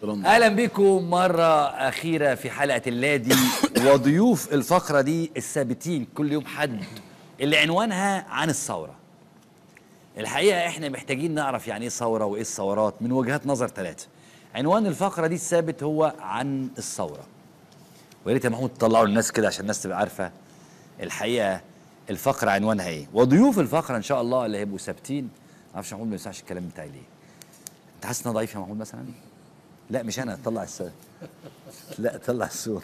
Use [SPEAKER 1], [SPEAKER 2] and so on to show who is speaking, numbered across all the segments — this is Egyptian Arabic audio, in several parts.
[SPEAKER 1] اهلا بكم مره اخيره في حلقه اللادي وضيوف الفقره دي الثابتين كل يوم حد اللي عنوانها عن الثوره الحقيقه احنا محتاجين نعرف يعني ايه ثوره وايه الثورات من وجهات نظر ثلاثه عنوان الفقره دي الثابت هو عن الثوره ويا ريت يا محمود تطلعوا للناس كده عشان الناس تبقى عارفه الحقيقه الفقره عنوانها ايه وضيوف الفقره ان شاء الله اللي هيبقوا ثابتين ما اعرفش يا محمود ما يسمعش الكلام بتاعي ليه انت حاسس ان انا ضعيف يا محمود مثلا لا مش انا طلع الصورة لا طلع الصورة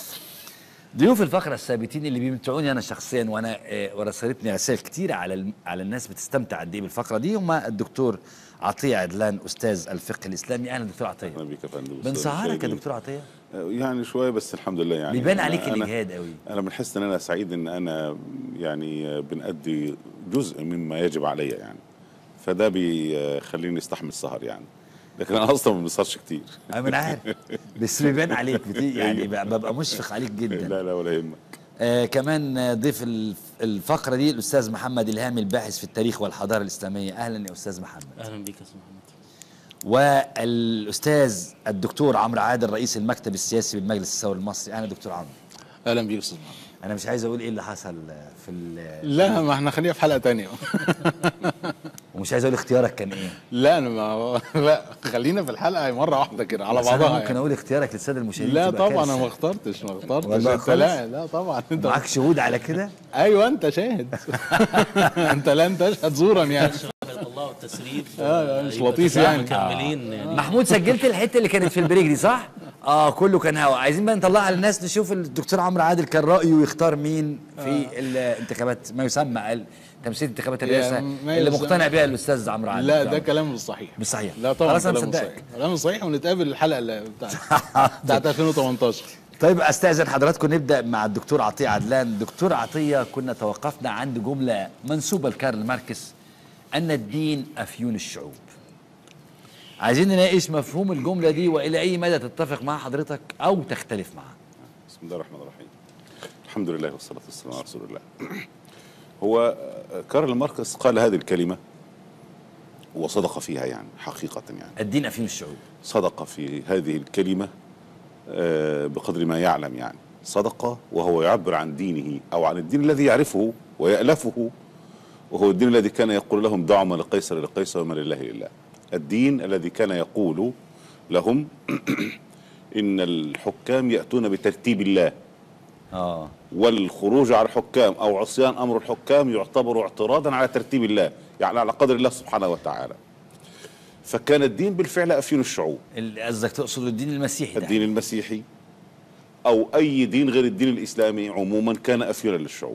[SPEAKER 1] ضيوف الفقرة الثابتين اللي بيمتعوني انا شخصيا وانا آه، ورسلتني رسائل كتيرة على الم- على الناس بتستمتع قد ايه بالفقرة دي هم الدكتور عطية عدلان استاذ الفقه الاسلامي اهلا دكتور عطية
[SPEAKER 2] اهلا بك يا فندم
[SPEAKER 1] بنسهرك يا
[SPEAKER 2] مشاهدين.
[SPEAKER 1] دكتور عطية
[SPEAKER 2] يعني شويه بس الحمد لله يعني
[SPEAKER 1] بيبان
[SPEAKER 2] أنا-
[SPEAKER 1] عليك
[SPEAKER 2] أنا-
[SPEAKER 1] الاجهاد قوي
[SPEAKER 2] انا بنحس ان انا سعيد ان انا يعني بنأدي جزء مما يجب عليا يعني فده بيخليني استحمل السهر يعني لكن انا اصلا ما بسهرش كتير
[SPEAKER 1] انا من عارف بس بيبان عليك بتي يعني ب- ببقى مشفق عليك جدا
[SPEAKER 2] لا لا ولا يهمك
[SPEAKER 1] آه كمان آه، ضيف الف- الفقرة دي الأستاذ محمد الهامي الباحث في التاريخ والحضارة الإسلامية أهلا يا أستاذ محمد
[SPEAKER 3] اهلا بيك يا استاذ محمد
[SPEAKER 1] والاستاذ الدكتور عمرو عادل رئيس المكتب السياسي بالمجلس الثوري المصري اهلا دكتور عمرو
[SPEAKER 4] اهلا بيك يا استاذ محمد
[SPEAKER 1] انا مش عايز اقول ايه اللي حصل في ال-
[SPEAKER 4] لا ما احنا خلينا في حلقه تانية
[SPEAKER 1] ومش عايز اقول اختيارك كان ايه
[SPEAKER 4] لا انا ما لا خلينا في الحلقه مره واحده كده على
[SPEAKER 1] بس أنا
[SPEAKER 4] بعضها
[SPEAKER 1] ممكن
[SPEAKER 4] يعني.
[SPEAKER 1] اقول اختيارك للساده المشاهدين
[SPEAKER 4] لا
[SPEAKER 1] تبقى
[SPEAKER 4] طبعا انا
[SPEAKER 1] كارثة.
[SPEAKER 4] ما اخترتش ما اخترتش
[SPEAKER 1] والله
[SPEAKER 4] انت
[SPEAKER 1] خالص؟
[SPEAKER 4] لا لا طبعا انت
[SPEAKER 1] معاك شهود على كده
[SPEAKER 4] ايوه انت شاهد انت لن تشهد زورا يعني
[SPEAKER 3] شهادة الله والتسريب
[SPEAKER 4] آه، مش
[SPEAKER 3] يبقى
[SPEAKER 4] لطيف
[SPEAKER 3] تسعة
[SPEAKER 4] يعني.
[SPEAKER 3] مكملين يعني
[SPEAKER 1] محمود سجلت الحته اللي كانت في البريك دي صح اه كله كان هوا عايزين بقى نطلعها للناس نشوف الدكتور عمرو عادل كان رايه يختار مين في الانتخابات ما يسمى ال- تمثيل انتخابات الرئاسه
[SPEAKER 4] يعني ما
[SPEAKER 1] اللي
[SPEAKER 4] يسمى-
[SPEAKER 1] مقتنع بيها الاستاذ عمرو عادل
[SPEAKER 4] لا ده كلام مش صحيح
[SPEAKER 1] مش صحيح
[SPEAKER 4] لا طبعا
[SPEAKER 1] خلاص انا
[SPEAKER 4] كلام مش
[SPEAKER 1] مصدقك
[SPEAKER 4] صحيح كلام مش صحيح ونتقابل الحلقه اللي بتاعت بتاعت 2018
[SPEAKER 1] طيب استاذن حضراتكم نبدا مع الدكتور عطيه عدلان دكتور عطيه كنا توقفنا عند جمله منسوبه لكارل ماركس ان الدين افيون الشعوب عايزين نناقش مفهوم الجمله دي والى اي مدى تتفق مع حضرتك او تختلف معها
[SPEAKER 2] بسم الله الرحمن الرحيم الحمد لله والصلاه والسلام على رسول الله هو كارل ماركس قال هذه الكلمه وصدق فيها يعني حقيقه يعني
[SPEAKER 1] الدين افيون الشعوب
[SPEAKER 2] صدق في هذه الكلمة آه، بقدر ما يعلم يعني صدق وهو يعبر عن دينه أو عن الدين الذي يعرفه ويألفه وهو الدين الذي كان يقول لهم دعوا ما لقيصر لقيصر وما لله لله الدين الذي كان يقول لهم إن الحكام يأتون بترتيب الله
[SPEAKER 1] اه
[SPEAKER 2] والخروج على الحكام أو عصيان أمر الحكام يعتبر اعتراضا على ترتيب الله يعني على قدر الله سبحانه وتعالى فكان الدين بالفعل أفيون الشعوب
[SPEAKER 1] ال- قصدك تقصد الدين المسيحي ده
[SPEAKER 2] الدين المسيحي او اي دين غير الدين الاسلامي عموما كان افيرا للشعوب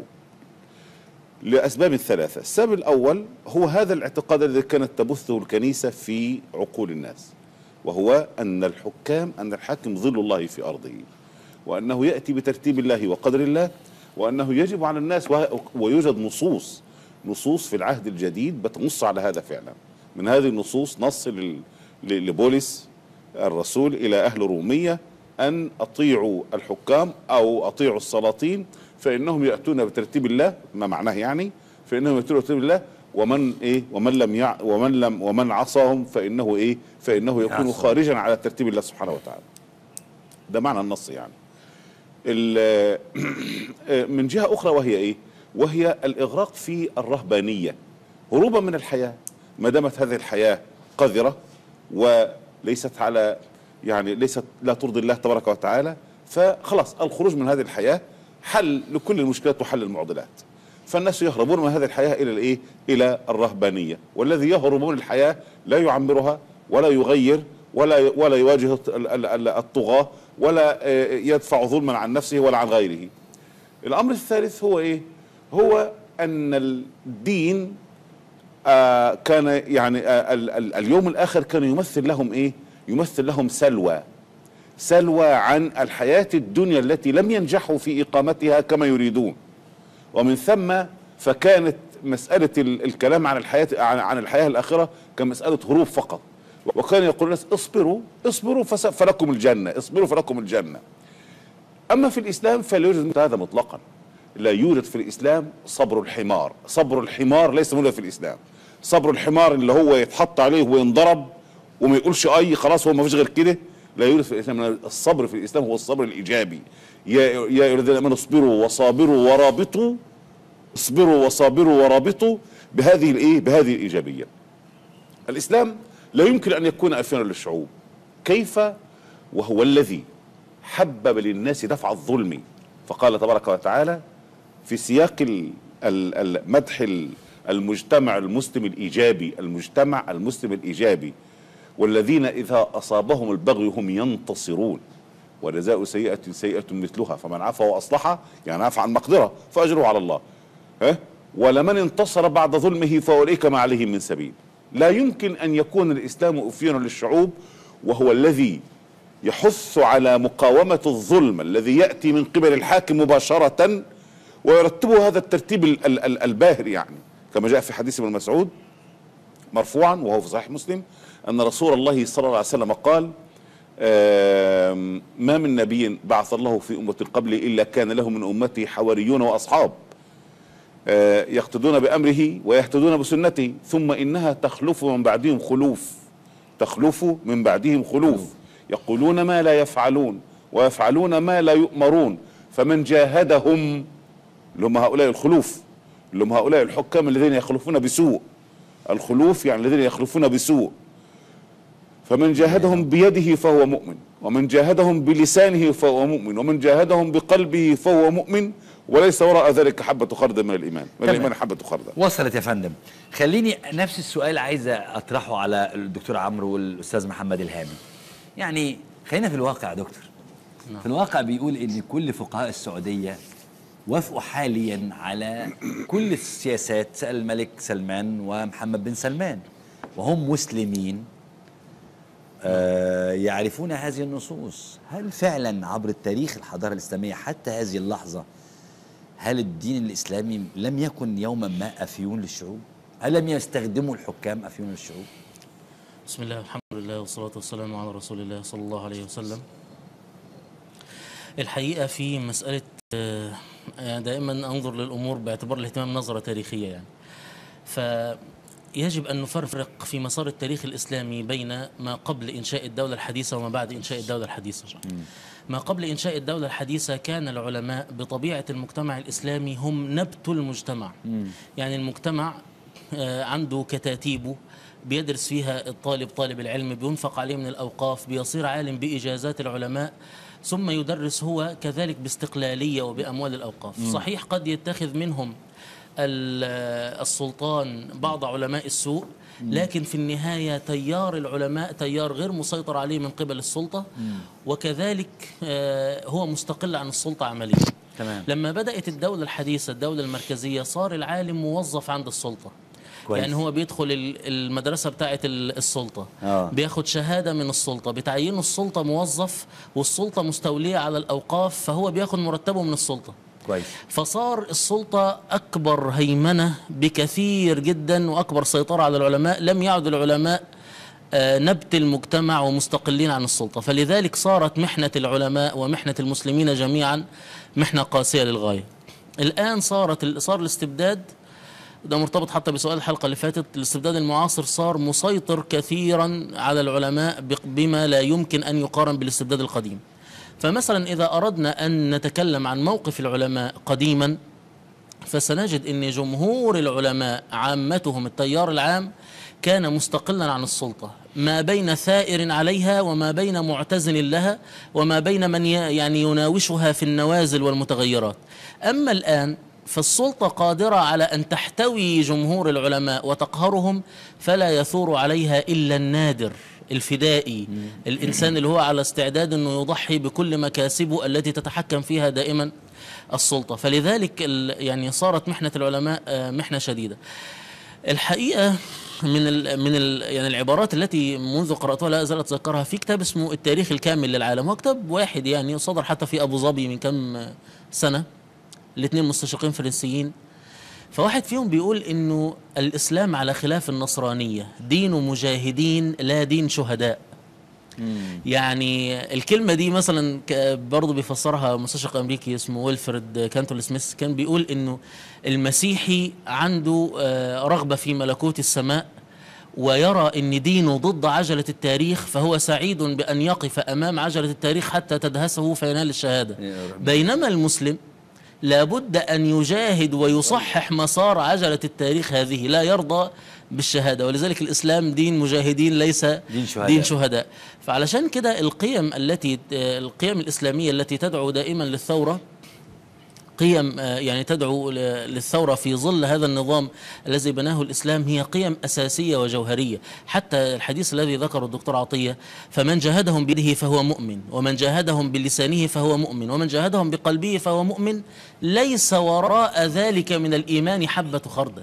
[SPEAKER 2] لاسباب ثلاثه السبب الاول هو هذا الاعتقاد الذي كانت تبثه الكنيسه في عقول الناس وهو ان الحكام ان الحاكم ظل الله في ارضه وانه ياتي بترتيب الله وقدر الله وانه يجب على الناس وه- ويوجد نصوص نصوص في العهد الجديد بتنص على هذا فعلا من هذه النصوص نص لل- ل- لبولس الرسول الى اهل روميه ان اطيعوا الحكام او اطيعوا السلاطين فانهم ياتون بترتيب الله ما معناه يعني فانهم ياتون بترتيب الله ومن ايه ومن لم يع ومن لم ومن عصاهم فانه ايه فانه يكون
[SPEAKER 1] يعصى.
[SPEAKER 2] خارجا على ترتيب الله سبحانه وتعالى ده معنى النص يعني ال- من جهه اخرى وهي ايه وهي الاغراق في الرهبانيه هروبا من الحياه ما دامت هذه الحياه قذره وليست على يعني ليست لا ترضي الله تبارك وتعالى فخلاص الخروج من هذه الحياه حل لكل المشكلات وحل المعضلات فالناس يهربون من هذه الحياه الى الايه الى الرهبانيه والذي يهرب من الحياه لا يعمرها ولا يغير ولا ولا يواجه ال- ال- ال- الطغاه ولا آه، يدفع ظلما عن نفسه ولا عن غيره الامر الثالث هو ايه هو ان الدين آه كان يعني آه ال- ال- اليوم الاخر كان يمثل لهم ايه يمثل لهم سلوى سلوى عن الحياه الدنيا التي لم ينجحوا في اقامتها كما يريدون ومن ثم فكانت مساله ال- الكلام عن الحياه عن عن الحياه الاخره كمساله هروب فقط وكان يقول الناس اصبروا اصبروا فس- فلكم الجنه اصبروا فلكم الجنه اما في الاسلام فلا يوجد هذا مطلقا لا يوجد في الاسلام صبر الحمار صبر الحمار ليس موجود في الاسلام صبر الحمار اللي هو يتحط عليه وينضرب وما يقولش اي خلاص هو ما فيش غير كده لا يوجد في الاسلام الصبر في الاسلام هو الصبر الايجابي يا يا ايها الذين امنوا اصبروا وصابروا ورابطوا اصبروا وصابروا ورابطوا بهذه الايه بهذه الايجابيه الاسلام لا يمكن ان يكون افينا للشعوب كيف وهو الذي حبب للناس دفع الظلم فقال تبارك وتعالى في سياق ال- ال- ال- مدح ال- المجتمع المسلم الايجابي المجتمع المسلم الايجابي والذين اذا اصابهم البغي هم ينتصرون وجزاء سيئة سيئة مثلها فمن عفا وأصلح يعني عفا عن مقدرة فأجره على الله ها ولمن انتصر بعد ظلمه فأولئك ما عليهم من سبيل لا يمكن أن يكون الإسلام أفينا للشعوب وهو الذي يحث على مقاومة الظلم الذي يأتي من قبل الحاكم مباشرة ويرتبه هذا الترتيب ال- ال- ال- الباهر يعني كما جاء في حديث ابن مسعود مرفوعا وهو في صحيح مسلم أن رسول الله صلى الله عليه وسلم قال آم، ما من نبي بعث الله في أمة قبلي إلا كان له من أمته حواريون وأصحاب آه، يقتدون بأمره ويهتدون بسنته ثم إنها تخلف من بعدهم خلوف تخلف من بعدهم خلوف يقولون ما لا يفعلون ويفعلون ما لا يؤمرون فمن جاهدهم اللي هم هؤلاء الخلوف اللي هم هؤلاء الحكام الذين يخلفون بسوء الخلوف يعني الذين يخلفون بسوء فمن جاهدهم بيده فهو مؤمن ومن جاهدهم بلسانه فهو مؤمن ومن جاهدهم بقلبه فهو مؤمن وليس وراء ذلك حبة خردل من الإيمان من
[SPEAKER 1] تمام.
[SPEAKER 2] الإيمان حبة خردل
[SPEAKER 1] وصلت يا فندم خليني نفس السؤال عايز اطرحه على الدكتور عمرو والاستاذ محمد الهامي يعني خلينا في الواقع يا دكتور في الواقع بيقول ان كل فقهاء السعوديه وافقوا حاليا على كل السياسات سأل الملك سلمان ومحمد بن سلمان وهم مسلمين آه، يعرفون هذه النصوص هل فعلا عبر التاريخ الحضارة الإسلامية حتى هذه اللحظة هل الدين الإسلامي لم يكن يوما ما أفيون للشعوب هل لم يستخدموا الحكام أفيون للشعوب
[SPEAKER 3] بسم الله الحمد لله والصلاة والسلام على رسول الله صلى الله عليه وسلم الحقيقة في مسألة آه، آه، دائما أنظر للأمور باعتبار الاهتمام نظرة تاريخية يعني فيجب أن نفرق في مسار التاريخ الإسلامي بين ما قبل إنشاء الدولة الحديثة وما بعد إنشاء الدولة الحديثة ما قبل إنشاء الدولة الحديثة كان العلماء بطبيعة المجتمع الإسلامي هم نبت المجتمع يعني المجتمع آه، عنده كتاتيبه بيدرس فيها الطالب طالب العلم بينفق عليه من الأوقاف بيصير عالم بإجازات العلماء ثم يدرس هو كذلك باستقلالية وبأموال الأوقاف صحيح قد يتخذ منهم ال- السلطان بعض علماء السوء لكن في النهاية تيار العلماء تيار غير مسيطر عليه من قبل السلطة وكذلك آه، هو مستقل عن السلطة عمليا
[SPEAKER 1] تمام.
[SPEAKER 3] لما بدأت الدولة الحديثة الدولة المركزية صار العالم موظف عند السلطة
[SPEAKER 1] كويس.
[SPEAKER 3] يعني هو بيدخل ال- المدرسة بتاعة ال- السلطة
[SPEAKER 1] آه.
[SPEAKER 3] بياخد شهادة من السلطة بتعينه السلطة موظف والسلطة مستولية على الأوقاف فهو بياخد مرتبه من السلطة
[SPEAKER 1] كويس
[SPEAKER 3] فصار السلطة أكبر هيمنة بكثير جدا وأكبر سيطرة على العلماء لم يعد العلماء آه، نبت المجتمع ومستقلين عن السلطة فلذلك صارت محنة العلماء ومحنة المسلمين جميعا محنة قاسية للغاية الآن صارت ال- صار الاستبداد ده مرتبط حتى بسؤال الحلقة اللي فاتت الاستبداد المعاصر صار مسيطر كثيرا على العلماء بق- بما لا يمكن أن يقارن بالاستبداد القديم فمثلا إذا أردنا أن نتكلم عن موقف العلماء قديما فسنجد أن جمهور العلماء عامتهم التيار العام كان مستقلا عن السلطة ما بين ثائر عليها وما بين معتزل لها وما بين من ي- يعني يناوشها في النوازل والمتغيرات أما الآن فالسلطة قادرة على أن تحتوي جمهور العلماء وتقهرهم فلا يثور عليها إلا النادر الفدائي الإنسان اللي هو على استعداد أنه يضحي بكل مكاسبه التي تتحكم فيها دائما السلطة فلذلك ال- يعني صارت محنة العلماء آه، محنة شديدة الحقيقة من ال من ال يعني العبارات التي منذ قرأتها لا أزال أتذكرها في كتاب اسمه التاريخ الكامل للعالم هو كتاب واحد يعني صدر حتى في أبو ظبي من كم سنة الاثنين مستشرقين فرنسيين فواحد فيهم بيقول انه الاسلام على خلاف النصرانيه دين مجاهدين لا دين شهداء يعني الكلمة دي مثلا ك- برضه بيفسرها مستشرق أمريكي اسمه ويلفرد كانتول سميث كان بيقول إنه المسيحي عنده آه، رغبة في ملكوت السماء ويرى ان دينه ضد عجله التاريخ فهو سعيد بان يقف امام عجله التاريخ حتى تدهسه فينال الشهاده
[SPEAKER 1] يا رب.
[SPEAKER 3] بينما المسلم لابد ان يجاهد ويصحح مسار عجله التاريخ هذه لا يرضى بالشهاده ولذلك الاسلام دين مجاهدين ليس
[SPEAKER 1] دين شهداء.
[SPEAKER 3] دين شهداء فعلشان كده القيم التي القيم الاسلاميه التي تدعو دائما للثوره قيم آه، يعني تدعو ل- للثورة في ظل هذا النظام الذي بناه الإسلام هي قيم أساسية وجوهرية حتى الحديث الذي ذكره الدكتور عطية فمن جاهدهم بيده فهو مؤمن ومن جاهدهم بلسانه فهو مؤمن ومن جاهدهم بقلبه فهو مؤمن ليس وراء ذلك من الإيمان حبة خردل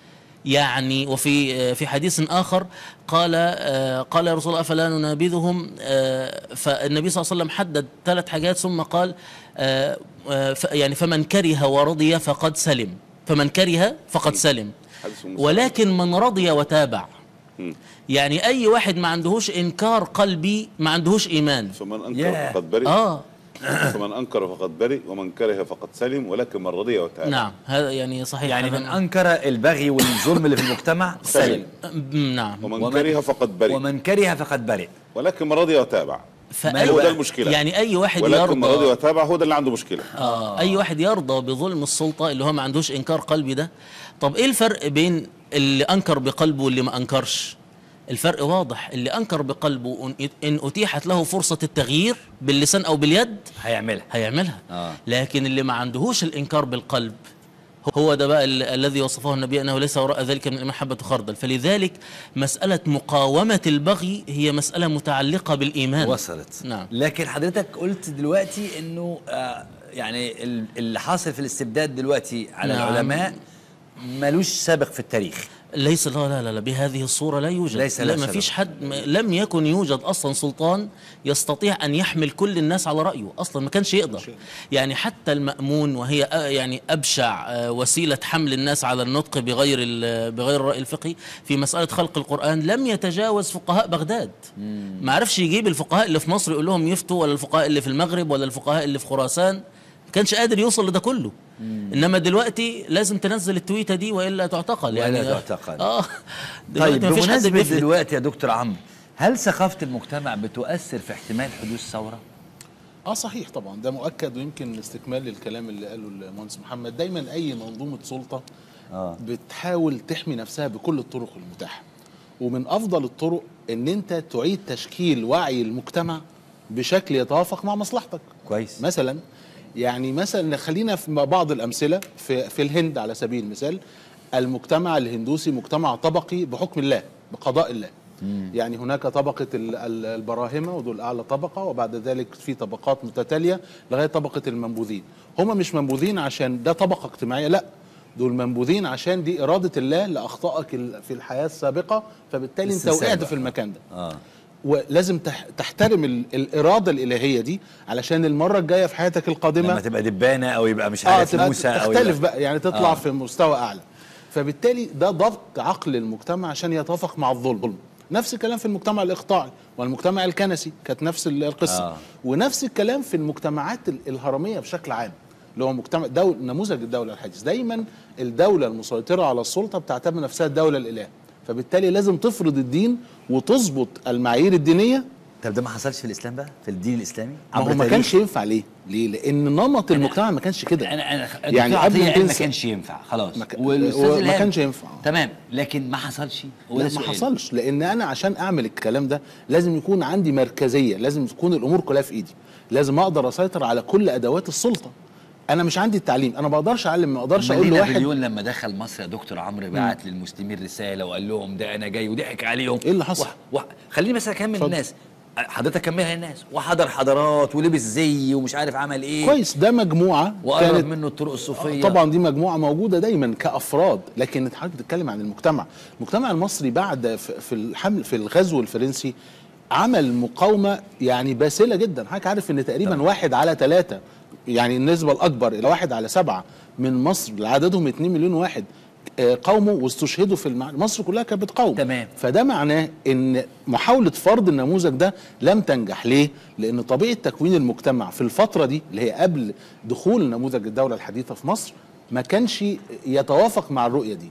[SPEAKER 3] يعني وفي في حديث اخر قال آه، قال يا رسول الله افلا ننابذهم آه، فالنبي صلى الله عليه وسلم حدد ثلاث حاجات ثم قال آه، آه، ف- يعني فمن كره ورضي فقد سلم فمن كره فقد سلم
[SPEAKER 2] حديث مسلم.
[SPEAKER 3] ولكن من رضي وتابع
[SPEAKER 2] مم.
[SPEAKER 3] يعني اي واحد ما عندهوش انكار قلبي ما عندهوش ايمان
[SPEAKER 2] فمن انكر
[SPEAKER 1] ياه.
[SPEAKER 2] فقد برئ
[SPEAKER 3] اه
[SPEAKER 2] فمن انكر فقد برئ ومن كره فقد سلم ولكن من رضي وتاب
[SPEAKER 3] نعم هذا يعني صحيح
[SPEAKER 1] يعني من
[SPEAKER 3] هذا-
[SPEAKER 1] انكر البغي والظلم اللي في المجتمع سلم
[SPEAKER 3] أم، نعم
[SPEAKER 2] ومن,
[SPEAKER 1] ومن-
[SPEAKER 2] كره فقد برئ
[SPEAKER 1] ومن كره فقد برئ
[SPEAKER 2] ولكن من رضي وتابع
[SPEAKER 3] فأي
[SPEAKER 2] هو ده المشكلة.
[SPEAKER 3] يعني اي واحد
[SPEAKER 2] ولكن من رضي
[SPEAKER 3] يرضى
[SPEAKER 2] وتابع هو ده اللي عنده مشكله
[SPEAKER 3] آه. اي واحد يرضى بظلم السلطه اللي هو ما عندوش انكار قلبي ده طب ايه الفرق بين اللي انكر بقلبه واللي ما انكرش الفرق واضح اللي انكر بقلبه إن- ان اتيحت له فرصه التغيير باللسان او باليد
[SPEAKER 1] هيعملها
[SPEAKER 3] هيعملها
[SPEAKER 1] آه.
[SPEAKER 3] لكن اللي ما عندهوش الانكار بالقلب هو ده بقى ال- الذي وصفه النبي انه ليس وراء ذلك من المحبه خردل فلذلك مساله مقاومه البغي هي مساله متعلقه بالايمان
[SPEAKER 1] وصلت
[SPEAKER 3] نعم.
[SPEAKER 1] لكن حضرتك قلت دلوقتي انه آه يعني ال- اللي حاصل في الاستبداد دلوقتي على
[SPEAKER 3] نعم.
[SPEAKER 1] العلماء ملوش سابق في التاريخ
[SPEAKER 3] ليس لا لا لا, لا بهذه الصورة لا يوجد
[SPEAKER 1] ليس
[SPEAKER 3] لا
[SPEAKER 1] له
[SPEAKER 3] ما
[SPEAKER 1] سبب.
[SPEAKER 3] فيش حد ما لم يكن يوجد أصلا سلطان يستطيع أن يحمل كل الناس على رأيه أصلا ما كانش يقدر يعني حتى المأمون وهي آه، يعني أبشع آه، وسيلة حمل الناس على النطق بغير ال- بغير الرأي الفقهي في مسألة خلق القرآن لم يتجاوز فقهاء بغداد ما عرفش يجيب الفقهاء اللي في مصر يقول لهم يفتوا ولا الفقهاء اللي في المغرب ولا الفقهاء اللي في خراسان ما كانش قادر يوصل لده كله انما دلوقتي لازم تنزل التويته دي والا تعتقل
[SPEAKER 1] وإلا
[SPEAKER 3] يعني
[SPEAKER 1] تعتقل.
[SPEAKER 3] اه دلوقتي
[SPEAKER 1] طيب
[SPEAKER 3] مفيش حد
[SPEAKER 1] بمناسبة
[SPEAKER 3] بيفلت.
[SPEAKER 1] دلوقتي يا دكتور عمرو هل ثقافة المجتمع بتؤثر في احتمال حدوث ثورة؟
[SPEAKER 4] اه صحيح طبعا ده مؤكد ويمكن استكمال للكلام اللي قاله المهندس محمد دايما اي منظومه سلطه
[SPEAKER 1] آه.
[SPEAKER 4] بتحاول تحمي نفسها بكل الطرق المتاحه ومن افضل الطرق ان انت تعيد تشكيل وعي المجتمع بشكل يتوافق مع مصلحتك
[SPEAKER 1] كويس
[SPEAKER 4] مثلا يعني مثلا خلينا في بعض الامثله في في الهند على سبيل المثال المجتمع الهندوسي مجتمع طبقي بحكم الله بقضاء الله يعني هناك طبقة ال- ال- البراهمة ودول أعلى طبقة وبعد ذلك في طبقات متتالية لغاية طبقة المنبوذين هم مش منبوذين عشان ده طبقة اجتماعية لا دول منبوذين عشان دي إرادة الله لأخطائك ال- في الحياة السابقة فبالتالي أنت
[SPEAKER 1] استسابة.
[SPEAKER 4] وقعت في المكان ده
[SPEAKER 1] اه
[SPEAKER 4] ولازم تح- تحترم ال- الإرادة الإلهية دي علشان المرة الجاية في حياتك القادمة
[SPEAKER 1] لما تبقى دبانة أو يبقى مش
[SPEAKER 4] اه
[SPEAKER 1] عارف
[SPEAKER 4] تبقى
[SPEAKER 1] موسى أو
[SPEAKER 4] تختلف
[SPEAKER 1] يبقى-
[SPEAKER 4] بقى يعني تطلع
[SPEAKER 1] آه.
[SPEAKER 4] آه. في مستوى اعلى فبالتالي ده ضبط عقل المجتمع عشان يتوافق مع الظلم نفس الكلام في المجتمع الاقطاعي والمجتمع الكنسي كانت نفس القصه
[SPEAKER 1] آه.
[SPEAKER 4] آه. ونفس الكلام في المجتمعات ال- الهرميه بشكل عام اللي هو مجتمع دول نموذج الدوله الحديث دايما الدوله المسيطره على السلطه بتعتبر نفسها الدوله الاله فبالتالي لازم تفرض الدين وتظبط المعايير الدينيه
[SPEAKER 1] طب ده ما حصلش في الإسلام بقى؟ في الدين الإسلامي؟
[SPEAKER 4] ما هو
[SPEAKER 1] عبر
[SPEAKER 4] ما
[SPEAKER 1] تاريخ؟
[SPEAKER 4] كانش ينفع ليه؟ ليه؟ لان نمط المجتمع ما كانش كده
[SPEAKER 1] انا انا
[SPEAKER 4] يعني
[SPEAKER 1] يعني
[SPEAKER 4] قبل
[SPEAKER 1] قبل ما
[SPEAKER 4] 200
[SPEAKER 1] كانش ينفع خلاص
[SPEAKER 4] ما كان-
[SPEAKER 1] والأستاذ
[SPEAKER 4] هو ما
[SPEAKER 1] إلهام-
[SPEAKER 4] كانش ينفع.
[SPEAKER 1] تمام لكن ما حصلش هو ده
[SPEAKER 4] لا ما
[SPEAKER 1] السؤال.
[SPEAKER 4] حصلش لان انا عشان اعمل الكلام ده لازم يكون عندي مركزيه لازم تكون الامور كلها في ايدي لازم اقدر اسيطر على كل ادوات السلطه انا مش عندي التعليم انا ما اقدرش اعلم ما اقدرش اقول
[SPEAKER 1] مدينة
[SPEAKER 4] لواحد
[SPEAKER 1] نابليون لما دخل مصر يا دكتور عمرو بعت للمسلمين رساله وقال لهم ده انا جاي وضحك عليهم
[SPEAKER 4] إيه اللي حصل؟
[SPEAKER 1] و... و... خليني بس اكمل
[SPEAKER 4] اتفضل.
[SPEAKER 1] الناس حضرتك كملها للناس وحضر حضارات ولبس زي ومش عارف عمل ايه
[SPEAKER 4] كويس ده مجموعه
[SPEAKER 1] وقرب منه الطرق الصوفيه
[SPEAKER 4] طبعا دي مجموعه موجوده دايما كافراد لكن حضرتك بتتكلم عن المجتمع المجتمع المصري بعد في في الحمل في الغزو الفرنسي عمل مقاومه يعني باسله جدا حضرتك عارف ان تقريبا
[SPEAKER 1] طبعا.
[SPEAKER 4] واحد على ثلاثة يعني النسبه الاكبر الى واحد على سبعة من مصر اللي عددهم 2 مليون واحد آه، قاوموا واستشهدوا في المع... مصر كلها كانت بتقاوم
[SPEAKER 1] تمام.
[SPEAKER 4] فده معناه ان محاوله فرض النموذج ده لم تنجح ليه لان طبيعه تكوين المجتمع في الفتره دي اللي هي قبل دخول نموذج الدوله الحديثه في مصر ما كانش يتوافق مع الرؤيه دي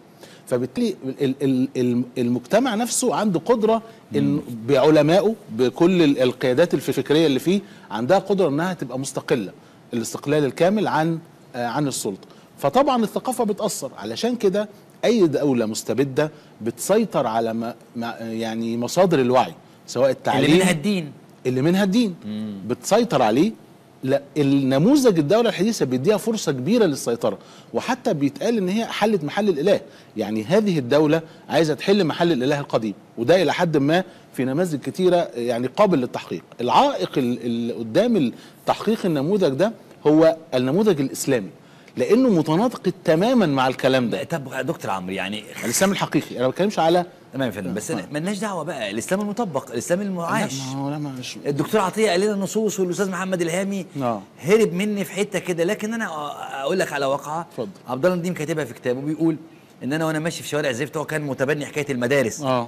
[SPEAKER 4] فبالتالي ال- ال- ال- المجتمع نفسه عنده قدره ان بعلمائه بكل ال- القيادات الفكريه اللي فيه عندها قدره انها تبقى مستقله الاستقلال الكامل عن آه، عن السلطه فطبعا الثقافه بتاثر علشان كده اي دوله مستبده بتسيطر على ما ما يعني مصادر الوعي سواء التعليم
[SPEAKER 1] اللي منها الدين
[SPEAKER 4] اللي منها الدين بتسيطر عليه لا النموذج الدولة الحديثة بيديها فرصة كبيرة للسيطرة وحتى بيتقال ان هي حلت محل الاله يعني هذه الدولة عايزة تحل محل الاله القديم وده الى حد ما في نماذج كتيرة يعني قابل للتحقيق العائق ال- اللي قدام تحقيق النموذج ده هو النموذج الاسلامي لانه متناقض تماما مع الكلام ده
[SPEAKER 1] طب دكتور عمرو يعني
[SPEAKER 4] الاسلام الحقيقي انا ما بتكلمش على
[SPEAKER 1] تمام يا فندم بس مالناش دعوه بقى الاسلام المطبق الاسلام المعاش
[SPEAKER 4] لا ما هو لا ما مش
[SPEAKER 1] الدكتور عطيه قال لنا نصوص والاستاذ محمد الهامي
[SPEAKER 4] آه.
[SPEAKER 1] هرب مني في حته كده لكن انا اقول لك على واقعه
[SPEAKER 4] اتفضل.
[SPEAKER 1] عبد الله نديم كاتبها في كتابه بيقول ان انا وانا ماشي في شوارع زفت هو كان متبني حكايه المدارس
[SPEAKER 4] اه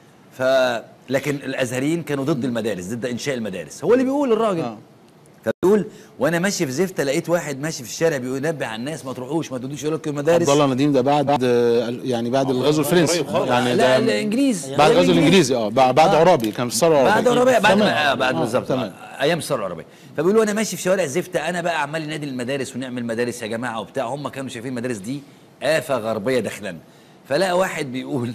[SPEAKER 1] ف لكن الازهريين كانوا ضد المدارس ضد انشاء المدارس هو اللي بيقول الراجل
[SPEAKER 4] آه.
[SPEAKER 1] فبيقول وانا ماشي في زفته لقيت واحد ماشي في الشارع بينبه على الناس ما تروحوش ما تدوش يقول لكم المدارس
[SPEAKER 4] عبد الله نديم ده بعد بعد يعني بعد الغزو الفرنسي
[SPEAKER 2] قريب خالص.
[SPEAKER 4] يعني
[SPEAKER 1] لا
[SPEAKER 4] ده
[SPEAKER 1] الانجليز
[SPEAKER 4] بعد الغزو الانجليزي اه بعد بعد
[SPEAKER 1] آه.
[SPEAKER 4] عرابي كان في الثوره
[SPEAKER 1] بعد
[SPEAKER 4] العربية.
[SPEAKER 1] عربية بعد
[SPEAKER 4] تمام.
[SPEAKER 1] ما آه بعد
[SPEAKER 4] آه،
[SPEAKER 1] بالظبط
[SPEAKER 4] تمام
[SPEAKER 1] آه، ايام الثوره العربيه فبيقولوا انا ماشي في شوارع زفته انا بقى عمال ينادي المدارس ونعمل مدارس يا جماعه وبتاع هم كانوا شايفين المدارس دي آفة غربية داخلا فلقى واحد بيقول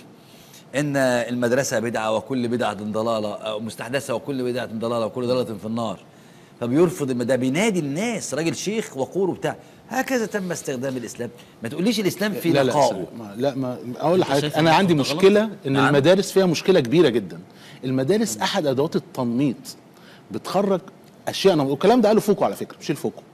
[SPEAKER 1] ان المدرسة بدعة وكل بدعة ضلالة أو مستحدثة وكل بدعة ضلالة وكل ضلالة في النار فبيرفض الم- ده بينادي الناس راجل شيخ وقور وبتاع هكذا تم استخدام الاسلام ما تقوليش الاسلام في
[SPEAKER 4] لا لا
[SPEAKER 1] نقائه
[SPEAKER 4] ما لا ما اقول لحضرتك
[SPEAKER 3] شايف
[SPEAKER 4] انا
[SPEAKER 3] إن
[SPEAKER 4] عندي
[SPEAKER 3] الخط غلط؟
[SPEAKER 4] مشكله ان
[SPEAKER 1] نعم.
[SPEAKER 4] المدارس فيها مشكله كبيره جدا المدارس احد ادوات التنميط بتخرج اشياء نمط والكلام ده قاله فوكو على فكره مش الفوكو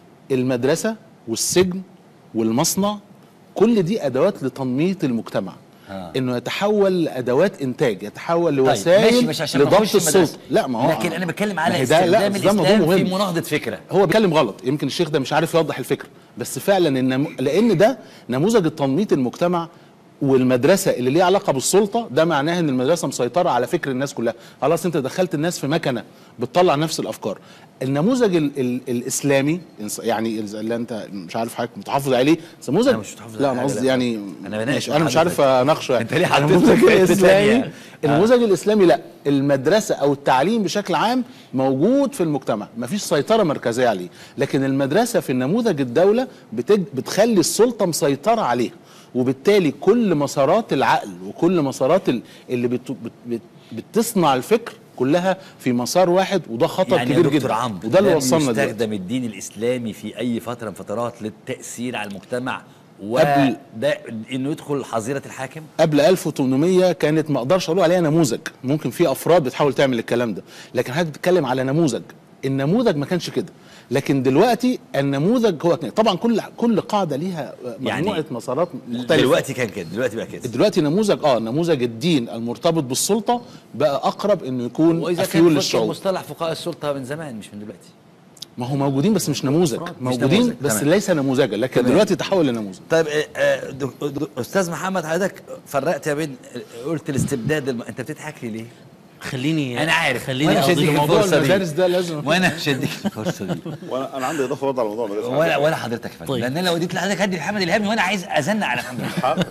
[SPEAKER 4] المدرسه والسجن والمصنع كل دي ادوات لتنميط المجتمع
[SPEAKER 1] آه.
[SPEAKER 4] انه يتحول لادوات انتاج يتحول
[SPEAKER 1] طيب
[SPEAKER 4] لوسائل
[SPEAKER 1] ماشي مش عشان
[SPEAKER 4] لضبط
[SPEAKER 1] نخش المدرسة.
[SPEAKER 4] السلطه لا ما هو
[SPEAKER 1] لكن انا بتكلم على
[SPEAKER 4] ما هي ده- لا،
[SPEAKER 1] استخدام
[SPEAKER 4] بس ده موضوع
[SPEAKER 1] الاسلام في
[SPEAKER 4] مهم.
[SPEAKER 1] مناهضه فكره
[SPEAKER 4] هو بيتكلم غلط يمكن الشيخ ده مش عارف يوضح الفكره بس فعلا النمو... لان ده نموذج التنميط المجتمع والمدرسه اللي ليها علاقه بالسلطه ده معناه ان المدرسه مسيطره على فكر الناس كلها خلاص انت دخلت الناس في مكنه بتطلع نفس الافكار النموذج ال... ال... الاسلامي إنس- يعني اللي انت مش عارف حضرتك متحفظ عليه بس نموذج
[SPEAKER 1] أنا مش متحفظ
[SPEAKER 4] لا
[SPEAKER 1] على
[SPEAKER 4] انا
[SPEAKER 1] حاجة،
[SPEAKER 4] قصدي
[SPEAKER 1] لا.
[SPEAKER 4] يعني
[SPEAKER 1] أنا بناقش
[SPEAKER 4] ماشي
[SPEAKER 1] مع
[SPEAKER 4] انا مش عارف
[SPEAKER 1] حضرتك.
[SPEAKER 4] اناقشه يعني
[SPEAKER 1] أنت ليه حطيت
[SPEAKER 4] النموذج
[SPEAKER 1] في حتة
[SPEAKER 4] الاسلامي
[SPEAKER 1] تانية؟
[SPEAKER 4] النموذج الاسلامي لا المدرسه او التعليم بشكل عام موجود في المجتمع مفيش سيطره مركزيه عليه لكن المدرسه في النموذج الدوله بتج... بتخلي السلطه مسيطره عليها وبالتالي كل مسارات العقل وكل مسارات ال- اللي بت... بت... بت... بتصنع الفكر كلها في مسار واحد وده خطر
[SPEAKER 1] يعني يا
[SPEAKER 4] كبير
[SPEAKER 1] دكتور
[SPEAKER 4] جدا
[SPEAKER 1] عمرو
[SPEAKER 4] وده اللي
[SPEAKER 1] لم
[SPEAKER 4] وصلنا دلوقتي
[SPEAKER 1] يستخدم الدين الاسلامي في اي فتره من فترات للتاثير على المجتمع
[SPEAKER 4] قبل-
[SPEAKER 1] وده انه يدخل حظيره الحاكم
[SPEAKER 4] قبل 1800 كانت ما اقدرش اقول عليها نموذج ممكن في افراد بتحاول تعمل الكلام ده لكن حضرتك بتتكلم على نموذج النموذج ما كانش كده لكن دلوقتي النموذج هو كده. طبعا كل كل قاعده ليها مجموعه
[SPEAKER 1] يعني
[SPEAKER 4] مسارات مختلفه
[SPEAKER 1] دلوقتي كان كده دلوقتي بقى كده
[SPEAKER 4] دلوقتي نموذج اه نموذج الدين المرتبط بالسلطه بقى اقرب انه يكون
[SPEAKER 1] واذا
[SPEAKER 4] افيول
[SPEAKER 1] كان
[SPEAKER 4] للشعوب
[SPEAKER 1] مصطلح فقهاء السلطه من زمان مش من دلوقتي
[SPEAKER 4] ما هو موجودين بس مش نموذج موجودين
[SPEAKER 1] نموذج،
[SPEAKER 4] بس
[SPEAKER 1] تمام.
[SPEAKER 4] ليس نموذجا لكن
[SPEAKER 1] تمام.
[SPEAKER 4] دلوقتي تحول لنموذج
[SPEAKER 1] طيب آه، آه، دك- دك- استاذ محمد حضرتك فرقت يا بين قلت الاستبداد الم... انت بتضحك لي ليه؟
[SPEAKER 3] خليني
[SPEAKER 1] انا عارف
[SPEAKER 3] خليني
[SPEAKER 1] وأنا مش
[SPEAKER 3] أضيف
[SPEAKER 1] هديك
[SPEAKER 4] موضوع
[SPEAKER 1] الفرصة دي.
[SPEAKER 4] المدارس ده لازم
[SPEAKER 1] وانا مش هديك الفرصه دي
[SPEAKER 2] وانا انا عندي اضافه برضه على موضوع المدرسه
[SPEAKER 1] ولا ولا حضرتك يا فندم
[SPEAKER 3] طيب.
[SPEAKER 1] لان انا لو اديت لحضرتك هدي محمد الهامي وانا عايز ازنق على محمد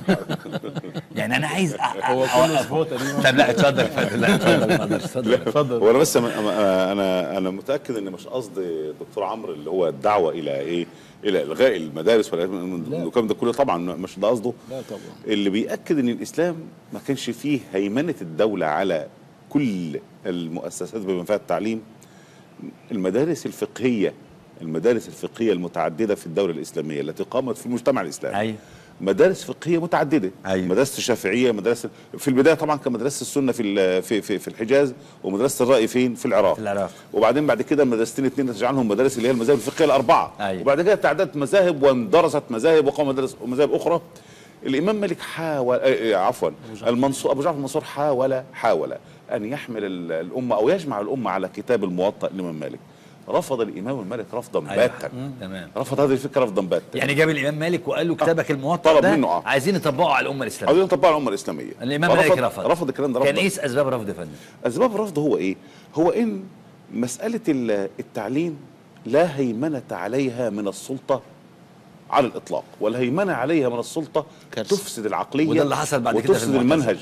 [SPEAKER 1] يعني انا عايز هو كله اسبوع تقريبا طب لا اتفضل يا فندم لا اتفضل اتفضل اتفضل
[SPEAKER 4] اتفضل
[SPEAKER 2] وانا بس أنا- انا انا متاكد ان مش قصد الدكتور عمرو اللي هو الدعوه الى ايه الى الغاء المدارس ولا الكلام ده كله طبعا مش ده قصده
[SPEAKER 4] لا طبعا
[SPEAKER 2] اللي بيأكد ان الاسلام ما كانش فيه هيمنه الدوله على كل المؤسسات بما فيها التعليم المدارس الفقهيه المدارس الفقهيه المتعدده في الدوله الاسلاميه التي قامت في المجتمع الاسلامي
[SPEAKER 1] ايوه
[SPEAKER 2] مدارس فقهيه متعدده
[SPEAKER 1] أيوة.
[SPEAKER 2] مدرسه الشافعيه مدرسه في البدايه طبعا كان مدرسه السنه في ال- في في, في الحجاز ومدرسه الراي فين في العراق
[SPEAKER 1] في العراق.
[SPEAKER 2] وبعدين بعد كده مدرستين اثنين تجعلهم مدارس اللي هي المذاهب الفقهيه الاربعه
[SPEAKER 1] أيوة.
[SPEAKER 2] وبعد كده تعددت مذاهب واندرست مذاهب وقام مدارس مذاهب اخرى الامام مالك حاول آه، آه، عفوا المنصور ابو جعفر المنصور حاول حاول ان يحمل ال- الامه او يجمع الامه على كتاب الموطأ الامام مالك رفض الامام المالك رفضا باتا
[SPEAKER 1] تمام
[SPEAKER 2] رفض هذه الفكره رفضا باتا
[SPEAKER 1] يعني جاب الامام مالك وقال له كتابك الموطأ
[SPEAKER 2] طلب
[SPEAKER 1] ده
[SPEAKER 2] منه، آه.
[SPEAKER 1] عايزين نطبقه على الامه الاسلاميه
[SPEAKER 2] عاوزين نطبقها على الامه الاسلاميه
[SPEAKER 1] الامام
[SPEAKER 2] فرفض-
[SPEAKER 1] مالك رفض
[SPEAKER 2] رفض الكلام ده
[SPEAKER 1] كان
[SPEAKER 2] رفضا
[SPEAKER 1] ايه اسباب رفض يا فندم؟
[SPEAKER 2] اسباب الرفض هو ايه؟ هو ان مساله ال- التعليم لا هيمنه عليها من السلطه على الاطلاق والهيمنه عليها من السلطه
[SPEAKER 4] كارثة.
[SPEAKER 2] تفسد العقليه
[SPEAKER 1] وده اللي حصل بعد كده في
[SPEAKER 2] وتفسد
[SPEAKER 1] المعتزلة.
[SPEAKER 2] المنهج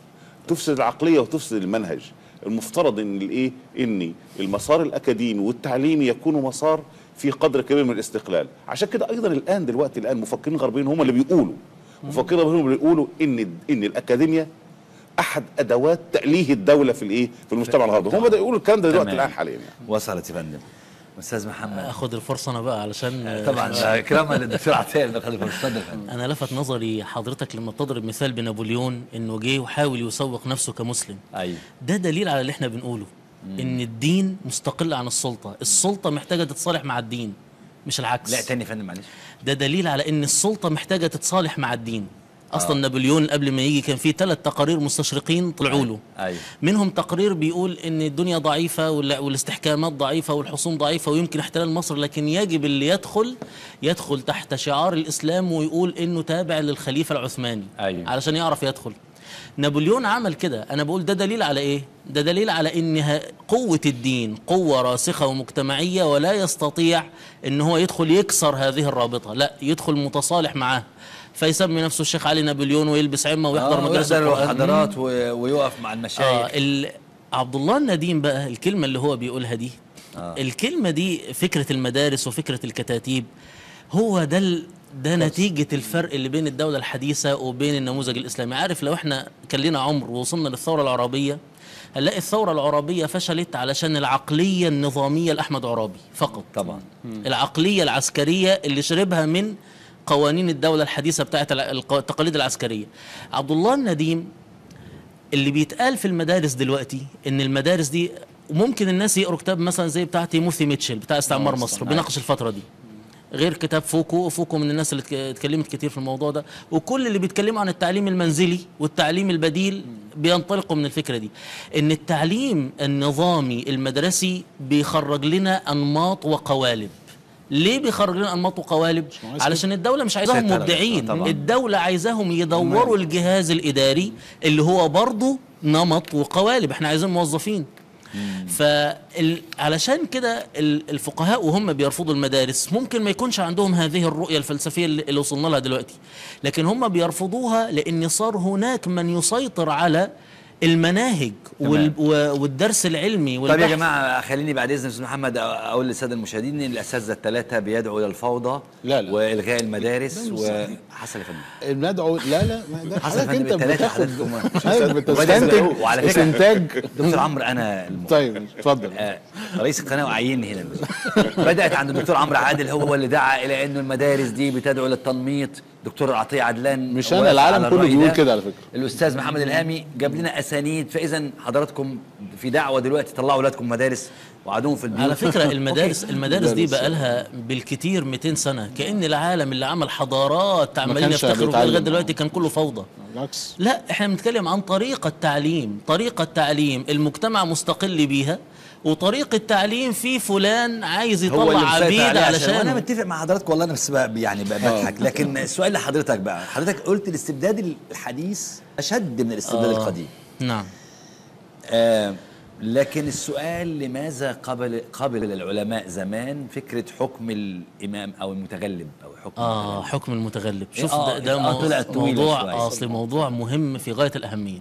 [SPEAKER 2] تفسد العقليه وتفسد المنهج المفترض ان الايه ان المسار الاكاديمي والتعليمي يكون مسار في قدر كبير من الاستقلال عشان كده ايضا الان دلوقتي الان مفكرين غربيين هم اللي بيقولوا مفكرين غربيين هم اللي بيقولوا ان ان الاكاديميه احد ادوات تاليه الدوله في الايه في المجتمع الغربي هم بداوا يقولوا الكلام ده دلوقتي
[SPEAKER 1] تمام.
[SPEAKER 2] الان حاليا يعني.
[SPEAKER 1] وصلت يا فندم استاذ محمد
[SPEAKER 3] اخد الفرصه انا بقى علشان
[SPEAKER 1] طبعا ده كراما للدكتور عطيه اللي خد الفرصه اتفضل يا فندم.
[SPEAKER 3] انا لفت نظري حضرتك لما بتضرب مثال بنابليون انه جه وحاول يسوق نفسه كمسلم
[SPEAKER 1] ايوه
[SPEAKER 3] ده دليل على اللي احنا بنقوله ان الدين مستقل عن السلطه السلطه محتاجه تتصالح مع الدين مش العكس
[SPEAKER 1] لا تاني يا فندم معلش
[SPEAKER 3] ده دليل على ان السلطه محتاجه تتصالح مع الدين اصلا نابليون قبل ما يجي كان في ثلاث تقارير مستشرقين طلعوا له
[SPEAKER 1] ايوه
[SPEAKER 3] منهم تقرير بيقول ان الدنيا ضعيفه وال- والاستحكامات ضعيفه والحصون ضعيفه ويمكن احتلال مصر لكن يجب اللي يدخل يدخل تحت شعار الاسلام ويقول انه تابع للخليفه العثماني
[SPEAKER 1] أيوة.
[SPEAKER 3] علشان يعرف يدخل نابليون عمل كده انا بقول ده دليل على ايه ده دليل على ان ه- قوه الدين قوه راسخه ومجتمعيه ولا يستطيع ان هو يدخل يكسر هذه الرابطه لا يدخل متصالح معاه فيسمي نفسه الشيخ علي نابليون ويلبس عمه ويحضر
[SPEAKER 1] آه
[SPEAKER 3] مجالس
[SPEAKER 1] ويحضر
[SPEAKER 3] القرآن.
[SPEAKER 1] محاضرات و- ويقف مع
[SPEAKER 3] اه
[SPEAKER 1] المشايخ
[SPEAKER 3] ال... عبد الله النديم بقى الكلمه اللي هو بيقولها دي آه. الكلمه دي فكره المدارس وفكره الكتاتيب هو ده ال... ده نتيجة الفرق اللي بين الدولة الحديثة وبين النموذج الإسلامي عارف لو احنا كان لنا عمر ووصلنا للثورة العربية هنلاقي الثورة العربية فشلت علشان العقلية النظامية لأحمد عرابي فقط
[SPEAKER 1] طبعا
[SPEAKER 3] العقلية العسكرية اللي شربها من قوانين الدولة الحديثة بتاعت الع- الق- التقاليد العسكرية عبد الله النديم اللي بيتقال في المدارس دلوقتي ان المدارس دي وممكن الناس يقروا كتاب مثلا زي بتاع تيموثي ميتشل بتاع استعمار مصر بيناقش الفتره دي غير كتاب فوكو فوكو من الناس اللي اتك- اتكلمت كتير في الموضوع ده وكل اللي بيتكلموا عن التعليم المنزلي والتعليم البديل بينطلقوا من الفكره دي ان التعليم النظامي المدرسي بيخرج لنا انماط وقوالب ليه بيخرج لنا انماط وقوالب
[SPEAKER 4] عايز
[SPEAKER 3] علشان الدوله مش عايزاهم
[SPEAKER 1] سيطرة.
[SPEAKER 3] مبدعين
[SPEAKER 1] آه طبعاً.
[SPEAKER 3] الدوله عايزاهم يدوروا الجهاز الاداري اللي هو برضه نمط وقوالب احنا عايزين موظفين فعلشان كده ال- الفقهاء وهم بيرفضوا المدارس ممكن ما يكونش عندهم هذه الرؤية الفلسفية اللي اللي وصلنا لها دلوقتي لكن هم بيرفضوها لأن صار هناك من يسيطر على المناهج وال و- والدرس العلمي
[SPEAKER 1] طب يا
[SPEAKER 3] والبحث
[SPEAKER 1] جماعه خليني بعد اذن استاذ محمد أ- اقول للساده المشاهدين ان الاساتذه الثلاثه بيدعوا الى الفوضى
[SPEAKER 4] لا، لا.
[SPEAKER 1] والغاء المدارس وحصل يا فندم
[SPEAKER 4] ندعو لا لا ما ده
[SPEAKER 1] حسن
[SPEAKER 4] حضرتك
[SPEAKER 1] فندم
[SPEAKER 4] انت
[SPEAKER 1] التلاتة
[SPEAKER 4] بتاخد
[SPEAKER 1] حضرتكم-
[SPEAKER 4] حضرتك
[SPEAKER 1] وبدأ
[SPEAKER 4] بتستنتج
[SPEAKER 1] يسمعوه. وعلى فكرة-
[SPEAKER 4] استنتاج
[SPEAKER 1] دكتور عمرو انا الم...
[SPEAKER 4] طيب اتفضل
[SPEAKER 1] آه، رئيس القناه وعيني هنا بدات عند الدكتور عمرو عادل هو اللي دعا الى انه المدارس دي بتدعو للتنميط دكتور عطيه عدلان
[SPEAKER 4] مش أنا،
[SPEAKER 1] وافق
[SPEAKER 4] العالم
[SPEAKER 1] على
[SPEAKER 4] كله
[SPEAKER 1] الرأي
[SPEAKER 4] بيقول
[SPEAKER 1] ده.
[SPEAKER 4] كده على فكرة.
[SPEAKER 1] الاستاذ محمد الهامي جاب لنا اسانيد فاذا حضراتكم في دعوه دلوقتي طلعوا اولادكم مدارس وقعدوهم في البيوت
[SPEAKER 3] على فكرة المدارس
[SPEAKER 1] أوكي.
[SPEAKER 3] المدارس دي
[SPEAKER 4] مدارس.
[SPEAKER 3] بقى لها بالكتير 200 سنة كأن العالم اللي عمل حضارات عمالين
[SPEAKER 4] كانش
[SPEAKER 3] يفتخروا فيها
[SPEAKER 4] بيتعلم.
[SPEAKER 3] لغاية دلوقتي كان كله فوضى
[SPEAKER 4] بالعكس
[SPEAKER 3] لا احنا بنتكلم عن طريقة تعليم طريقة تعليم المجتمع مستقل بيها وطريقة تعليم في فلان عايز
[SPEAKER 1] هو اللي
[SPEAKER 3] يطلع
[SPEAKER 1] مسيطر
[SPEAKER 3] عبيد
[SPEAKER 1] عليه عشان
[SPEAKER 3] علشان
[SPEAKER 1] وانا متفق مع حضرتك والله انا بس بقى يعني بقى بضحك لكن السؤال لحضرتك بقى حضرتك قلت الاستبداد الحديث اشد من الاستبداد
[SPEAKER 3] آه.
[SPEAKER 1] القديم
[SPEAKER 3] نعم
[SPEAKER 1] آه لكن السؤال لماذا قبل قبل العلماء زمان فكره حكم الامام او المتغلب او حكم
[SPEAKER 3] اه
[SPEAKER 1] المتغلب؟
[SPEAKER 3] حكم المتغلب شوف
[SPEAKER 1] آه،
[SPEAKER 3] ده, ده
[SPEAKER 1] آه،
[SPEAKER 3] مو-
[SPEAKER 1] طلعت طويلة
[SPEAKER 3] موضوع
[SPEAKER 1] شوية.
[SPEAKER 3] آه، اصل موضوع مهم في غاية الأهمية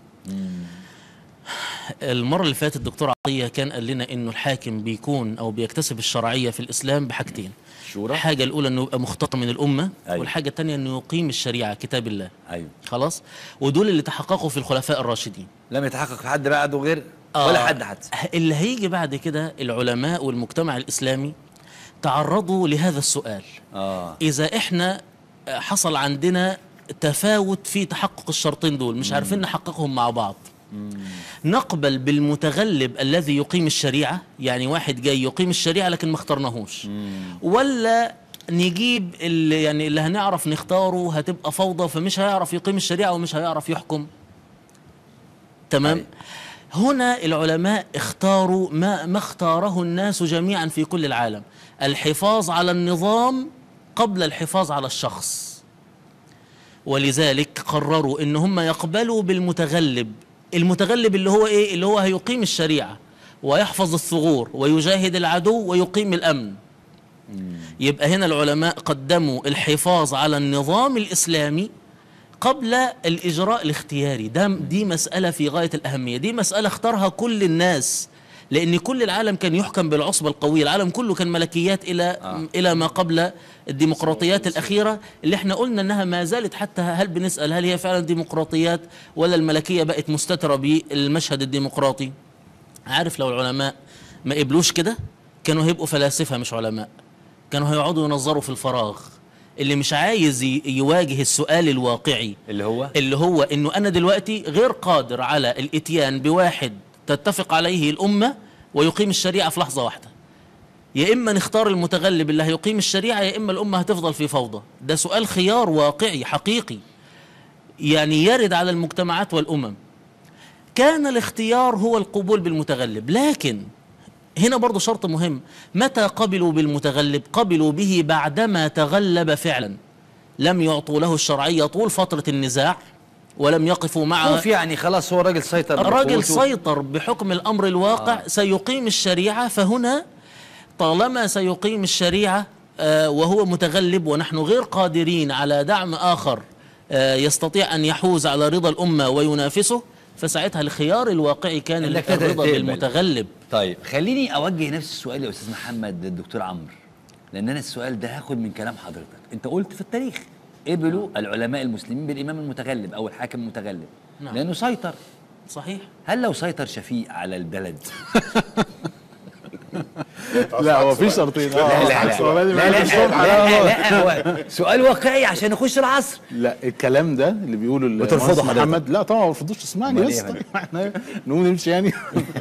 [SPEAKER 3] المرة اللي فاتت الدكتور عطية كان قال لنا انه الحاكم بيكون او بيكتسب الشرعية في الإسلام بحاجتين
[SPEAKER 1] شورى
[SPEAKER 3] الحاجة الأولى انه يبقى مختار من الأمة
[SPEAKER 1] أيوة.
[SPEAKER 3] والحاجة الثانية انه يقيم الشريعة كتاب الله
[SPEAKER 1] ايوه
[SPEAKER 3] خلاص ودول اللي تحققوا في الخلفاء الراشدين
[SPEAKER 1] لم يتحقق في حد بعده غير
[SPEAKER 3] آه،
[SPEAKER 1] ولا حد حتى
[SPEAKER 3] اللي هيجي بعد كده العلماء والمجتمع الإسلامي تعرضوا لهذا السؤال
[SPEAKER 1] اه
[SPEAKER 3] إذا إحنا حصل عندنا تفاوت في تحقق الشرطين دول مش عارفين نحققهم مع بعض نقبل بالمتغلب الذي يقيم الشريعة يعني واحد جاي يقيم الشريعة لكن ما اخترناهوش ولا نجيب اللي يعني اللي هنعرف نختاره هتبقى فوضى فمش هيعرف يقيم الشريعة ومش هيعرف يحكم تمام
[SPEAKER 1] أي.
[SPEAKER 3] هنا العلماء اختاروا ما ما اختاره الناس جميعا في كل العالم الحفاظ على النظام قبل الحفاظ على الشخص ولذلك قرروا ان هم يقبلوا بالمتغلب المتغلب اللي هو ايه اللي هو هيقيم الشريعة ويحفظ الثغور ويجاهد العدو ويقيم الامن يبقى هنا العلماء قدموا الحفاظ على النظام الإسلامي قبل الإجراء الاختياري ده دي مسألة في غاية الأهمية دي مسألة اختارها كل الناس لأن كل العالم كان يحكم بالعصبة القوية العالم كله كان ملكيات إلى آه. إلى ما قبل الديمقراطيات الأخيرة اللي احنا قلنا أنها ما زالت حتى هل بنسأل هل هي فعلا ديمقراطيات ولا الملكية بقت مستترة بالمشهد الديمقراطي عارف لو العلماء ما قبلوش كده كانوا هيبقوا فلاسفة مش علماء كانوا هيقعدوا ينظروا في الفراغ اللي مش عايز ي- يواجه السؤال الواقعي
[SPEAKER 1] اللي هو
[SPEAKER 3] اللي هو انه انا دلوقتي غير قادر على الاتيان بواحد تتفق عليه الامه ويقيم الشريعه في لحظه واحده يا اما نختار المتغلب اللي هيقيم الشريعه يا اما الامه هتفضل في فوضى ده سؤال خيار واقعي حقيقي يعني يرد على المجتمعات والامم كان الاختيار هو القبول بالمتغلب لكن هنا برضو شرط مهم متى قبلوا بالمتغلب قبلوا به بعدما تغلب فعلا لم يعطوا له الشرعية طول فترة النزاع ولم يقفوا معه
[SPEAKER 1] شوف يعني خلاص هو الراجل سيطر
[SPEAKER 3] الراجل
[SPEAKER 1] بقوته.
[SPEAKER 3] سيطر بحكم الأمر الواقع آه. سيقيم الشريعة فهنا طالما سيقيم الشريعة آه وهو متغلب ونحن غير قادرين على دعم آخر آه يستطيع أن يحوز على رضا الأمة وينافسه فساعتها الخيار الواقعي كان
[SPEAKER 1] إنك
[SPEAKER 3] الرضا
[SPEAKER 1] تقبل.
[SPEAKER 3] بالمتغلب
[SPEAKER 1] طيب خليني اوجه نفس السؤال يا استاذ محمد للدكتور عمرو لان انا السؤال ده هاخد من كلام حضرتك انت قلت في التاريخ قبلوا العلماء المسلمين بالامام المتغلب او الحاكم المتغلب
[SPEAKER 3] نعم.
[SPEAKER 1] لانه سيطر
[SPEAKER 3] صحيح
[SPEAKER 1] هل لو سيطر شفيق على البلد
[SPEAKER 4] لا هو في شرطين
[SPEAKER 1] لا لا لا لا لا, لا, لا هو سؤال واقعي عشان نخش العصر
[SPEAKER 4] لا الكلام ده اللي بيقوله
[SPEAKER 1] بترفضه
[SPEAKER 4] المهندس
[SPEAKER 1] حضرتك؟
[SPEAKER 4] محمد لا طبعا ما برفضوش اسمعني
[SPEAKER 1] أمال
[SPEAKER 4] بس
[SPEAKER 1] إيه يا فندم؟
[SPEAKER 4] احنا نقوم نمشي يعني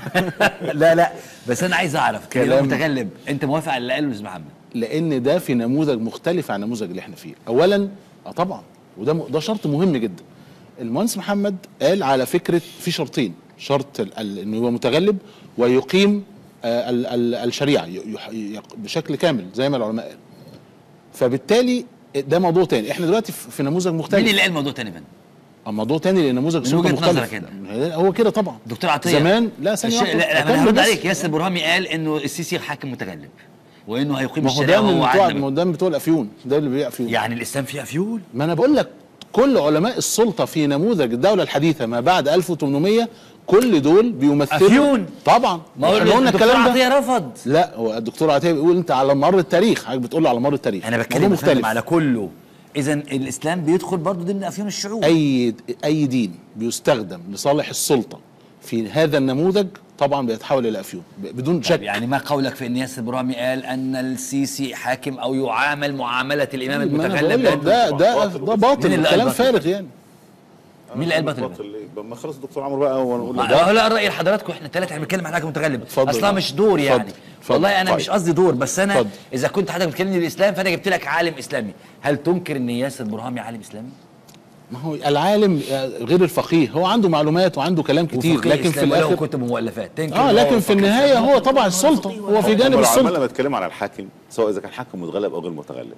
[SPEAKER 1] لا لا بس انا عايز اعرف كلام
[SPEAKER 4] كلام-
[SPEAKER 1] متغلب انت موافق على اللي قاله الاستاذ محمد
[SPEAKER 4] لان ده في نموذج مختلف عن النموذج اللي احنا فيه اولا اه طبعا وده م- ده شرط مهم جدا المهندس محمد قال على فكره في شرطين شرط ال- ال- انه هو متغلب ويقيم آه، ال- ال- الشريعه ي- يح- يق- بشكل كامل زي ما العلماء قالوا فبالتالي ده موضوع تاني احنا دلوقتي في في نموذج
[SPEAKER 1] مين
[SPEAKER 4] مختلف
[SPEAKER 1] اللي قال موضوع تاني يا فندم؟
[SPEAKER 4] آه، موضوع تاني لان نموذج
[SPEAKER 1] من
[SPEAKER 4] سلوكه
[SPEAKER 1] وجهة
[SPEAKER 4] مختلف
[SPEAKER 1] نظرك كده.
[SPEAKER 4] هو كده طبعا
[SPEAKER 1] دكتور عطيه
[SPEAKER 4] زمان لا ثانيه
[SPEAKER 1] الش...
[SPEAKER 4] واحدة.
[SPEAKER 1] لا, لا
[SPEAKER 4] أكمل
[SPEAKER 1] انا هرد
[SPEAKER 4] بس.
[SPEAKER 1] عليك ياسر برهامي قال انه السيسي حاكم متغلب وانه هيقيم
[SPEAKER 4] ما هو
[SPEAKER 1] الشريعه
[SPEAKER 4] ده من
[SPEAKER 1] وهو
[SPEAKER 4] بتوع
[SPEAKER 1] عدل
[SPEAKER 4] ما هو ده من بتوع الافيون ده اللي بيبيع افيون
[SPEAKER 1] يعني الاسلام فيه افيون
[SPEAKER 4] ما انا بقول لك كل علماء السلطه في نموذج الدوله الحديثه ما بعد 1800 كل دول بيمثلوا
[SPEAKER 1] أفيون.
[SPEAKER 4] طبعا
[SPEAKER 1] ما هو
[SPEAKER 4] احنا قلنا
[SPEAKER 1] الدكتور
[SPEAKER 4] الكلام ده
[SPEAKER 1] عطيه رفض
[SPEAKER 4] لا هو الدكتور عطيه بيقول انت على مر التاريخ حضرتك بتقول له على مر التاريخ
[SPEAKER 1] انا
[SPEAKER 4] موضوع
[SPEAKER 1] بتكلم
[SPEAKER 4] مختلف
[SPEAKER 1] مختلف على كله اذا الاسلام بيدخل برضه ضمن افيون الشعوب
[SPEAKER 4] اي اي دين بيستخدم لصالح السلطه في هذا النموذج طبعا بيتحول الى افيون ب- بدون
[SPEAKER 1] طيب
[SPEAKER 4] شك
[SPEAKER 1] يعني ما قولك في ان ياسر برهامي قال ان السيسي حاكم او يعامل معامله الامام
[SPEAKER 4] ما انا
[SPEAKER 1] المتغلب
[SPEAKER 4] بقول لك ده ده
[SPEAKER 2] باطل.
[SPEAKER 4] ده باطل
[SPEAKER 1] مين اللي قال
[SPEAKER 4] كلام
[SPEAKER 1] باطل؟
[SPEAKER 4] فارغ يعني
[SPEAKER 1] مين اللي قال باطل
[SPEAKER 2] باطل ليه؟ ما خلص الدكتور عمرو بقى ونقول له
[SPEAKER 1] لا لا الراي لحضراتكم احنا الثلاثه احنا بنتكلم عن حاجه متغلب
[SPEAKER 4] اتفضل.
[SPEAKER 1] اصلا مش دور يعني
[SPEAKER 4] اتفضل. اتفضل.
[SPEAKER 1] والله انا
[SPEAKER 4] طيب.
[SPEAKER 1] مش قصدي دور بس انا
[SPEAKER 4] اتفضل.
[SPEAKER 1] اذا كنت حضرتك بتكلمني بالاسلام فانا جبت لك عالم اسلامي هل تنكر ان ياسر برهامي عالم اسلامي
[SPEAKER 4] ما هو العالم آه، غير الفقيه هو عنده معلومات وعنده كلام كتير
[SPEAKER 1] وفقيه
[SPEAKER 4] لكن في
[SPEAKER 1] إسلامي وله
[SPEAKER 4] الاخر
[SPEAKER 1] كتب ومؤلفات تنكر
[SPEAKER 4] اه
[SPEAKER 1] إن هو
[SPEAKER 4] لكن في
[SPEAKER 1] فقيه
[SPEAKER 4] النهايه
[SPEAKER 1] إسلامي؟
[SPEAKER 4] هو طبعا السلطه هو في جانب
[SPEAKER 2] هم العلماء
[SPEAKER 4] السلطه
[SPEAKER 2] لما يتكلموا على الحاكم سواء اذا كان حاكم متغلب او غير متغلب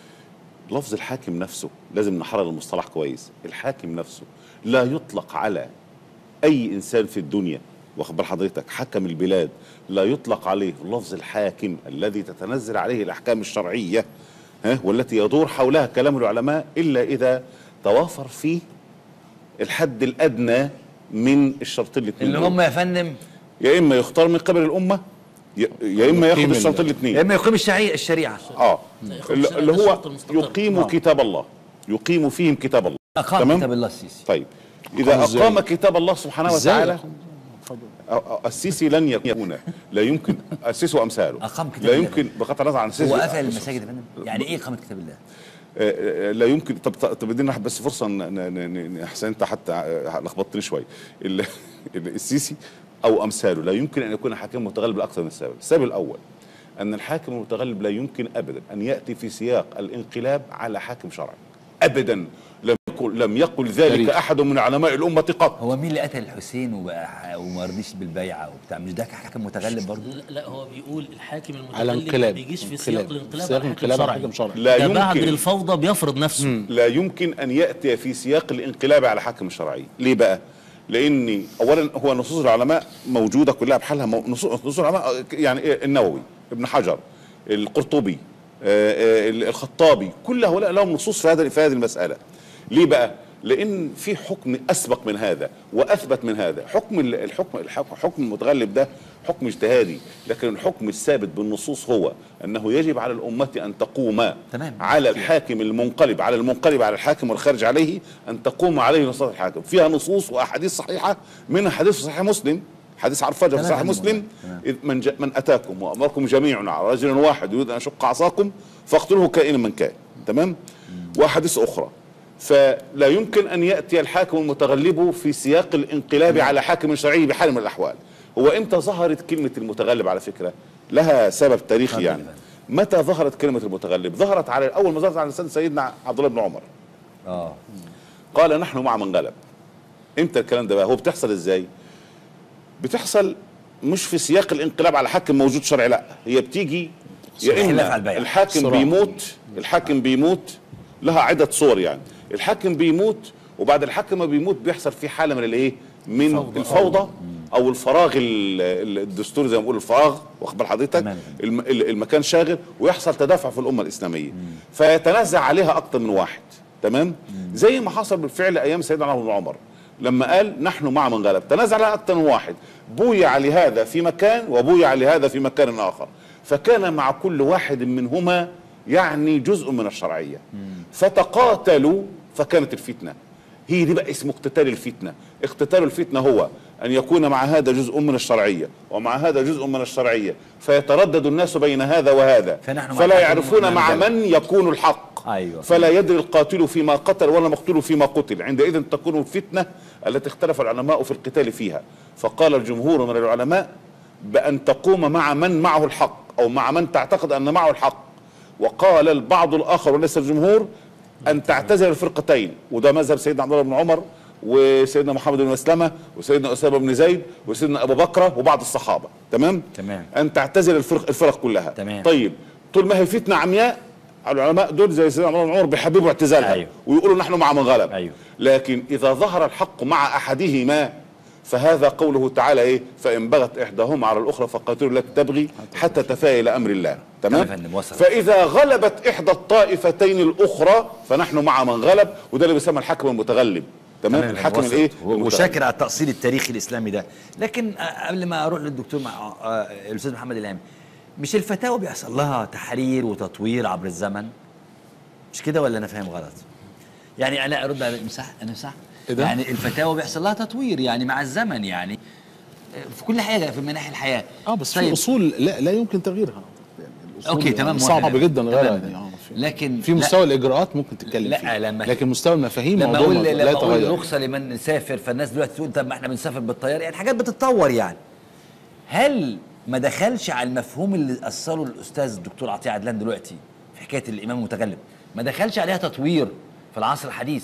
[SPEAKER 2] لفظ الحاكم نفسه لازم نحرر المصطلح كويس الحاكم نفسه لا يطلق على اي انسان في الدنيا واخد بال حضرتك حكم البلاد لا يطلق عليه لفظ الحاكم الذي تتنزل عليه الاحكام الشرعيه ها والتي يدور حولها كلام العلماء الا اذا توافر فيه الحد الادنى من الشرطين الاثنين
[SPEAKER 1] اللي هم يا فندم
[SPEAKER 2] يا اما يختار من قبل الامه يا- يا اما ياخد
[SPEAKER 4] يقيم
[SPEAKER 2] الشرطين
[SPEAKER 4] ال-
[SPEAKER 1] يا
[SPEAKER 2] الاثنين
[SPEAKER 1] اما يقيم الشريعه الشريعه
[SPEAKER 2] اه
[SPEAKER 3] ياخد
[SPEAKER 2] اللي
[SPEAKER 3] الشرع
[SPEAKER 2] اللي
[SPEAKER 3] ده
[SPEAKER 2] هو
[SPEAKER 3] الشرط المستقر.
[SPEAKER 2] يقيم
[SPEAKER 1] آه.
[SPEAKER 2] كتاب الله يقيم فيهم كتاب الله
[SPEAKER 1] اقام
[SPEAKER 2] تمام؟
[SPEAKER 1] كتاب الله السيسي
[SPEAKER 2] طيب اذا
[SPEAKER 4] أقام إزاي؟
[SPEAKER 2] اقام كتاب الله سبحانه
[SPEAKER 4] إزاي
[SPEAKER 2] وتعالى
[SPEAKER 4] أقام؟ اتفضل.
[SPEAKER 2] أ- أ- السيسي لن يكون لا يمكن السيسي وامثاله
[SPEAKER 1] أقام كتاب
[SPEAKER 2] لا
[SPEAKER 1] الله.
[SPEAKER 2] يمكن بغض النظر عن السيسي
[SPEAKER 1] هو قفل المساجد يا فندم يعني ايه اقامه كتاب الله
[SPEAKER 2] آه، آه، لا يمكن طب طب طب ادينا بس فرصه ن- ن- ن- ن- احسن انت حتى آه، لخبطتني شوي ال- ال- السيسي او امثاله لا يمكن ان يكون حاكم متغلب لاكثر من سبب، السبب الاول ان الحاكم المتغلب لا يمكن ابدا ان ياتي في سياق الانقلاب على حاكم شرعي ابدا لم يقل لم يقل ذلك
[SPEAKER 4] تاريخ.
[SPEAKER 2] احد من علماء الامه قط
[SPEAKER 1] هو مين اللي قتل الحسين وبقى وما رضيش بالبيعه وبتاع مش ده حكم متغلب برضه
[SPEAKER 3] لا, لا هو بيقول الحاكم
[SPEAKER 4] على
[SPEAKER 3] المتغلب ما
[SPEAKER 4] انقلاب
[SPEAKER 3] بيجيش في
[SPEAKER 4] انقلاب.
[SPEAKER 3] سياق الانقلاب
[SPEAKER 4] سياق
[SPEAKER 3] على حكم
[SPEAKER 4] الانقلاب على
[SPEAKER 3] شرعي
[SPEAKER 4] حكم شرعي
[SPEAKER 2] لا
[SPEAKER 3] ده بعد
[SPEAKER 2] يمكن
[SPEAKER 3] الفوضى بيفرض نفسه
[SPEAKER 2] لا يمكن ان ياتي في سياق الانقلاب على حاكم شرعي ليه بقى لان اولا هو نصوص العلماء موجوده كلها بحالها مو- نصوص نصوص العلماء يعني إيه؟ النووي ابن حجر القرطبي آه، آه، الخطابي كل هؤلاء لهم نصوص في هذا في هذه المساله ليه بقى لان في حكم اسبق من هذا واثبت من هذا حكم ال- الحكم الحكم حكم المتغلب ده حكم اجتهادي لكن الحكم الثابت بالنصوص هو انه يجب على الامه ان تقوم
[SPEAKER 1] تمام.
[SPEAKER 2] على الحاكم المنقلب على المنقلب على الحاكم والخارج عليه ان تقوم عليه نصوص الحاكم فيها نصوص واحاديث صحيحه منها حديث في صحيح مسلم حديث عرفجه في
[SPEAKER 1] تمام
[SPEAKER 2] صحيح
[SPEAKER 1] تمام.
[SPEAKER 2] مسلم
[SPEAKER 1] تمام.
[SPEAKER 2] إذ من, جاء من اتاكم وامركم جميعا على رجل واحد يريد ان يشق عصاكم فاقتلوه كائنا من كان تمام واحاديث اخرى فلا يمكن ان ياتي الحاكم المتغلب في سياق الانقلاب على حاكم شرعي بحال من الاحوال هو امتى ظهرت كلمه المتغلب على فكره لها سبب تاريخي
[SPEAKER 1] اتفضل
[SPEAKER 2] يعني
[SPEAKER 1] يا فندم.
[SPEAKER 2] متى ظهرت كلمه المتغلب ظهرت على اول ما ظهرت على لسان سيدنا عبد الله بن عمر
[SPEAKER 1] اه
[SPEAKER 2] قال نحن مع من غلب امتى الكلام ده بقى هو بتحصل ازاي بتحصل مش في سياق الانقلاب على حاكم موجود شرعي لا هي بتيجي يا
[SPEAKER 1] خلاف على
[SPEAKER 2] اما
[SPEAKER 1] البيع.
[SPEAKER 2] الحاكم
[SPEAKER 4] صراع.
[SPEAKER 2] بيموت الحاكم بيموت لها عده صور يعني الحاكم بيموت وبعد الحاكم ما بيموت بيحصل في حاله من الايه من
[SPEAKER 3] فوضى.
[SPEAKER 2] الفوضى او الفراغ ال- ال- الدستوري زي ما بنقول الفراغ واخد بال حضرتك
[SPEAKER 1] تمام.
[SPEAKER 2] الم- ال- المكان شاغل ويحصل تدافع في الامه الاسلاميه فيتنازع عليها اكتر من واحد تمام زي ما حصل بالفعل ايام سيدنا عمر بن عمر لما قال نحن مع من غلب تنازع عليها اكتر من واحد بويع لهذا في مكان وبويع لهذا في مكان اخر فكان مع كل واحد منهما يعني جزء من الشرعيه فتقاتلوا فكانت الفتنه هي دي بقى اسمه اقتتال الفتنه اقتتال الفتنه هو ان يكون مع هذا جزء من الشرعيه ومع هذا جزء من الشرعيه فيتردد الناس بين هذا وهذا
[SPEAKER 1] فنحن مع
[SPEAKER 2] فلا
[SPEAKER 1] الحاكم
[SPEAKER 2] يعرفون
[SPEAKER 1] ومع
[SPEAKER 2] مع
[SPEAKER 1] الجلد.
[SPEAKER 2] من يكون الحق
[SPEAKER 1] أيوة.
[SPEAKER 2] فلا يدري القاتل فيما قتل ولا المقتول فيما قتل عندئذ تكون الفتنه التي اختلف العلماء في القتال فيها فقال الجمهور من العلماء بان تقوم مع من معه الحق او مع من تعتقد ان معه الحق وقال البعض الاخر وليس الجمهور ان تعتزل الفرقتين وده مذهب سيدنا عبد الله بن عمر وسيدنا محمد بن مسلمه وسيدنا اسامه بن زيد وسيدنا ابو بكر وبعض الصحابه تمام
[SPEAKER 1] تمام.
[SPEAKER 2] ان تعتزل الفرق الفرق كلها
[SPEAKER 1] تمام.
[SPEAKER 2] طيب طول ما هي فتنه عمياء العلماء دول زي سيدنا عبد الله بن عمر بيحببوا اعتزالها
[SPEAKER 1] أيوه.
[SPEAKER 2] ويقولوا نحن مع من غلب
[SPEAKER 1] أيوه.
[SPEAKER 2] لكن اذا ظهر الحق مع احدهما فهذا قوله تعالى ايه فان بغت احداهما على الاخرى فقاتلوا التي تبغي حتى تفاء الى امر الله تمام
[SPEAKER 1] تمام يا فندم، وصل.
[SPEAKER 2] فاذا غلبت احدى الطائفتين الاخرى فنحن مع من غلب وده اللي بيسمى الحكم المتغلب تمام
[SPEAKER 1] تمام،
[SPEAKER 2] الحكم
[SPEAKER 1] وصلت.
[SPEAKER 2] الايه
[SPEAKER 1] و-
[SPEAKER 2] المتغلب.
[SPEAKER 1] وشاكر على التأصيل التاريخي الإسلامي ده لكن آه، قبل ما أروح للدكتور مع آه، الأستاذ محمد الهامي مش الفتاوى بيحصل لها تحرير وتطوير عبر الزمن مش كده ولا أنا فاهم غلط يعني أنا أرد على مساح أنا صح
[SPEAKER 4] إيه ده؟
[SPEAKER 1] يعني الفتاوى بيحصل لها تطوير يعني مع الزمن يعني آه، في كل حاجة في مناحي الحياة
[SPEAKER 4] اه بس
[SPEAKER 1] طيب.
[SPEAKER 4] في اصول لا لا يمكن تغييرها يعني الأصول
[SPEAKER 1] أوكي تمام
[SPEAKER 4] صعبه
[SPEAKER 1] موافق.
[SPEAKER 4] جدا
[SPEAKER 1] تمام.
[SPEAKER 4] غيرها يعني آه، في-
[SPEAKER 1] لكن
[SPEAKER 4] في
[SPEAKER 1] لا-
[SPEAKER 4] مستوى الاجراءات ممكن تتكلم
[SPEAKER 1] لا،
[SPEAKER 4] فيه
[SPEAKER 1] لما-
[SPEAKER 4] لكن مستوى المفاهيم
[SPEAKER 1] لما
[SPEAKER 4] موضوع
[SPEAKER 1] اقول
[SPEAKER 4] ما- لا
[SPEAKER 1] لما اقول
[SPEAKER 4] يتغير
[SPEAKER 1] رخصه لمن نسافر فالناس دلوقتي تقول طب ما احنا بنسافر بالطياره يعني حاجات بتتطور يعني هل ما دخلش على المفهوم اللي اثره الاستاذ الدكتور عطيه عدلان دلوقتي في حكايه الامام المتغلب ما دخلش عليها تطوير في العصر الحديث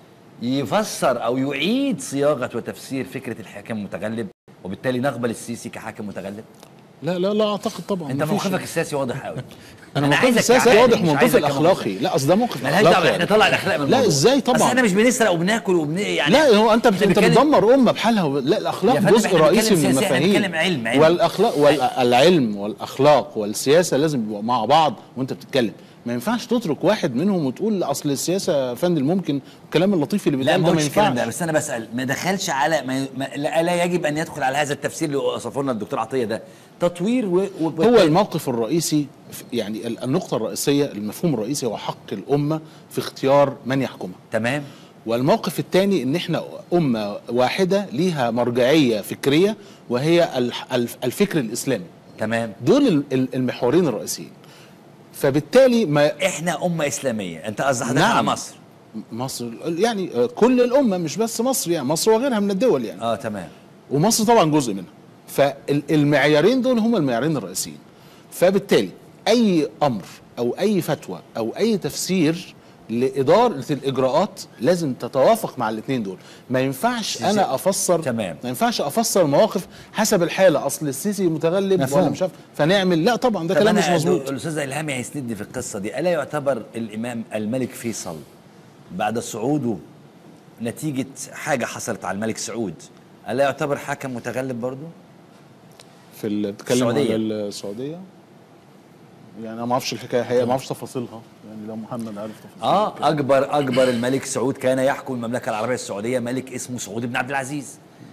[SPEAKER 1] يفسر او يعيد صياغه وتفسير فكره الحاكم المتغلب وبالتالي نقبل السيسي كحاكم متغلب
[SPEAKER 4] لا لا لا اعتقد طبعا
[SPEAKER 1] انت
[SPEAKER 4] مفيش-
[SPEAKER 1] موقفك السياسي واضح قوي
[SPEAKER 4] انا موقفي
[SPEAKER 1] عايزك
[SPEAKER 4] السياسي
[SPEAKER 1] تعالي،
[SPEAKER 4] واضح
[SPEAKER 1] مش
[SPEAKER 4] موقفي
[SPEAKER 1] عايزك
[SPEAKER 4] الاخلاقي لا اصل ده موقف
[SPEAKER 1] ملهاش دعوه
[SPEAKER 4] اخلاقي
[SPEAKER 1] احنا نطلع الاخلاق من
[SPEAKER 4] لا
[SPEAKER 1] الموضوع.
[SPEAKER 4] ازاي طبعا
[SPEAKER 1] اصل احنا مش بنسرق وبناكل وبن يعني
[SPEAKER 4] لا هو انت
[SPEAKER 1] إحنا
[SPEAKER 4] انت
[SPEAKER 1] بنتكلم-
[SPEAKER 4] بتدمر امه بحالها لا الاخلاق
[SPEAKER 1] يا فندم
[SPEAKER 4] جزء
[SPEAKER 1] إحنا
[SPEAKER 4] رئيسي
[SPEAKER 1] بنتكلم
[SPEAKER 4] من
[SPEAKER 1] سياسة، إحنا
[SPEAKER 4] المفاهيم
[SPEAKER 1] بنتكلم علم، علم.
[SPEAKER 4] والاخلاق والعلم والاخلاق والسياسه لازم يبقوا مع بعض وانت بتتكلم ما ينفعش تترك واحد منهم وتقول اصل السياسه يا فندم ممكن الكلام اللطيف اللي
[SPEAKER 1] لا
[SPEAKER 4] بيتقال
[SPEAKER 1] ما
[SPEAKER 4] ده ما
[SPEAKER 1] قلتش الكلام ده
[SPEAKER 4] ينفعش
[SPEAKER 1] بس انا بسال ما دخلش على ما ما لا, لا يجب ان يدخل على هذا التفسير اللي وصفه لنا الدكتور عطيه ده تطوير و, و
[SPEAKER 4] هو الموقف الرئيسي في- يعني ال- النقطه الرئيسيه المفهوم الرئيسي هو حق الامه في اختيار من يحكمها
[SPEAKER 1] تمام
[SPEAKER 4] والموقف الثاني ان احنا امه واحده ليها مرجعيه فكريه وهي الح- الف- الفكر الاسلامي
[SPEAKER 1] تمام
[SPEAKER 4] دول ال- ال- المحورين الرئيسيين فبالتالي ما
[SPEAKER 1] احنا امه اسلاميه انت قصدك حضرتك
[SPEAKER 4] نعم.
[SPEAKER 1] على مصر
[SPEAKER 4] مصر يعني آه، كل الامه مش بس مصر يعني مصر وغيرها من الدول يعني
[SPEAKER 1] اه تمام
[SPEAKER 4] ومصر طبعا جزء منها فالمعيارين دول هم المعيارين الرئيسيين فبالتالي اي امر او اي فتوى او اي تفسير لاداره الاجراءات لازم تتوافق مع الاثنين دول ما ينفعش انا افسر
[SPEAKER 1] تمام.
[SPEAKER 4] ما ينفعش افسر مواقف حسب الحاله اصل السيسي متغلب
[SPEAKER 1] مفهوم.
[SPEAKER 4] ولا مش عارف فنعمل لا طبعا ده
[SPEAKER 1] طب
[SPEAKER 4] كلام
[SPEAKER 1] أنا
[SPEAKER 4] مش مظبوط
[SPEAKER 1] دو- الاستاذ الهامي هيسندني في القصه دي الا يعتبر الامام الملك فيصل بعد صعوده نتيجه حاجه حصلت على الملك سعود الا يعتبر حاكم متغلب برضه
[SPEAKER 4] في ال- بتتكلم
[SPEAKER 1] السعودية.
[SPEAKER 4] على السعوديه يعني انا ما اعرفش الحكايه الحقيقه ما اعرفش تفاصيلها يعني لو محمد عارف تفاصيلها
[SPEAKER 1] اه اكبر اكبر الملك سعود كان يحكم المملكه العربيه السعوديه ملك اسمه سعود بن عبد العزيز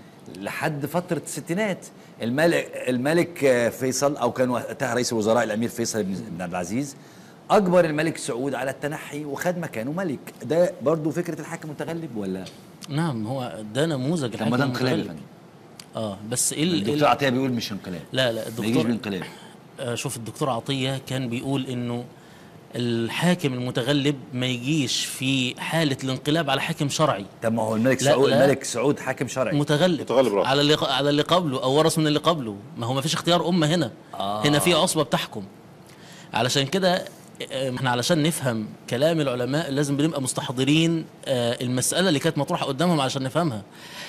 [SPEAKER 1] لحد فتره الستينات الملك الملك آه، فيصل او كان وقتها رئيس الوزراء الامير فيصل بن بن عبد العزيز اجبر الملك سعود على التنحي وخد مكانه ملك ده برضو فكره الحاكم المتغلب ولا
[SPEAKER 3] نعم هو ده نموذج
[SPEAKER 1] طب ما ده
[SPEAKER 3] الحاكم
[SPEAKER 1] انقلاب يا
[SPEAKER 3] المتغلب.
[SPEAKER 1] فندم
[SPEAKER 3] اه بس ايه ال- إيه
[SPEAKER 1] الدكتور
[SPEAKER 3] ال-
[SPEAKER 1] عطيه بيقول مش انقلاب
[SPEAKER 3] لا لا
[SPEAKER 1] ما يجيش
[SPEAKER 3] الدكتور
[SPEAKER 1] بانقلاب
[SPEAKER 3] آه، شوف الدكتور عطية كان بيقول انه الحاكم المتغلب ما يجيش في حالة الانقلاب على حاكم شرعي
[SPEAKER 1] طب ما هو الملك
[SPEAKER 3] لا،
[SPEAKER 1] سعود
[SPEAKER 3] لا.
[SPEAKER 1] الملك سعود حاكم شرعي
[SPEAKER 3] متغلب,
[SPEAKER 2] متغلب رأس.
[SPEAKER 3] على اللي على اللي قبله او ورث من اللي قبله ما هو ما فيش اختيار امه هنا آه. هنا في عصبه بتحكم علشان كده آه، احنا علشان نفهم كلام العلماء لازم بنبقى مستحضرين آه، المساله اللي كانت مطروحه قدامهم علشان نفهمها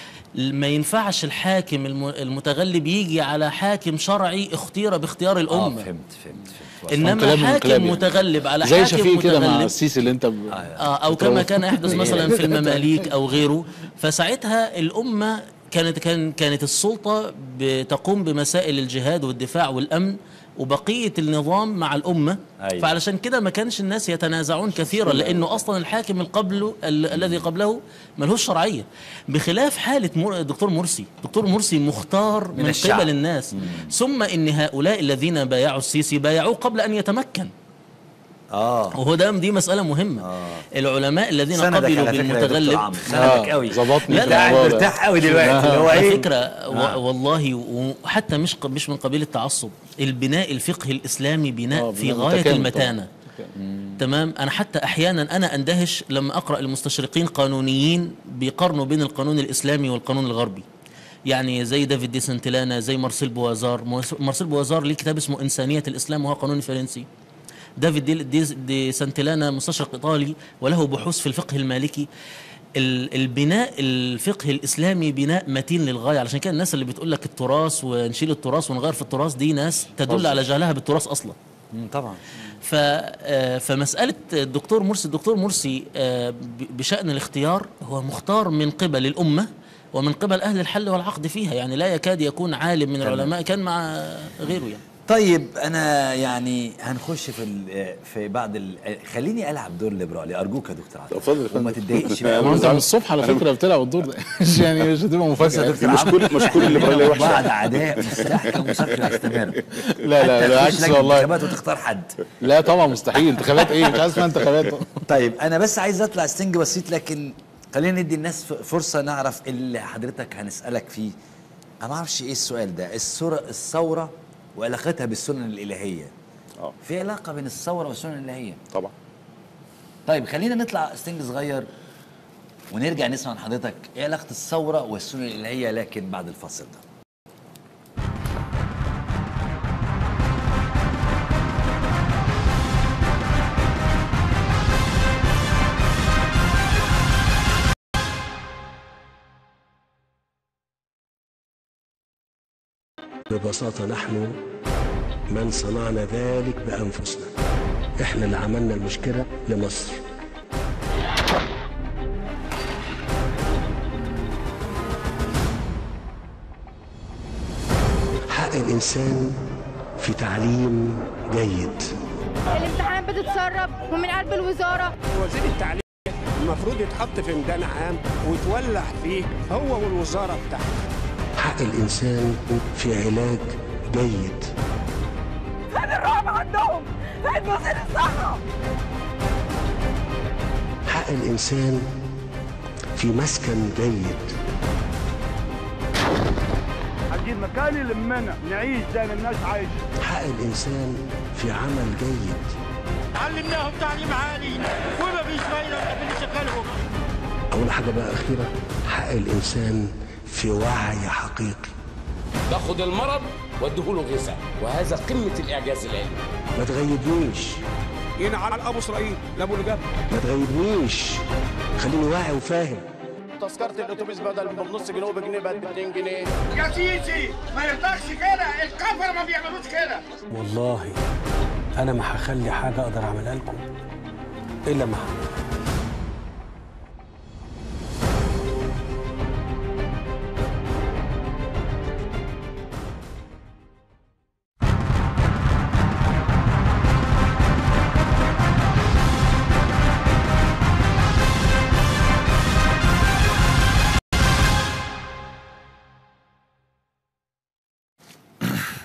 [SPEAKER 3] ما ينفعش الحاكم الم- المتغلب يجي على حاكم شرعي اختير باختيار
[SPEAKER 1] اه
[SPEAKER 3] الامه
[SPEAKER 1] فهمت فهمت فهمت
[SPEAKER 3] انما
[SPEAKER 4] انقلاب
[SPEAKER 3] حاكم
[SPEAKER 4] انقلاب يعني.
[SPEAKER 3] متغلب على
[SPEAKER 4] زي
[SPEAKER 3] حاكم
[SPEAKER 4] شفيق كده مع
[SPEAKER 3] متغلب
[SPEAKER 4] السيسي اللي انت ب...
[SPEAKER 3] آه او كما كان يحدث مثلا في المماليك او غيره فساعتها الامه كانت كان كانت السلطه بتقوم بمسائل الجهاد والدفاع والامن وبقيه النظام مع الامه
[SPEAKER 1] أيوة.
[SPEAKER 3] فعلشان كده ما كانش الناس يتنازعون كثيرا لانه اصلا الحاكم القبل ال- الذي قبله ملهوش شرعيه بخلاف حاله مر... الدكتور مرسي الدكتور مرسي مختار من, من
[SPEAKER 1] الشعب.
[SPEAKER 3] قبل الناس ثم ان هؤلاء الذين بايعوا السيسي بايعوه قبل ان يتمكن
[SPEAKER 1] اه
[SPEAKER 3] وهو ده دي مسألة مهمة آه. العلماء الذين
[SPEAKER 1] سندك
[SPEAKER 3] قبلوا
[SPEAKER 1] على فكرة يا دكتور
[SPEAKER 3] بالمتغلب
[SPEAKER 1] عمرو، سندك قوي
[SPEAKER 4] ظبطني
[SPEAKER 3] لا،
[SPEAKER 4] في
[SPEAKER 3] لا،
[SPEAKER 1] قاعد
[SPEAKER 4] الموضوع ده.
[SPEAKER 1] مرتاح قوي دلوقتي اللي هو
[SPEAKER 3] على
[SPEAKER 1] ايه
[SPEAKER 3] فكرة و- والله وحتى مش ق- مش من قبيل التعصب البناء الفقهي الإسلامي بناء
[SPEAKER 4] آه،
[SPEAKER 3] في
[SPEAKER 4] بناء
[SPEAKER 3] غاية
[SPEAKER 4] متكامل
[SPEAKER 3] المتانة تمام أنا حتى أحيانا أنا أندهش لما أقرأ المستشرقين قانونيين بيقارنوا بين القانون الإسلامي والقانون الغربي يعني زي دافيد دي سنتلانا زي مارسيل بوازار مارس- مارسيل بوازار ليه كتاب اسمه إنسانية الإسلام وهو قانون فرنسي دافيد دي, دي, دي سانتلانا مستشرق ايطالي وله بحوث في الفقه المالكي ال- البناء الفقهي الاسلامي بناء متين للغايه علشان كده الناس اللي بتقول لك التراث ونشيل التراث ونغير في التراث دي ناس تدل على جهلها بالتراث اصلا
[SPEAKER 1] مم، طبعا
[SPEAKER 3] ف آه، فمساله الدكتور مرسي الدكتور مرسي آه، ب- بشان الاختيار هو مختار من قبل الامه ومن قبل اهل الحل والعقد فيها يعني لا يكاد يكون عالم من العلماء كان مع غيره يعني
[SPEAKER 1] طيب انا يعني هنخش في ال- في بعض ال... خليني العب دور ليبرالي ارجوك يا دكتور عطيه
[SPEAKER 2] اتفضل يا فندم.
[SPEAKER 1] وما تتضايقش
[SPEAKER 2] لا،
[SPEAKER 1] بقى
[SPEAKER 4] ما انت
[SPEAKER 2] أنا-
[SPEAKER 4] من الصبح على فكره بتلعب الدور ده مش يعني مش هتبقى
[SPEAKER 1] بص يا
[SPEAKER 4] مفاجاه
[SPEAKER 1] دكتور
[SPEAKER 2] مش
[SPEAKER 1] عمرو،
[SPEAKER 2] كل- مش كل الليبرالية
[SPEAKER 1] إحنا
[SPEAKER 2] وحشة.
[SPEAKER 1] بعض اعداء مستحكم وشكل هيستمر
[SPEAKER 4] لا لا
[SPEAKER 1] حتى
[SPEAKER 4] بالعكس
[SPEAKER 1] تخش لجنة
[SPEAKER 4] والله
[SPEAKER 1] انتخابات وتختار حد
[SPEAKER 4] لا طبعا مستحيل انتخابات ايه مش عايز اسمها انتخابات
[SPEAKER 1] طيب انا بس عايز اطلع ستنج بسيط لكن خلينا ندي الناس ف- فرصه نعرف اللي حضرتك هنسالك فيه انا ما اعرفش ايه السؤال ده الثوره الثوره وعلاقتها بالسنن الالهيه
[SPEAKER 2] اه
[SPEAKER 1] في علاقه بين الثوره والسنن الالهيه
[SPEAKER 2] طبعا
[SPEAKER 1] طيب خلينا نطلع ستنج صغير ونرجع نسمع من حضرتك ايه علاقه الثوره والسنن الالهيه لكن بعد الفاصل ده
[SPEAKER 5] ببساطة نحن من صنعنا ذلك بأنفسنا احنا اللي عملنا المشكلة لمصر حق الإنسان في تعليم جيد
[SPEAKER 6] الامتحانات بتتسرب ومن قلب الوزاره
[SPEAKER 7] وزير التعليم المفروض يتحط في ميدان عام ويتولع فيه هو والوزاره بتاعته
[SPEAKER 5] حق الإنسان في علاج جيد حق الإنسان في مسكن جيد
[SPEAKER 8] عايزين مكان يلمنا نعيش زي ما الناس عايشه
[SPEAKER 5] حق الإنسان في عمل جيد
[SPEAKER 7] علمناهم تعليم عالي وما فيش فايده بنشغلهم
[SPEAKER 5] أول حاجة بقى أخيرة حق الإنسان في وعي حقيقي
[SPEAKER 9] باخد المرض واديهوله غذاء وهذا قمه الاعجاز العلمي
[SPEAKER 5] ما تغيبنيش
[SPEAKER 7] ينعل ابو اسرائيل لابو الجبل
[SPEAKER 5] ما تغيبنيش خليني واعي وفاهم
[SPEAKER 7] تذكره الاتوبيس بدل من نص جنيه بجنيه بقت ب 2 جنيه
[SPEAKER 8] يا سيسي ما يرضاكش كده الكفر ما بيعملوش كده
[SPEAKER 5] والله أنا ما هخلي حاجة أقدر أعملها لكم إلا ما هعملها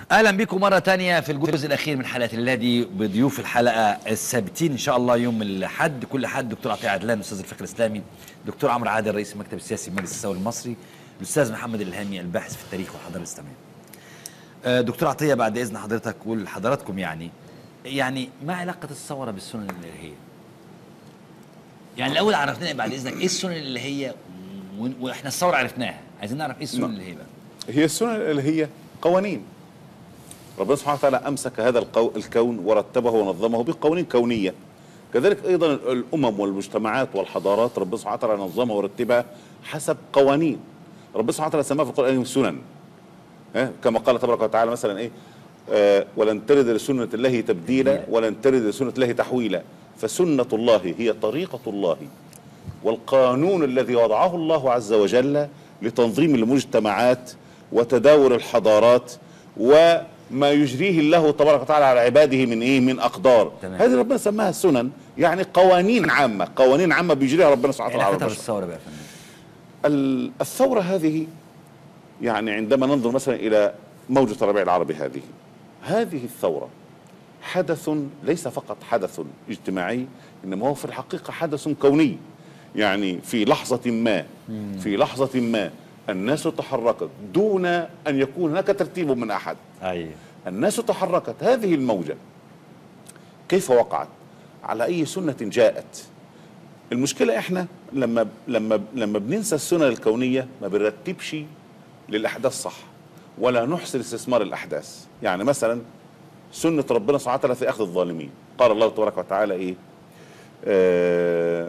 [SPEAKER 1] اهلا بكم مره تانية في الجزء الاخير من حلقه اللادي بضيوف الحلقه الثابتين ان شاء الله يوم الاحد كل حد دكتور عطيه عدلان استاذ الفقه الاسلامي دكتور عمرو عادل رئيس المكتب السياسي بمجلس الثوري المصري الاستاذ محمد الهامي الباحث في التاريخ والحضاره الاسلاميه آه، دكتور عطيه بعد اذن حضرتك ولحضراتكم يعني يعني ما علاقه الثوره بالسنن الالهيه يعني الاول عرفنا بعد اذنك ايه السنن الالهيه و- واحنا الثوره عرفناها عايزين نعرف ايه السنن
[SPEAKER 2] نعم.
[SPEAKER 1] الالهيه بقى
[SPEAKER 2] هي السنن الالهيه قوانين ربنا سبحانه وتعالى امسك هذا القو... الكون ورتبه ونظمه بقوانين كونيه كذلك ايضا الامم والمجتمعات والحضارات ربنا سبحانه وتعالى نظمها ورتبها حسب قوانين ربنا سبحانه وتعالى سماها في القران سنن ها كما قال تبارك وتعالى مثلا ايه آه ولن ترد لسنه الله تبديلا ولن ترد لسنه الله تحويلا فسنه الله هي طريقه الله والقانون الذي وضعه الله عز وجل لتنظيم المجتمعات وتداول الحضارات وما يجريه الله تبارك وتعالى على عباده من ايه من اقدار
[SPEAKER 1] تمام.
[SPEAKER 2] هذه ربنا سماها سنن يعني قوانين عامه قوانين عامه بيجريها ربنا سبحانه وتعالى على
[SPEAKER 1] علاقتها
[SPEAKER 2] البشر
[SPEAKER 1] بالثوره بقى يا فندم
[SPEAKER 2] ال- الثورة هذه يعني عندما ننظر مثلا إلى موجة الربيع العربي هذه هذه الثورة حدث ليس فقط حدث اجتماعي إنما هو في الحقيقة حدث كوني يعني في لحظة ما في لحظة ما الناس تحركت دون أن يكون هناك ترتيب من أحد
[SPEAKER 1] ايوه
[SPEAKER 2] الناس تحركت هذه الموجة كيف وقعت على أي سنة جاءت المشكلة احنا لما لما لما بننسى السنن الكونية ما بنرتبش للأحداث صح ولا نحسن استثمار الأحداث يعني مثلا سنة ربنا سبحانه وتعالى في أخذ الظالمين قال الله تبارك وتعالى إيه آه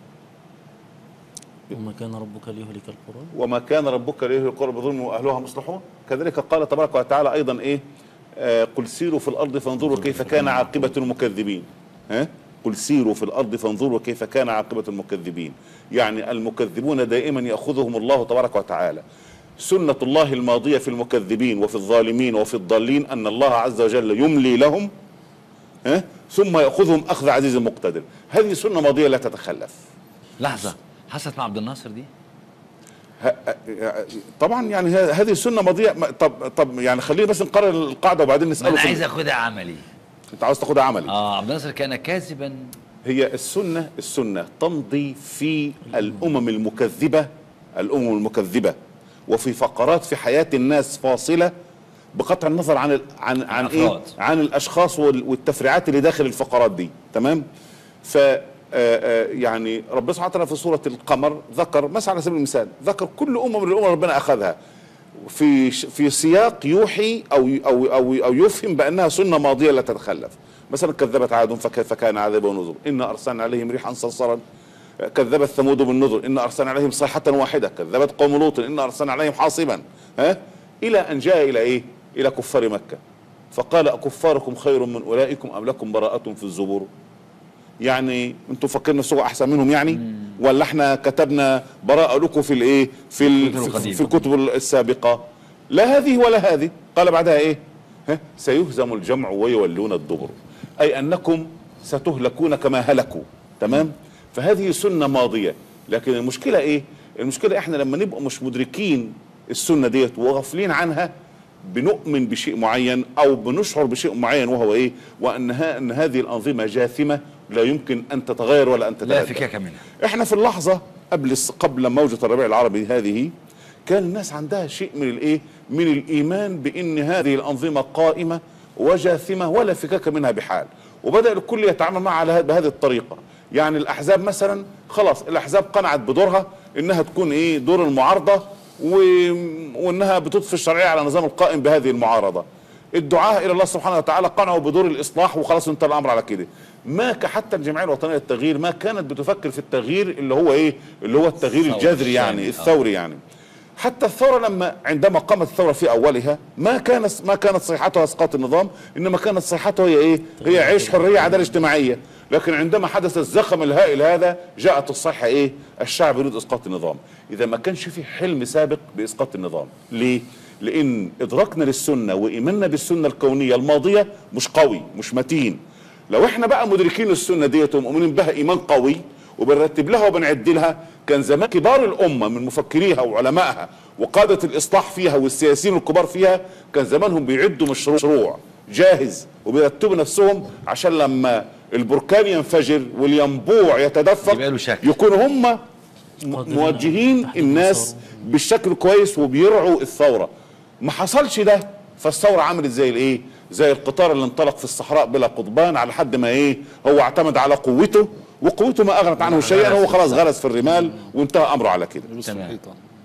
[SPEAKER 3] وما كان ربك ليهلك القرى
[SPEAKER 2] وما كان ربك ليهلك القرى بظلم واهلها مصلحون كذلك قال تبارك وتعالى ايضا ايه آه قل سيروا في الارض فانظروا كيف كان عاقبه المكذبين ها قل سيروا في الارض فانظروا كيف كان عاقبه المكذبين يعني المكذبون دائما ياخذهم الله تبارك وتعالى سنة الله الماضية في المكذبين وفي الظالمين وفي الضالين أن الله عز وجل يملي لهم ها ثم يأخذهم أخذ عزيز مقتدر هذه سنة ماضية لا تتخلف
[SPEAKER 1] لحظه حصلت مع عبد الناصر دي
[SPEAKER 2] ه- طبعا يعني ه- هذه السنه ماضيه ما- طب طب يعني خلينا بس نقرر القاعده وبعدين
[SPEAKER 1] ما
[SPEAKER 2] نساله
[SPEAKER 1] انا
[SPEAKER 2] في-
[SPEAKER 1] عايز اخدها عملي
[SPEAKER 2] انت عاوز تاخدها عملي
[SPEAKER 1] اه عبد الناصر كان كاذبا
[SPEAKER 2] هي السنه السنه تمضي في الامم المكذبه الامم المكذبه وفي فقرات في حياه الناس فاصله بقطع النظر عن ال عن عن ايه
[SPEAKER 1] الأفراد.
[SPEAKER 2] عن الاشخاص وال- والتفريعات اللي داخل الفقرات دي تمام ف آه، آه، يعني ربنا سبحانه وتعالى في سوره القمر ذكر مثلا على سبيل المثال ذكر كل امه من الامم ربنا اخذها في ش- في سياق يوحي او ي- او او او يفهم بانها سنه ماضيه لا تتخلف مثلا كذبت عاد فكيف كان عذاب ونذر ان ارسلنا عليهم ريحا صرصرا كذبت ثمود بالنذر ان ارسلنا عليهم صيحه واحده كذبت قوم لوط ان ارسلنا عليهم حاصبا ها الى ان جاء الى ايه الى كفار مكه فقال اكفاركم خير من اولئكم ام لكم براءه في الزبور يعني انتوا فاكرين نفسكم احسن منهم يعني ولا احنا كتبنا براءة لكم في الايه في ال-
[SPEAKER 1] الكتب
[SPEAKER 2] في-
[SPEAKER 1] القديمة.
[SPEAKER 2] في الكتب السابقة لا هذه ولا هذه قال بعدها ايه ها سيهزم الجمع ويولون الدبر اي انكم ستهلكون كما هلكوا تمام فهذه سنة ماضية لكن المشكلة ايه المشكلة احنا لما نبقى مش مدركين السنة ديت وغافلين عنها بنؤمن بشيء معين او بنشعر بشيء معين وهو ايه وانها ان هذه الانظمه جاثمه لا يمكن ان تتغير ولا ان
[SPEAKER 1] لا
[SPEAKER 2] تتبدل
[SPEAKER 1] فكاك منها
[SPEAKER 2] احنا في اللحظه قبل الس- قبل موجه الربيع العربي هذه كان الناس عندها شيء من الايه من الايمان بان هذه الانظمه قائمه وجاثمه ولا فكاك منها بحال وبدا الكل يتعامل معها على ه- بهذه الطريقه يعني الاحزاب مثلا خلاص الاحزاب قنعت بدورها انها تكون ايه دور المعارضه و... وانها بتضفي الشرعيه على النظام القائم بهذه المعارضه الدعاء الى الله سبحانه وتعالى قنعوا بدور الاصلاح وخلاص انتهى الامر على كده ما ك- حتى الجمعيه الوطنيه للتغيير ما كانت بتفكر في التغيير اللي هو ايه اللي هو التغيير
[SPEAKER 1] الثوري
[SPEAKER 2] الجذري يعني
[SPEAKER 1] الشامل، آه.
[SPEAKER 2] الثوري يعني حتى الثوره لما عندما قامت الثوره في اولها ما كانت ما كانت صيحتها اسقاط النظام انما كانت صيحتها هي ايه هي عيش حريه عداله اجتماعيه لكن عندما حدث الزخم الهائل هذا جاءت الصيحه ايه الشعب يريد اسقاط النظام اذا ما كانش في حلم سابق باسقاط النظام ليه لان ادراكنا للسنه وايماننا بالسنه الكونيه الماضيه مش قوي مش متين لو احنا بقى مدركين السنه ديت ومؤمنين بها ايمان قوي وبنرتب لها وبنعد لها كان زمان كبار الامه من مفكريها وعلمائها وقادة الإصلاح فيها والسياسيين الكبار فيها كان زمانهم بيعدوا مشروع جاهز وبيرتبوا نفسهم عشان لما البركان ينفجر والينبوع يتدفق
[SPEAKER 1] يبقى له شكل.
[SPEAKER 2] يكونوا هم م-
[SPEAKER 3] قادرين
[SPEAKER 2] موجهين
[SPEAKER 3] تحديد
[SPEAKER 2] الناس
[SPEAKER 3] مسارهم.
[SPEAKER 2] بالشكل كويس وبيرعوا الثورة ما حصلش ده فالثورة عملت زي الايه زي القطار اللي انطلق في الصحراء بلا قضبان على حد ما ايه هو اعتمد على قوته وقوته ما اغنت عنه شيئا هو خلاص غرس في الرمال وانتهى امره على كده
[SPEAKER 1] تمام.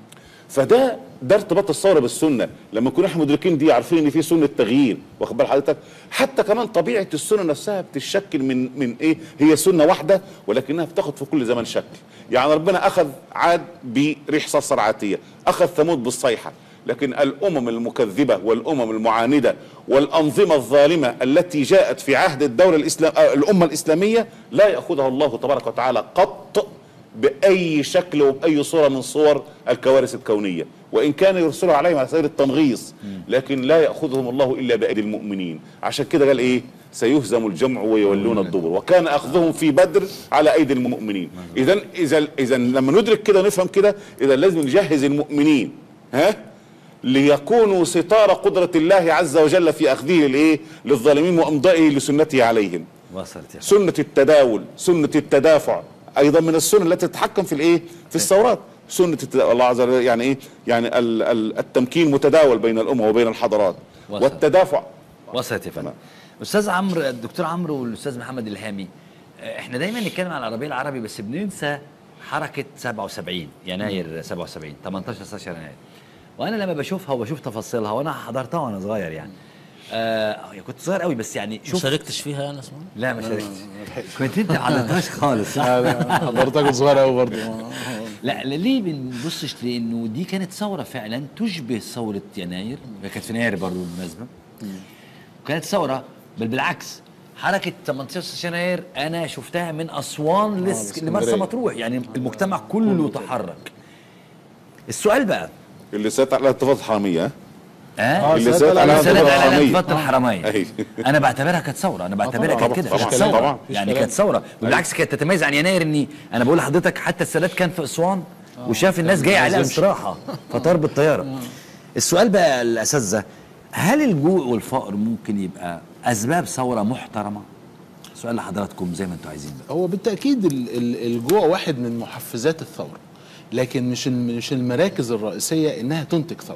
[SPEAKER 2] فده ده ارتباط الثوره بالسنه لما نكون احنا مدركين دي عارفين ان في سنه تغيير واخد بال حضرتك حتى كمان طبيعه السنه نفسها بتتشكل من من ايه هي سنه واحده ولكنها بتاخد في كل زمن شكل يعني ربنا اخذ عاد بريح صرصر عاتيه اخذ ثمود بالصيحه لكن الامم المكذبه والامم المعانده والانظمه الظالمه التي جاءت في عهد الدوله الاسلام آه، الامه الاسلاميه لا ياخذها الله تبارك وتعالى قط باي شكل وباي صوره من صور الكوارث الكونيه وان كان يرسلها عليهم على سبيل التنغيص لكن لا ياخذهم الله الا بايدي المؤمنين عشان كده قال ايه سيهزم الجمع ويولون الدبر وكان اخذهم في بدر على ايدي المؤمنين اذا اذا اذا لما ندرك كده نفهم كده اذا لازم نجهز المؤمنين ها ليكونوا ستار قدرة الله عز وجل في أخذه الإيه للظالمين وإمضائه لسنته عليهم
[SPEAKER 1] وصلت يا
[SPEAKER 2] سنة التداول سنة التدافع أيضا من السنن التي تتحكم في الإيه في الثورات سنة التداول الله عز وجل يعني إيه يعني ال- ال- التمكين متداول بين الأمة وبين الحضارات
[SPEAKER 1] وصل.
[SPEAKER 2] والتدافع
[SPEAKER 1] وصلت يا فندم استاذ عمرو الدكتور عمرو والاستاذ محمد الهامي آه، احنا دايما نتكلم عن العربيه العربي بس بننسى حركه 77 يناير 77 18 16 يناير وانا لما بشوفها وبشوف تفاصيلها وانا حضرتها وانا صغير يعني آه كنت صغير قوي بس يعني
[SPEAKER 3] ما
[SPEAKER 1] شوف
[SPEAKER 3] شاركتش فيها انا اسمه
[SPEAKER 1] لا ما شاركتش كنت انت ما حضرتهاش خالص صح؟
[SPEAKER 4] حضرتك كنت صغير قوي برضه
[SPEAKER 1] لا ليه بنبصش لانه دي كانت ثوره فعلا تشبه ثوره يناير هي كانت في يناير برضه بالمناسبه كانت ثوره بل بالعكس حركه 18 يناير انا شفتها من اسوان لس-
[SPEAKER 4] الإسكندرية.
[SPEAKER 1] لمرسى مطروح يعني المجتمع كله تحرك السؤال بقى
[SPEAKER 2] اللي سات على اتفاق الحرامية
[SPEAKER 1] اه
[SPEAKER 2] اللي
[SPEAKER 4] سات
[SPEAKER 2] سات
[SPEAKER 4] على
[SPEAKER 2] على
[SPEAKER 1] سند
[SPEAKER 2] اتفاق
[SPEAKER 1] على
[SPEAKER 2] الحرامية
[SPEAKER 1] انتفاضه الحرمين
[SPEAKER 2] أيوة.
[SPEAKER 1] انا بعتبرها كانت ثوره انا بعتبرها
[SPEAKER 4] طبعاً،
[SPEAKER 1] كانت كده
[SPEAKER 2] طبعاً،
[SPEAKER 1] كانت
[SPEAKER 2] طبعاً،
[SPEAKER 1] ثوره
[SPEAKER 2] طبعاً.
[SPEAKER 1] يعني
[SPEAKER 4] مفيش
[SPEAKER 1] كانت ثوره بالعكس كانت تتميز عن يناير اني انا بقول لحضرتك حتى السادات كان في اسوان وشاف الناس جايه عليها استراحه فطار بالطياره السؤال بقى الاساتذه هل الجوع والفقر ممكن يبقى اسباب ثوره محترمه سؤال لحضراتكم زي ما انتم عايزين بقى
[SPEAKER 4] هو بالتاكيد ال- ال- الجوع واحد من محفزات الثوره لكن مش الم- مش المراكز الرئيسيه انها تنتج ثوره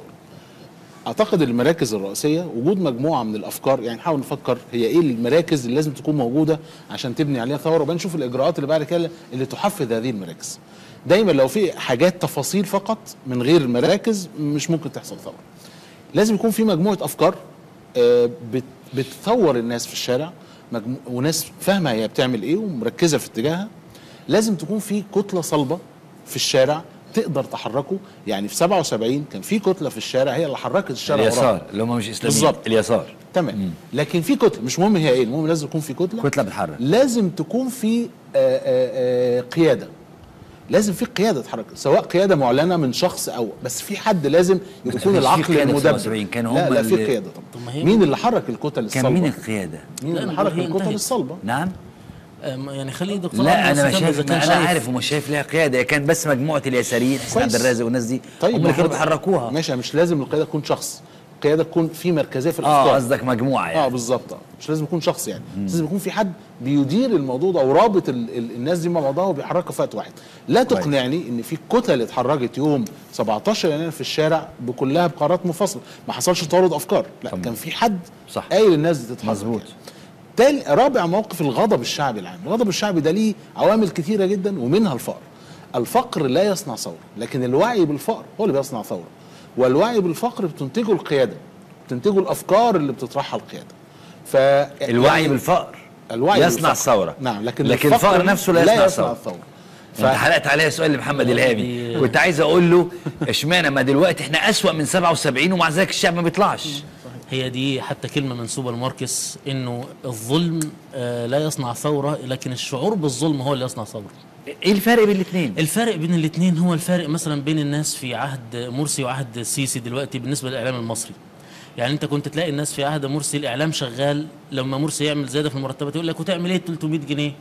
[SPEAKER 4] اعتقد المراكز الرئيسيه وجود مجموعه من الافكار يعني نحاول نفكر هي ايه المراكز اللي لازم تكون موجوده عشان تبني عليها ثوره وبقى نشوف الاجراءات اللي بعد كده اللي تحفز هذه المراكز دايما لو في حاجات تفاصيل فقط من غير مراكز مش ممكن تحصل ثوره لازم يكون في مجموعه افكار آه، بت- بتثور الناس في الشارع مجمو... وناس فاهمه هي بتعمل ايه ومركزه في اتجاهها لازم تكون في كتله صلبه في الشارع تقدر تحركه يعني في 77 كان في كتله في الشارع هي اللي حركت الشارع وراها.
[SPEAKER 1] اليسار اللي هم مش اسلاميين
[SPEAKER 4] بالظبط.
[SPEAKER 1] اليسار
[SPEAKER 4] تمام لكن في كتله مش مهم هي ايه المهم لازم يكون في كتله
[SPEAKER 1] كتله بتحرك
[SPEAKER 4] لازم تكون في آه، آه، آه، قياده لازم في قياده تتحرك سواء قياده معلنه من شخص او بس في حد لازم
[SPEAKER 1] بس
[SPEAKER 4] يكون
[SPEAKER 1] مفيش في
[SPEAKER 4] العقل
[SPEAKER 1] قيادة في
[SPEAKER 4] المدبر
[SPEAKER 1] 77 كانوا
[SPEAKER 4] لا
[SPEAKER 1] هم
[SPEAKER 4] لا في
[SPEAKER 1] اللي-
[SPEAKER 4] قياده
[SPEAKER 3] طب ما
[SPEAKER 4] طبعا
[SPEAKER 3] هي-
[SPEAKER 4] مين اللي حرك الكتل الصلبه
[SPEAKER 1] كان مين القياده
[SPEAKER 4] مين
[SPEAKER 3] لا،
[SPEAKER 4] اللي
[SPEAKER 3] ما
[SPEAKER 4] حرك
[SPEAKER 3] هي
[SPEAKER 4] الكتل
[SPEAKER 3] انتهت.
[SPEAKER 4] الصلبه
[SPEAKER 1] نعم
[SPEAKER 3] آم، يعني خلي دكتور
[SPEAKER 1] لا
[SPEAKER 3] عمرو
[SPEAKER 1] انا مش
[SPEAKER 3] يستكمل
[SPEAKER 1] شايف
[SPEAKER 3] إذا كان
[SPEAKER 1] انا
[SPEAKER 3] شايف.
[SPEAKER 1] عارف ومش شايف ليها قياده هي كان بس مجموعه اليساريين حسين
[SPEAKER 4] كويس.
[SPEAKER 1] عبد الرازق والناس دي
[SPEAKER 4] طيب
[SPEAKER 1] هم
[SPEAKER 4] ما
[SPEAKER 1] اللي كانوا
[SPEAKER 4] هو-
[SPEAKER 1] بيحركوها
[SPEAKER 4] ماشي مش لازم القياده تكون شخص القياده تكون في مركزيه في
[SPEAKER 1] اه
[SPEAKER 4] الافكار
[SPEAKER 1] قصدك مجموعه
[SPEAKER 4] اه
[SPEAKER 1] يعني
[SPEAKER 4] بالظبط آه. مش لازم يكون شخص يعني لازم يكون في حد بيدير الموضوع ده ورابط ال ال الناس دي مع بعضها وبيحركوا في وقت واحد لا
[SPEAKER 1] كويس.
[SPEAKER 4] تقنعني ان في كتل اتحركت يوم 17 يناير في الشارع بكلها بقرارات منفصله ما حصلش تعارض افكار لا
[SPEAKER 1] طبعا.
[SPEAKER 4] كان في حد
[SPEAKER 1] صح.
[SPEAKER 4] قايل الناس دي تتحرك
[SPEAKER 1] مظبوط.
[SPEAKER 4] يعني. تاني رابع موقف الغضب الشعبي العام الغضب الشعبي ده ليه عوامل كتيره جدا ومنها الفقر الفقر لا يصنع ثوره لكن الوعي بالفقر هو اللي بيصنع ثوره والوعي بالفقر بتنتجه القياده بتنتجه الافكار اللي بتطرحها القياده ف
[SPEAKER 1] الوعي
[SPEAKER 4] يعني
[SPEAKER 1] بالفقر
[SPEAKER 4] الوعي
[SPEAKER 1] يصنع
[SPEAKER 4] بالفقر.
[SPEAKER 1] الثوره
[SPEAKER 4] نعم لكن
[SPEAKER 1] لكن الفقر نفسه لا يصنع
[SPEAKER 4] يصنع
[SPEAKER 1] الثوره
[SPEAKER 4] الثوره
[SPEAKER 1] انت حلقت عليا سؤال لمحمد الهامي كنت عايز اقول له اشمعنى ما دلوقتي احنا اسوأ من 77 ومع ذلك الشعب ما بيطلعش
[SPEAKER 3] هي دي حتى كلمة منسوبة لماركس انه الظلم آه، لا يصنع ثورة لكن الشعور بالظلم هو اللي يصنع ثورة
[SPEAKER 1] ايه الفرق بين الاثنين
[SPEAKER 3] الفرق بين الاثنين هو الفرق مثلا بين الناس في عهد مرسي وعهد السيسي دلوقتي بالنسبة للإعلام المصري يعني انت كنت تلاقي الناس في عهد مرسي الاعلام شغال لما مرسي يعمل زياده في المرتبات يقول لك وتعمل ايه 300 جنيه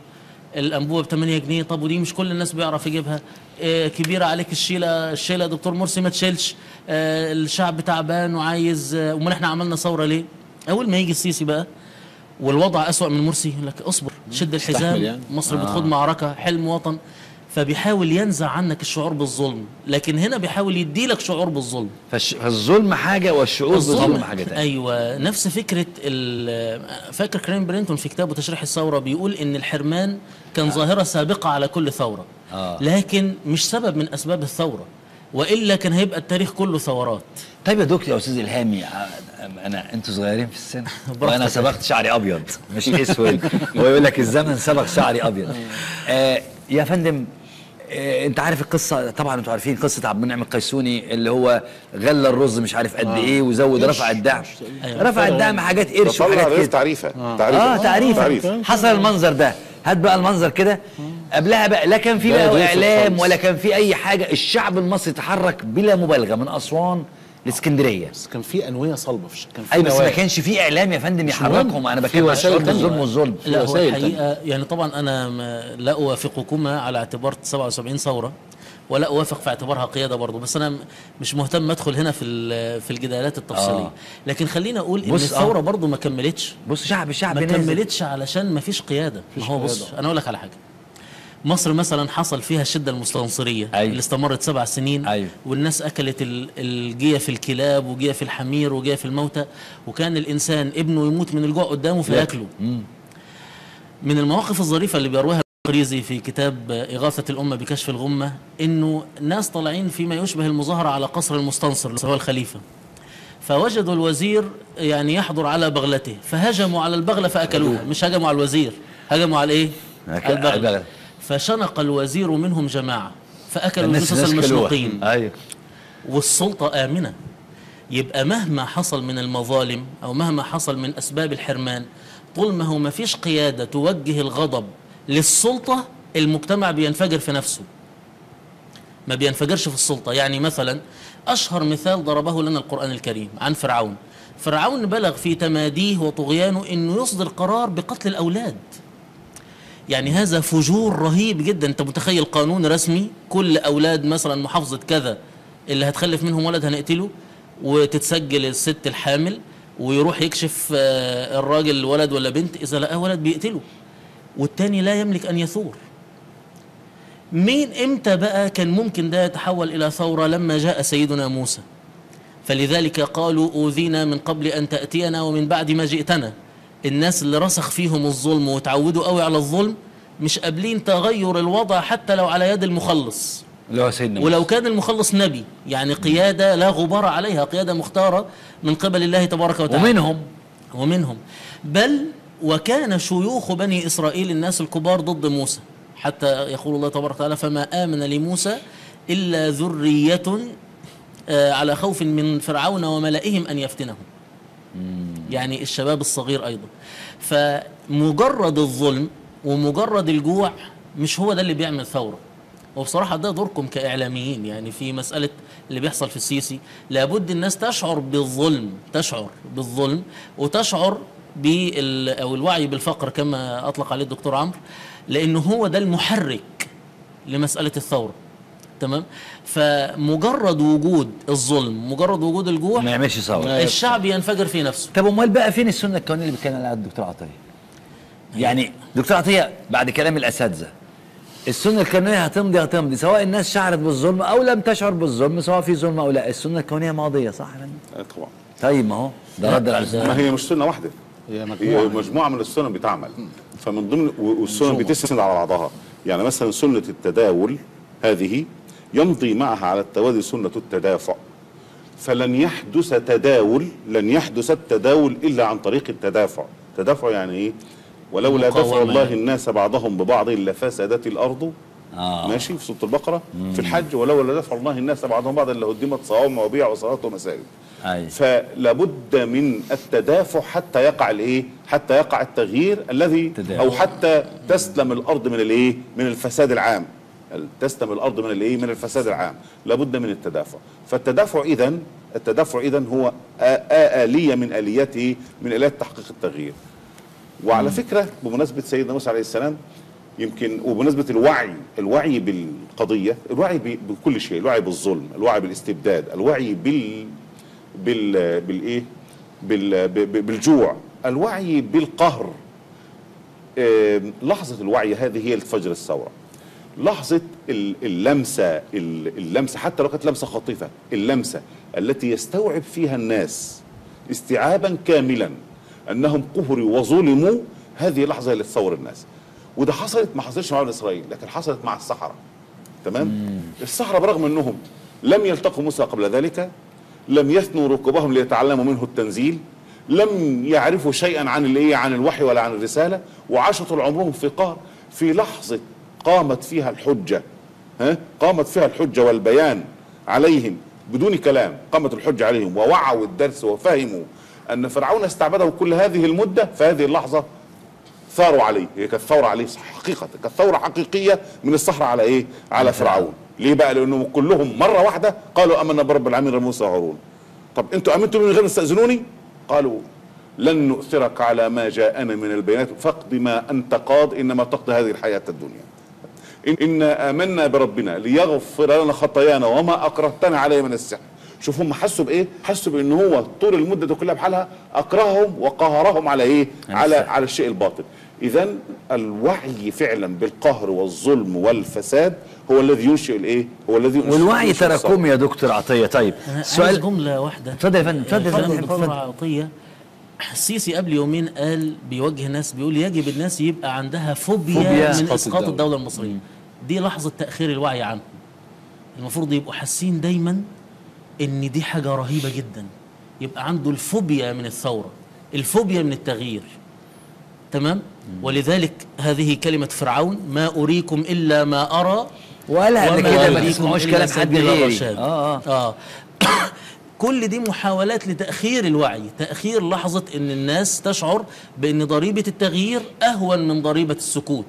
[SPEAKER 3] الانبوبه ب 8 جنيه طب ودي مش كل الناس بيعرف يجيبها آه، كبيره عليك الشيله الشيله يا دكتور مرسي ما تشيلش آه، الشعب تعبان وعايز آه، امال احنا عملنا ثوره ليه اول ما يجي السيسي بقى والوضع أسوأ من مرسي يقول لك اصبر شد
[SPEAKER 4] استحمل
[SPEAKER 3] الحزام
[SPEAKER 4] يعني.
[SPEAKER 3] مصر بتخوض معركه حلم وطن فبيحاول ينزع عنك الشعور بالظلم لكن هنا بيحاول يديلك شعور بالظلم
[SPEAKER 1] فالش- فالظلم حاجه والشعور بالظلم حاجه تانية
[SPEAKER 3] ايوه نفس فكره ال- فاكر كريم برينتون في كتابه تشريح الثوره بيقول ان الحرمان كان ظاهره سابقه على كل ثوره
[SPEAKER 1] آه.
[SPEAKER 3] لكن مش سبب من اسباب الثوره والا كان هيبقى التاريخ كله ثورات
[SPEAKER 1] طيب يا دكتور يا استاذ الهامي ع- انا انتوا صغيرين في السن
[SPEAKER 3] براحتك.
[SPEAKER 1] وانا سبقت شعري ابيض مش اسود هو يقول لك الزمن سبق شعري ابيض آه يا فندم آه انت عارف القصه طبعا انتوا عارفين قصه عبد المنعم القيسوني اللي هو غلى الرز مش عارف قد ايه وزود رفع الدعم
[SPEAKER 3] أيوة.
[SPEAKER 1] رفع الدعم حاجات قرش
[SPEAKER 2] تطلع
[SPEAKER 1] وحاجات
[SPEAKER 2] رئيس
[SPEAKER 1] كده
[SPEAKER 2] تعريفه تعريفه
[SPEAKER 1] اه تعريف
[SPEAKER 2] تعريف
[SPEAKER 1] حصل المنظر ده هات بقى المنظر كده قبلها بقى لا كان في
[SPEAKER 4] لا
[SPEAKER 1] بقى
[SPEAKER 4] يوسف
[SPEAKER 1] اعلام
[SPEAKER 4] خالص.
[SPEAKER 1] ولا كان في اي حاجه الشعب المصري تحرك بلا مبالغه من اسوان لاسكندريه
[SPEAKER 4] بس كان في انويه صلبه في الش- كان في
[SPEAKER 1] ايوه بس ما
[SPEAKER 4] نوايا.
[SPEAKER 1] كانش في اعلام يا فندم يحركهم
[SPEAKER 4] مهم.
[SPEAKER 1] انا
[SPEAKER 4] في
[SPEAKER 1] بتكلم عن
[SPEAKER 4] وسائل
[SPEAKER 1] الشعور
[SPEAKER 4] تانية.
[SPEAKER 1] بالظلم والظلم
[SPEAKER 3] لا هو
[SPEAKER 4] وسائل
[SPEAKER 3] الحقيقه يعني طبعا انا ما- لا اوافقكما على اعتبار 77 ثوره ولا اوافق في اعتبارها قياده برضه بس انا م- مش مهتم ادخل هنا في ال- في الجدالات التفصيليه
[SPEAKER 1] آه.
[SPEAKER 3] لكن خليني اقول ان
[SPEAKER 1] بص، آه.
[SPEAKER 3] الثوره برضه ما كملتش
[SPEAKER 1] بص شعب الشعب
[SPEAKER 3] ما
[SPEAKER 1] نازل.
[SPEAKER 3] كملتش علشان ما فيش قياده ما هو بص
[SPEAKER 4] قيادة.
[SPEAKER 3] انا اقول لك على حاجه مصر مثلا حصل فيها الشده المستنصريه
[SPEAKER 1] أيوة.
[SPEAKER 3] اللي استمرت سبع سنين
[SPEAKER 1] أيوة.
[SPEAKER 3] والناس اكلت ال- الجيه في الكلاب وجيه في الحمير وجيه في الموتى وكان الانسان ابنه يموت من الجوع قدامه فياكله من المواقف الظريفه اللي بيرويها القريزي في كتاب إغاثة الأمة بكشف الغمة إنه ناس طالعين فيما يشبه المظاهرة على قصر المستنصر اللي هو الخليفة فوجدوا الوزير يعني يحضر على بغلته فهجموا على البغلة فأكلوها مش هجموا على الوزير هجموا على إيه؟
[SPEAKER 1] أكل-
[SPEAKER 3] على البغلة
[SPEAKER 1] البغلة.
[SPEAKER 3] فشنق الوزير منهم جماعة فأكلوا
[SPEAKER 1] الناس
[SPEAKER 3] الجثث
[SPEAKER 1] الناس كلوها.
[SPEAKER 3] المشنوقين
[SPEAKER 1] ايوه
[SPEAKER 3] والسلطة آمنة يبقى مهما حصل من المظالم أو مهما حصل من أسباب الحرمان طول ما هو ما فيش قيادة توجه الغضب للسلطة المجتمع بينفجر في نفسه ما بينفجرش في السلطة يعني مثلا أشهر مثال ضربه لنا القرآن الكريم عن فرعون فرعون بلغ في تماديه وطغيانه أنه يصدر قرار بقتل الأولاد يعني هذا فجور رهيب جدا انت متخيل قانون رسمي كل اولاد مثلا محافظه كذا اللي هتخلف منهم ولد هنقتله وتتسجل الست الحامل ويروح يكشف آه، الراجل ولد ولا بنت اذا لقاه ولد بيقتله والتاني لا يملك ان يثور مين امتى بقى كان ممكن ده يتحول الى ثوره لما جاء سيدنا موسى فلذلك قالوا اوذينا من قبل ان تاتينا ومن بعد ما جئتنا الناس اللي رسخ فيهم الظلم وتعودوا قوي على الظلم مش قابلين تغير الوضع حتى لو على يد المخلص
[SPEAKER 1] اللي هو سيدنا
[SPEAKER 3] ولو
[SPEAKER 1] موسى.
[SPEAKER 3] كان المخلص نبي يعني قياده لا غبار عليها قياده مختاره من قبل الله تبارك وتعالى
[SPEAKER 1] ومنهم
[SPEAKER 3] ومنهم بل وكان شيوخ بني إسرائيل الناس الكبار ضد موسى حتى يقول الله تبارك وتعالى فما آمن لموسى إلا ذرية آه، على خوف من فرعون وملئهم أن يفتنهم يعني الشباب الصغير أيضا فمجرد الظلم ومجرد الجوع مش هو ده اللي بيعمل ثورة وبصراحة ده دوركم كإعلاميين يعني في مسألة اللي بيحصل في السيسي لابد الناس تشعر بالظلم تشعر بالظلم وتشعر بال أو الوعي بالفقر كما أطلق عليه الدكتور عمرو لأنه هو ده المحرك لمسألة الثورة تمام فمجرد وجود الظلم مجرد وجود الجوع
[SPEAKER 1] ما يعملش ثوره
[SPEAKER 3] الشعب ينفجر في نفسه
[SPEAKER 1] طب امال بقى فين السنه الكونيه اللي بيتكلم عليها الدكتور عطيه؟ يعني دكتور عطيه بعد كلام الاساتذه السنه الكونيه هتمضي هتمضي سواء الناس شعرت بالظلم او لم تشعر بالظلم سواء في ظلم او لا السنه الكونيه ماضيه صح يا فندم؟
[SPEAKER 2] آه، طبعا
[SPEAKER 1] طيب ما هو ده رد على
[SPEAKER 3] ده-
[SPEAKER 1] السؤال.
[SPEAKER 2] ما هي مش سنه واحده
[SPEAKER 4] هي
[SPEAKER 2] هي
[SPEAKER 4] مجموعه
[SPEAKER 2] مجموعه من السنن بتعمل فمن ضمن و- والسنن بتسند على بعضها يعني مثلا سنه التداول هذه يمضي معها على التوازي سنه التدافع فلن يحدث تداول لن يحدث التداول الا عن طريق التدافع تدافع يعني ايه ولولا دفع
[SPEAKER 3] مقاومة
[SPEAKER 2] الله
[SPEAKER 3] يعني.
[SPEAKER 2] الناس بعضهم ببعض لفسدت الارض
[SPEAKER 1] آه.
[SPEAKER 2] ماشي في سوره البقره في الحج ولولا دفع الله الناس بعضهم بعضا لهدمت صوامع وبيع وصلاه ومساجد
[SPEAKER 1] أيوة.
[SPEAKER 2] فلابد من التدافع حتى يقع الايه حتى يقع التغيير الذي
[SPEAKER 1] تدافع.
[SPEAKER 2] او حتى تسلم الارض من الايه من الفساد العام تسلم الارض من الايه من الفساد العام لابد من التدافع فالتدافع اذا التدافع اذا هو آ- آ- آلية من آليات إيه؟ من آليات تحقيق التغيير وعلى فكرة بمناسبة سيدنا موسى عليه السلام يمكن وبمناسبه الوعي الوعي بالقضيه الوعي ب- بكل شيء الوعي بالظلم الوعي بالاستبداد الوعي بال بال بالايه بال ب- ب- بالجوع الوعي بالقهر آم، لحظه الوعي هذه هي فجر الثوره لحظة ال- اللمسة ال- اللمسة حتى لو كانت لمسة خاطفة اللمسة التي يستوعب فيها الناس استيعابا كاملا أنهم قهروا وظلموا هذه لحظة اللي تصور الناس وده حصلت ما حصلتش مع بني إسرائيل لكن حصلت مع السحرة تمام السحرة برغم أنهم لم يلتقوا موسى قبل ذلك لم يثنوا ركبهم ليتعلموا منه التنزيل لم يعرفوا شيئا عن الايه عن الوحي ولا عن الرساله وعاشوا طول عمرهم في قهر في لحظه قامت فيها الحجه ها قامت فيها الحجه والبيان عليهم بدون كلام قامت الحجه عليهم ووعوا الدرس وفهموا ان فرعون استعبده كل هذه المده في هذه اللحظه ثاروا عليه هي كانت ثوره عليه حقيقه كانت ثوره حقيقيه من الصحراء على ايه على فرعون ليه بقى لانهم كلهم مره واحده قالوا امنا برب العالمين غير موسى وهارون طب انتوا امنتم من غير ما تستاذنوني قالوا لن نؤثرك على ما جاءنا من البينات فاقض ما انت قاض انما تقضي هذه الحياه الدنيا إن إنا آمنا بربنا ليغفر لنا خطايانا وما أكرهتنا عليه من السحر شوف هم حسوا بإيه؟ حسوا بإن هو طول المدة دي كلها بحالها أكرههم وقهرهم على إيه؟ على على الشيء الباطل إذا الوعي فعلا بالقهر والظلم والفساد هو الذي ينشئ الإيه؟ هو الذي ينشئ
[SPEAKER 1] والوعي
[SPEAKER 2] ينشئ الثورة.
[SPEAKER 1] تراكمي يا دكتور عطيه طيب
[SPEAKER 3] أنا عايز
[SPEAKER 1] سؤال
[SPEAKER 3] جملة واحدة
[SPEAKER 1] اتفضل يا فندم اتفضل يا
[SPEAKER 3] اتفضل
[SPEAKER 1] فندم
[SPEAKER 3] دكتور
[SPEAKER 1] اتفضل
[SPEAKER 3] عطية السيسي قبل يومين قال بيوجه ناس بيقول يجب الناس يبقى عندها فوبيا,
[SPEAKER 1] فوبيا
[SPEAKER 3] من
[SPEAKER 4] إسقاط
[SPEAKER 3] اسقاط
[SPEAKER 4] الدولة.
[SPEAKER 3] الدولة المصرية دي لحظة تأخير الوعي عنه المفروض يبقوا حاسين دايما ان دي حاجة رهيبة جدا يبقى عنده الفوبيا من الثورة الفوبيا من التغيير تمام ولذلك هذه كلمة فرعون ما أريكم إلا ما أرى
[SPEAKER 1] وقالها قبل
[SPEAKER 3] وما
[SPEAKER 1] كده ما
[SPEAKER 3] يريكم
[SPEAKER 1] تسمعوش
[SPEAKER 3] إلا
[SPEAKER 1] كلام حد
[SPEAKER 3] سبيل
[SPEAKER 1] غيري
[SPEAKER 3] الرشاد.
[SPEAKER 1] اه اه
[SPEAKER 3] آه. كل دي محاولات لتأخير الوعي تأخير لحظة أن الناس تشعر بأن ضريبة التغيير أهون من ضريبة السكوت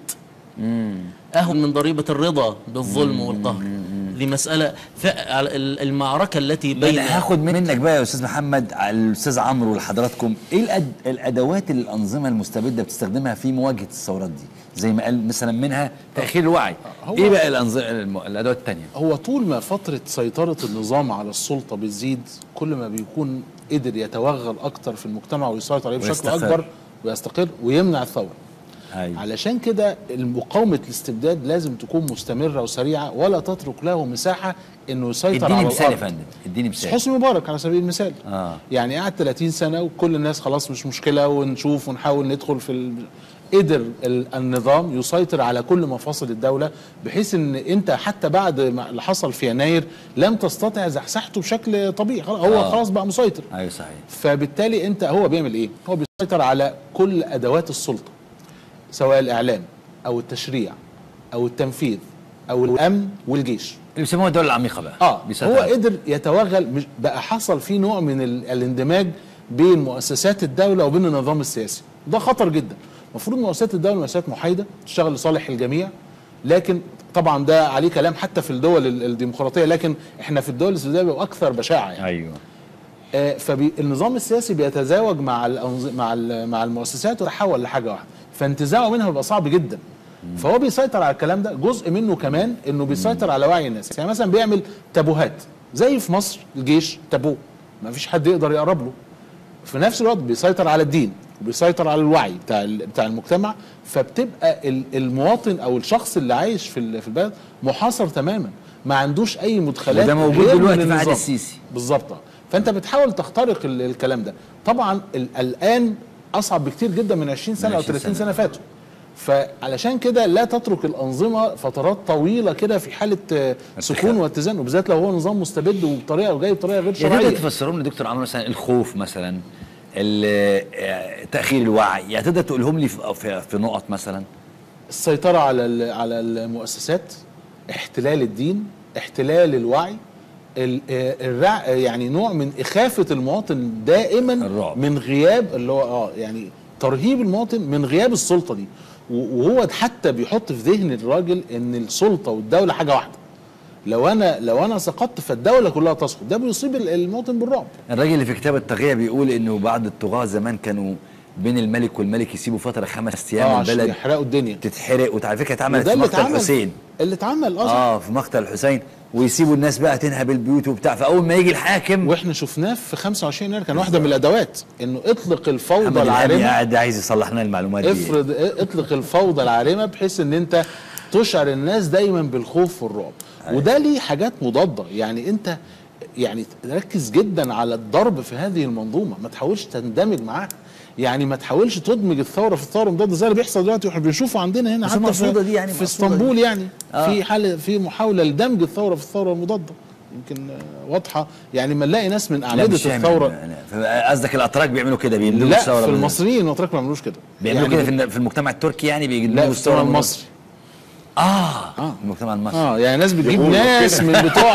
[SPEAKER 3] أهون من ضريبة الرضا بالظلم والقهر دي مسألة ف- على ال- المعركة التي
[SPEAKER 1] بين
[SPEAKER 3] بين
[SPEAKER 1] هاخد منك بقى يا استاذ محمد على الاستاذ عمرو ولحضراتكم ايه الأد... الادوات اللي الانظمه المستبده بتستخدمها في مواجهه الثورات دي زي ما قال مثلا منها تاخير الوعي
[SPEAKER 4] هو-
[SPEAKER 1] ايه بقى الأنظمة الم... الادوات الثانيه
[SPEAKER 4] هو طول ما فترة سيطرة النظام على السلطة بتزيد كل ما بيكون قدر يتوغل أكتر في المجتمع ويسيطر عليه بشكل
[SPEAKER 1] ويستقر.
[SPEAKER 4] أكبر ويستقر ويمنع الثورة
[SPEAKER 1] ايوه
[SPEAKER 4] علشان كده مقاومة الاستبداد لازم تكون مستمرة وسريعة ولا تترك له مساحة انه يسيطر
[SPEAKER 1] اديني
[SPEAKER 4] على
[SPEAKER 1] مثال يا
[SPEAKER 4] الأرض.
[SPEAKER 1] فندم اديني مثال
[SPEAKER 4] حسني مبارك على سبيل المثال
[SPEAKER 1] آه.
[SPEAKER 4] يعني قعد 30 سنة وكل الناس خلاص مش مشكلة ونشوف ونحاول ندخل في ال... قدر ال- النظام يسيطر على كل مفاصل الدولة بحيث ان انت حتى بعد ما اللي حصل في يناير لم تستطع زحزحته بشكل طبيعي خلاص هو
[SPEAKER 1] آه.
[SPEAKER 4] خلاص بقى مسيطر
[SPEAKER 1] ايوه صحيح
[SPEAKER 4] فبالتالي انت هو بيعمل ايه؟ هو بيسيطر على كل ادوات السلطه سواء الاعلام او التشريع او التنفيذ او الامن والجيش
[SPEAKER 1] اللي بيسموها الدوله العميقه بقى
[SPEAKER 4] اه
[SPEAKER 1] بيسيطر
[SPEAKER 4] هو
[SPEAKER 1] على-
[SPEAKER 4] قدر يتوغل مش بقى حصل فيه نوع من ال- الاندماج بين مؤسسات الدوله وبين النظام السياسي ده خطر جدا المفروض مؤسسات الدوله مؤسسات محايده تشتغل لصالح الجميع لكن طبعا ده عليه كلام حتى في الدول ال- الديمقراطيه لكن احنا في الدول الاستبداديه بيبقى اكثر بشاعه يعني
[SPEAKER 1] ايوه
[SPEAKER 4] فالنظام السياسي بيتزاوج مع الأنظ... مع ال- مع المؤسسات ويتحول لحاجه واحده فانتزاعه منها بيبقى صعب جدا فهو بيسيطر على الكلام ده جزء منه كمان انه بيسيطر على وعي الناس يعني مثلا بيعمل تابوهات زي في مصر الجيش تابوه ما فيش حد يقدر يقرب له في نفس الوقت بيسيطر على الدين وبيسيطر على الوعي بتاع ال- بتاع المجتمع فبتبقى ال- المواطن او الشخص اللي عايش في ال- في البلد محاصر تماما ما عندوش اي مدخلات
[SPEAKER 1] وده موجود
[SPEAKER 4] غير من
[SPEAKER 1] دلوقتي في عهد
[SPEAKER 4] النظام.
[SPEAKER 1] السيسي.
[SPEAKER 4] بالظبط آه. فانت بتحاول تخترق ال- الكلام ده طبعا ال- الان اصعب بكتير جدا من 20 سنه
[SPEAKER 1] من
[SPEAKER 4] او
[SPEAKER 1] 20
[SPEAKER 4] 30
[SPEAKER 1] سنة.
[SPEAKER 4] سنه فاتوا فعلشان كده لا تترك الانظمه فترات طويله كده في حاله آه، سكون واتزان وبالذات لو هو نظام مستبد وبطريقه وجاي بطريقه غير
[SPEAKER 1] يا تقدر
[SPEAKER 4] شرعيه
[SPEAKER 1] تفسروا لنا دكتور عمرو مثلا الخوف مثلا ال- آه، تاخير الوعي يعني تقدر تقولهم لي في, في, في نقط مثلا
[SPEAKER 4] السيطره على ال- على المؤسسات احتلال الدين احتلال الوعي ال- آه، الرع يعني نوع من اخافه المواطن دائما
[SPEAKER 1] الرعب.
[SPEAKER 4] من غياب اللي هو اه يعني ترهيب المواطن من غياب السلطه دي و- وهو حتى بيحط في ذهن الراجل ان السلطه والدوله حاجه واحده لو انا لو انا سقطت فالدوله كلها تسقط ده بيصيب ال- المواطن بالرعب
[SPEAKER 1] الراجل اللي في كتاب الطاغية بيقول انه بعض الطغاة زمان كانوا بين الملك والملك يسيبوا فتره خمس ايام
[SPEAKER 4] اه عشان
[SPEAKER 1] البلد
[SPEAKER 4] يحرقوا الدنيا
[SPEAKER 1] تتحرق وعلى فكره اتعملت
[SPEAKER 4] وده
[SPEAKER 1] في
[SPEAKER 4] اللي
[SPEAKER 1] مقتل
[SPEAKER 4] اتعمل
[SPEAKER 1] الحسين
[SPEAKER 4] اللي اتعمل اصلا
[SPEAKER 1] اه في مقتل الحسين ويسيبوا الناس بقى تنهب البيوت وبتاع فاول ما يجي الحاكم
[SPEAKER 4] واحنا شفناه في 25 يناير كان واحده من الادوات انه اطلق الفوضى
[SPEAKER 1] محمد الهادي
[SPEAKER 4] العارمه
[SPEAKER 1] قاعد عايز يصلح لنا المعلومات دي
[SPEAKER 4] افرض اطلق الفوضى العارمه بحيث ان انت تشعر الناس دايما بالخوف والرعب وده ليه حاجات مضاده يعني انت يعني ركز جدا على الضرب في هذه المنظومه ما تحاولش تندمج معاها يعني ما تحاولش تدمج الثوره في الثوره المضاده زي اللي بيحصل دلوقتي واحنا بنشوفه عندنا هنا
[SPEAKER 1] بس
[SPEAKER 4] حتى
[SPEAKER 1] المقصودة
[SPEAKER 4] في,
[SPEAKER 1] دي يعني
[SPEAKER 4] في
[SPEAKER 1] مقصودة
[SPEAKER 4] اسطنبول
[SPEAKER 1] دي.
[SPEAKER 4] يعني
[SPEAKER 1] آه.
[SPEAKER 4] في حاله في محاوله لدمج الثوره في الثوره المضاده يمكن آه، واضحه يعني ما نلاقي ناس من
[SPEAKER 1] لا
[SPEAKER 4] اعمده
[SPEAKER 1] مش فاهم
[SPEAKER 4] الثوره
[SPEAKER 1] أنا. قصدك الاتراك بيعملوا كده بيندمجوا
[SPEAKER 4] لا
[SPEAKER 1] الثوره
[SPEAKER 4] في
[SPEAKER 1] بال-
[SPEAKER 4] المصريين الاتراك ما بيعملوش كده
[SPEAKER 1] بيعملوا
[SPEAKER 4] يعني
[SPEAKER 1] كده في الن- في المجتمع التركي يعني بيجيبوا
[SPEAKER 4] لا في الثوره المصري
[SPEAKER 1] اه
[SPEAKER 4] آه.
[SPEAKER 1] المجتمع المصري
[SPEAKER 4] اه يعني ناس بتجيب
[SPEAKER 2] يقولوا
[SPEAKER 4] ناس
[SPEAKER 2] كده.
[SPEAKER 4] من بتوع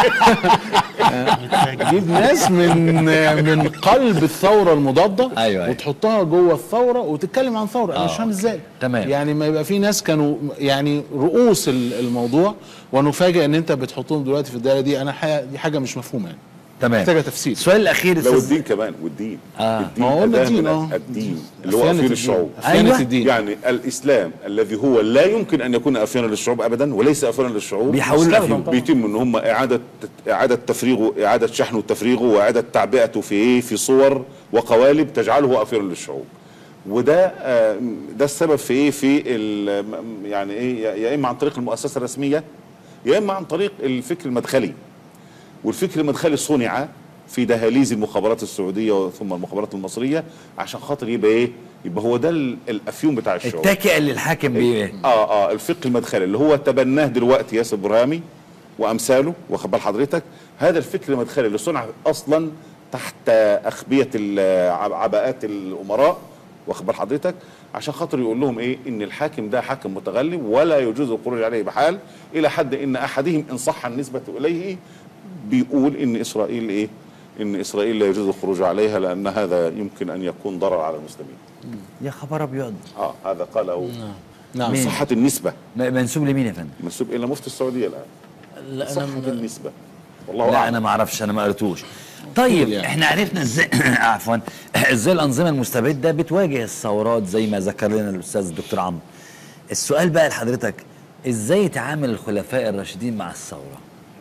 [SPEAKER 4] تجيب ناس من من قلب الثوره المضاده
[SPEAKER 1] أيوة، أيوة.
[SPEAKER 4] وتحطها جوه الثوره وتتكلم عن ثوره انا
[SPEAKER 1] آه،
[SPEAKER 4] مش فاهم ازاي
[SPEAKER 1] تمام.
[SPEAKER 4] يعني ما يبقى في ناس كانوا يعني رؤوس ال- الموضوع ونفاجئ ان انت بتحطهم دلوقتي في الدائره دي انا حاجة دي حاجه مش مفهومه يعني
[SPEAKER 1] تمام
[SPEAKER 4] محتاجه تفسير
[SPEAKER 1] السؤال الاخير
[SPEAKER 2] لو
[SPEAKER 1] أستاذ-
[SPEAKER 2] الدين كمان والدين
[SPEAKER 1] آه.
[SPEAKER 2] الدين
[SPEAKER 4] ما هو قلنا
[SPEAKER 2] أداة
[SPEAKER 4] الدين،
[SPEAKER 2] من
[SPEAKER 4] آه.
[SPEAKER 2] الدين اللي هو
[SPEAKER 4] أفيانة
[SPEAKER 2] أفيون
[SPEAKER 4] الدين.
[SPEAKER 2] الشعوب
[SPEAKER 4] أفيانة
[SPEAKER 1] أيوة.
[SPEAKER 4] الدين
[SPEAKER 2] يعني الاسلام الذي هو لا يمكن ان يكون افيانا للشعوب ابدا وليس افيانا للشعوب
[SPEAKER 1] بيحولوا
[SPEAKER 2] بيستخدم-
[SPEAKER 1] الأفيون.
[SPEAKER 2] بيتم ان هم اعاده اعاده تفريغه اعاده شحنه وتفريغه واعاده تعبئته في ايه في صور وقوالب تجعله افيانا للشعوب وده آه، ده السبب في ايه في ال- م- يعني ايه يا- يا اما عن طريق المؤسسه الرسميه يا اما عن طريق الفكر المدخلي والفكر المدخلي صنع في دهاليز المخابرات السعوديه ثم المخابرات المصريه عشان خاطر يبقى ايه يبقى هو ده ال- الافيون بتاع الشعوب
[SPEAKER 1] التكئ اللي الحاكم بيه
[SPEAKER 2] اه اه الفقه المدخلي اللي هو تبناه دلوقتي ياسر برهامي وامثاله واخد بال حضرتك هذا الفكر المدخلي اللي صنع اصلا تحت اخبيه ال- عب- عباءات الامراء واخد بال حضرتك عشان خاطر يقول لهم ايه ان الحاكم ده حاكم متغلب ولا يجوز الخروج عليه بحال الى حد ان احدهم ان صح النسبه اليه بيقول ان اسرائيل ايه ان اسرائيل لا يجوز الخروج عليها لان هذا يمكن ان يكون ضرر على المسلمين
[SPEAKER 1] يا خبر ابيض
[SPEAKER 2] اه هذا قاله
[SPEAKER 4] نعم
[SPEAKER 1] مين؟
[SPEAKER 2] صحه النسبه
[SPEAKER 1] م- منسوب لمين يا فندم؟
[SPEAKER 2] منسوب الى مفتي السعوديه الان
[SPEAKER 3] لا
[SPEAKER 2] صحة
[SPEAKER 3] انا
[SPEAKER 2] النسبة والله
[SPEAKER 1] لا
[SPEAKER 2] أعلم
[SPEAKER 1] انا ما اعرفش انا ما قريتوش طيب
[SPEAKER 4] يعني.
[SPEAKER 1] احنا عرفنا ازاي عفوا ازاي الانظمه المستبده بتواجه الثورات زي ما ذكر لنا الاستاذ الدكتور عمرو السؤال بقى لحضرتك ازاي يتعامل الخلفاء الراشدين مع الثوره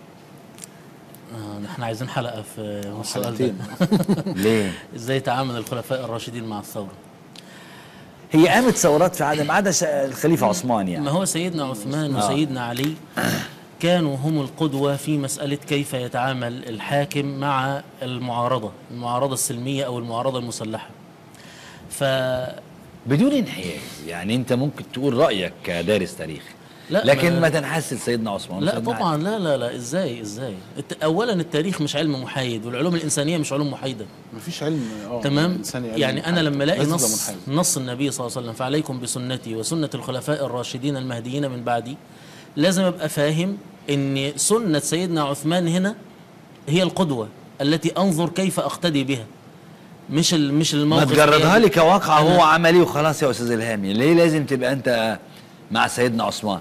[SPEAKER 3] آه، نحن عايزين حلقه في السؤال ده
[SPEAKER 4] حلقتين.
[SPEAKER 1] ليه
[SPEAKER 3] ازاي تعامل الخلفاء الراشدين مع الثوره
[SPEAKER 1] هي قامت ثورات في عدم عدا ش- الخليفه عثمان
[SPEAKER 3] ما
[SPEAKER 1] يعني
[SPEAKER 3] هو سيدنا عثمان
[SPEAKER 1] آه.
[SPEAKER 3] وسيدنا علي كانوا هم القدوة في مسألة كيف يتعامل الحاكم مع المعارضة المعارضة السلمية أو المعارضة المسلحة ف
[SPEAKER 1] بدون انحياز يعني انت ممكن تقول رايك كدارس تاريخ
[SPEAKER 3] لا،
[SPEAKER 1] لكن
[SPEAKER 3] ما-
[SPEAKER 1] ما, تنحاز لسيدنا عثمان
[SPEAKER 3] لا
[SPEAKER 1] وسيدنا علي.
[SPEAKER 3] طبعا لا لا لا ازاي ازاي الت- اولا التاريخ مش علم محايد والعلوم الانسانيه مش علوم محايده
[SPEAKER 4] مفيش علم اه
[SPEAKER 3] تمام
[SPEAKER 4] إنساني علم
[SPEAKER 3] يعني انا
[SPEAKER 4] محايد.
[SPEAKER 3] لما الاقي
[SPEAKER 4] لازم يبقى
[SPEAKER 3] نص
[SPEAKER 4] منحاز.
[SPEAKER 3] نص النبي صلى الله عليه وسلم فعليكم بسنتي وسنه الخلفاء الراشدين المهديين من بعدي لازم ابقى فاهم ان سنه سيدنا عثمان هنا هي القدوه التي انظر كيف اقتدي بها مش ال- مش
[SPEAKER 1] ما
[SPEAKER 3] الموقف
[SPEAKER 1] تجردها لي كواقع
[SPEAKER 3] أنا-
[SPEAKER 1] هو عملي وخلاص يا استاذ الهامي ليه لازم تبقى انت مع سيدنا عثمان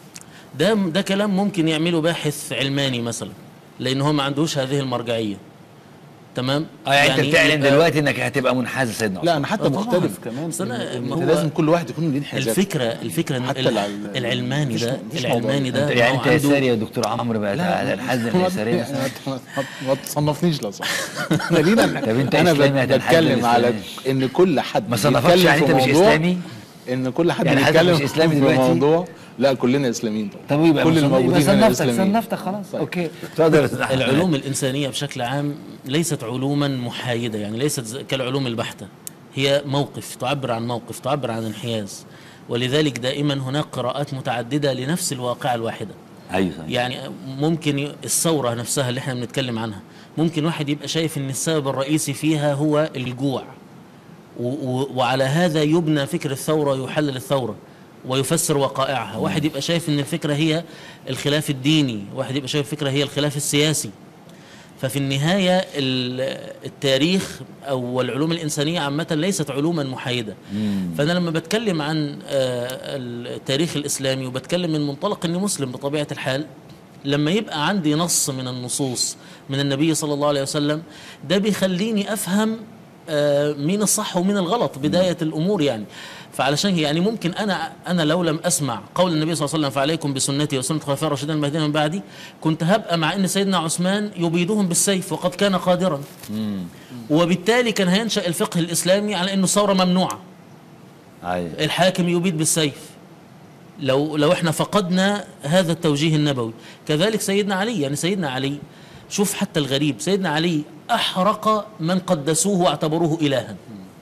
[SPEAKER 3] ده ده كلام ممكن يعمله باحث علماني مثلا لان هو ما عندوش هذه المرجعيه تمام
[SPEAKER 1] اه يعني, انت بتعلن
[SPEAKER 3] يبقى
[SPEAKER 1] دلوقتي انك هتبقى منحاز لسيدنا عثمان
[SPEAKER 4] لا انا حتى
[SPEAKER 3] آه، طبعاً.
[SPEAKER 4] مختلف كمان
[SPEAKER 3] بس أنا-
[SPEAKER 4] إن
[SPEAKER 3] ما
[SPEAKER 4] انت
[SPEAKER 3] هو
[SPEAKER 4] لازم كل واحد يكون ليه انحيازات
[SPEAKER 3] الفكره الفكره إن
[SPEAKER 4] حتى
[SPEAKER 3] ال-
[SPEAKER 4] الع-
[SPEAKER 3] العلماني
[SPEAKER 4] مفيش-
[SPEAKER 3] ده
[SPEAKER 4] مفيش موضوع
[SPEAKER 3] العلماني
[SPEAKER 4] ده.
[SPEAKER 3] ده
[SPEAKER 1] انت يعني
[SPEAKER 3] هو
[SPEAKER 1] انت
[SPEAKER 3] عنده-
[SPEAKER 1] يساري يا دكتور عمرو بقى
[SPEAKER 4] لا
[SPEAKER 1] الحزن
[SPEAKER 4] ما-
[SPEAKER 1] اليساريه
[SPEAKER 4] يعني
[SPEAKER 1] مثلا
[SPEAKER 4] ما- ما- ما تصنفنيش لو صح خلينا
[SPEAKER 1] طب انت
[SPEAKER 4] انا
[SPEAKER 1] إسلامي
[SPEAKER 4] بت-
[SPEAKER 1] هتنحاز
[SPEAKER 4] بتكلم على
[SPEAKER 1] للإسلامي.
[SPEAKER 4] ان كل حد
[SPEAKER 1] ما صنفكش
[SPEAKER 4] بيتكلم
[SPEAKER 1] يعني
[SPEAKER 4] في
[SPEAKER 1] انت مش
[SPEAKER 4] موضوع-
[SPEAKER 1] اسلامي
[SPEAKER 4] ان كل حد
[SPEAKER 1] يعني حضرتك
[SPEAKER 4] بيتكلم
[SPEAKER 1] مش إسلامي
[SPEAKER 4] في
[SPEAKER 1] دلوقتي؟
[SPEAKER 4] موضوع لا كلنا اسلاميين طبعا
[SPEAKER 1] طب يبقى
[SPEAKER 4] كل
[SPEAKER 1] مصنف- يبقى
[SPEAKER 4] الموجودين هنا
[SPEAKER 1] صنفتك
[SPEAKER 4] اسلاميين
[SPEAKER 1] صنفتك خلاص اوكي اتفضل يا أستاذ أحمد.
[SPEAKER 3] العلوم الإنسانية بشكل عام ليست علوما محايدة يعني ليست زي- كالعلوم البحتة هي موقف تعبر عن موقف تعبر عن انحياز ولذلك دائما هناك قراءات متعددة لنفس الواقعة الواحدة
[SPEAKER 1] ايوه صحيح.
[SPEAKER 3] يعني ممكن ي- الثورة نفسها اللي احنا بنتكلم عنها ممكن واحد يبقى شايف ان السبب الرئيسي فيها هو الجوع و و وعلى هذا يبنى فكر الثورة يحلل الثورة ويفسر وقائعها واحد يبقى شايف ان الفكرة هي الخلاف الديني واحد يبقى شايف الفكرة هي الخلاف السياسي ففي النهاية ال- التاريخ أو العلوم الإنسانية عامة ليست علوما محايدة فأنا لما بتكلم عن آه، التاريخ الإسلامي وبتكلم من منطلق أني مسلم بطبيعة الحال لما يبقى عندي نص من النصوص من النبي صلى الله عليه وسلم ده بيخليني أفهم آه، مين الصح ومين الغلط بدايه الامور يعني فعلشان يعني ممكن انا انا لو لم اسمع قول النبي صلى الله عليه وسلم فعليكم بسنتي وسنه الخلفاء الراشدين المهديين من بعدي كنت هبقى مع ان سيدنا عثمان يبيدهم بالسيف وقد كان قادرا وبالتالي كان هينشا الفقه الاسلامي على انه الثوره ممنوعه
[SPEAKER 1] ايوه
[SPEAKER 3] الحاكم يبيد بالسيف لو لو احنا فقدنا هذا التوجيه النبوي كذلك سيدنا علي يعني سيدنا علي شوف حتى الغريب سيدنا علي احرق من قدسوه واعتبروه الها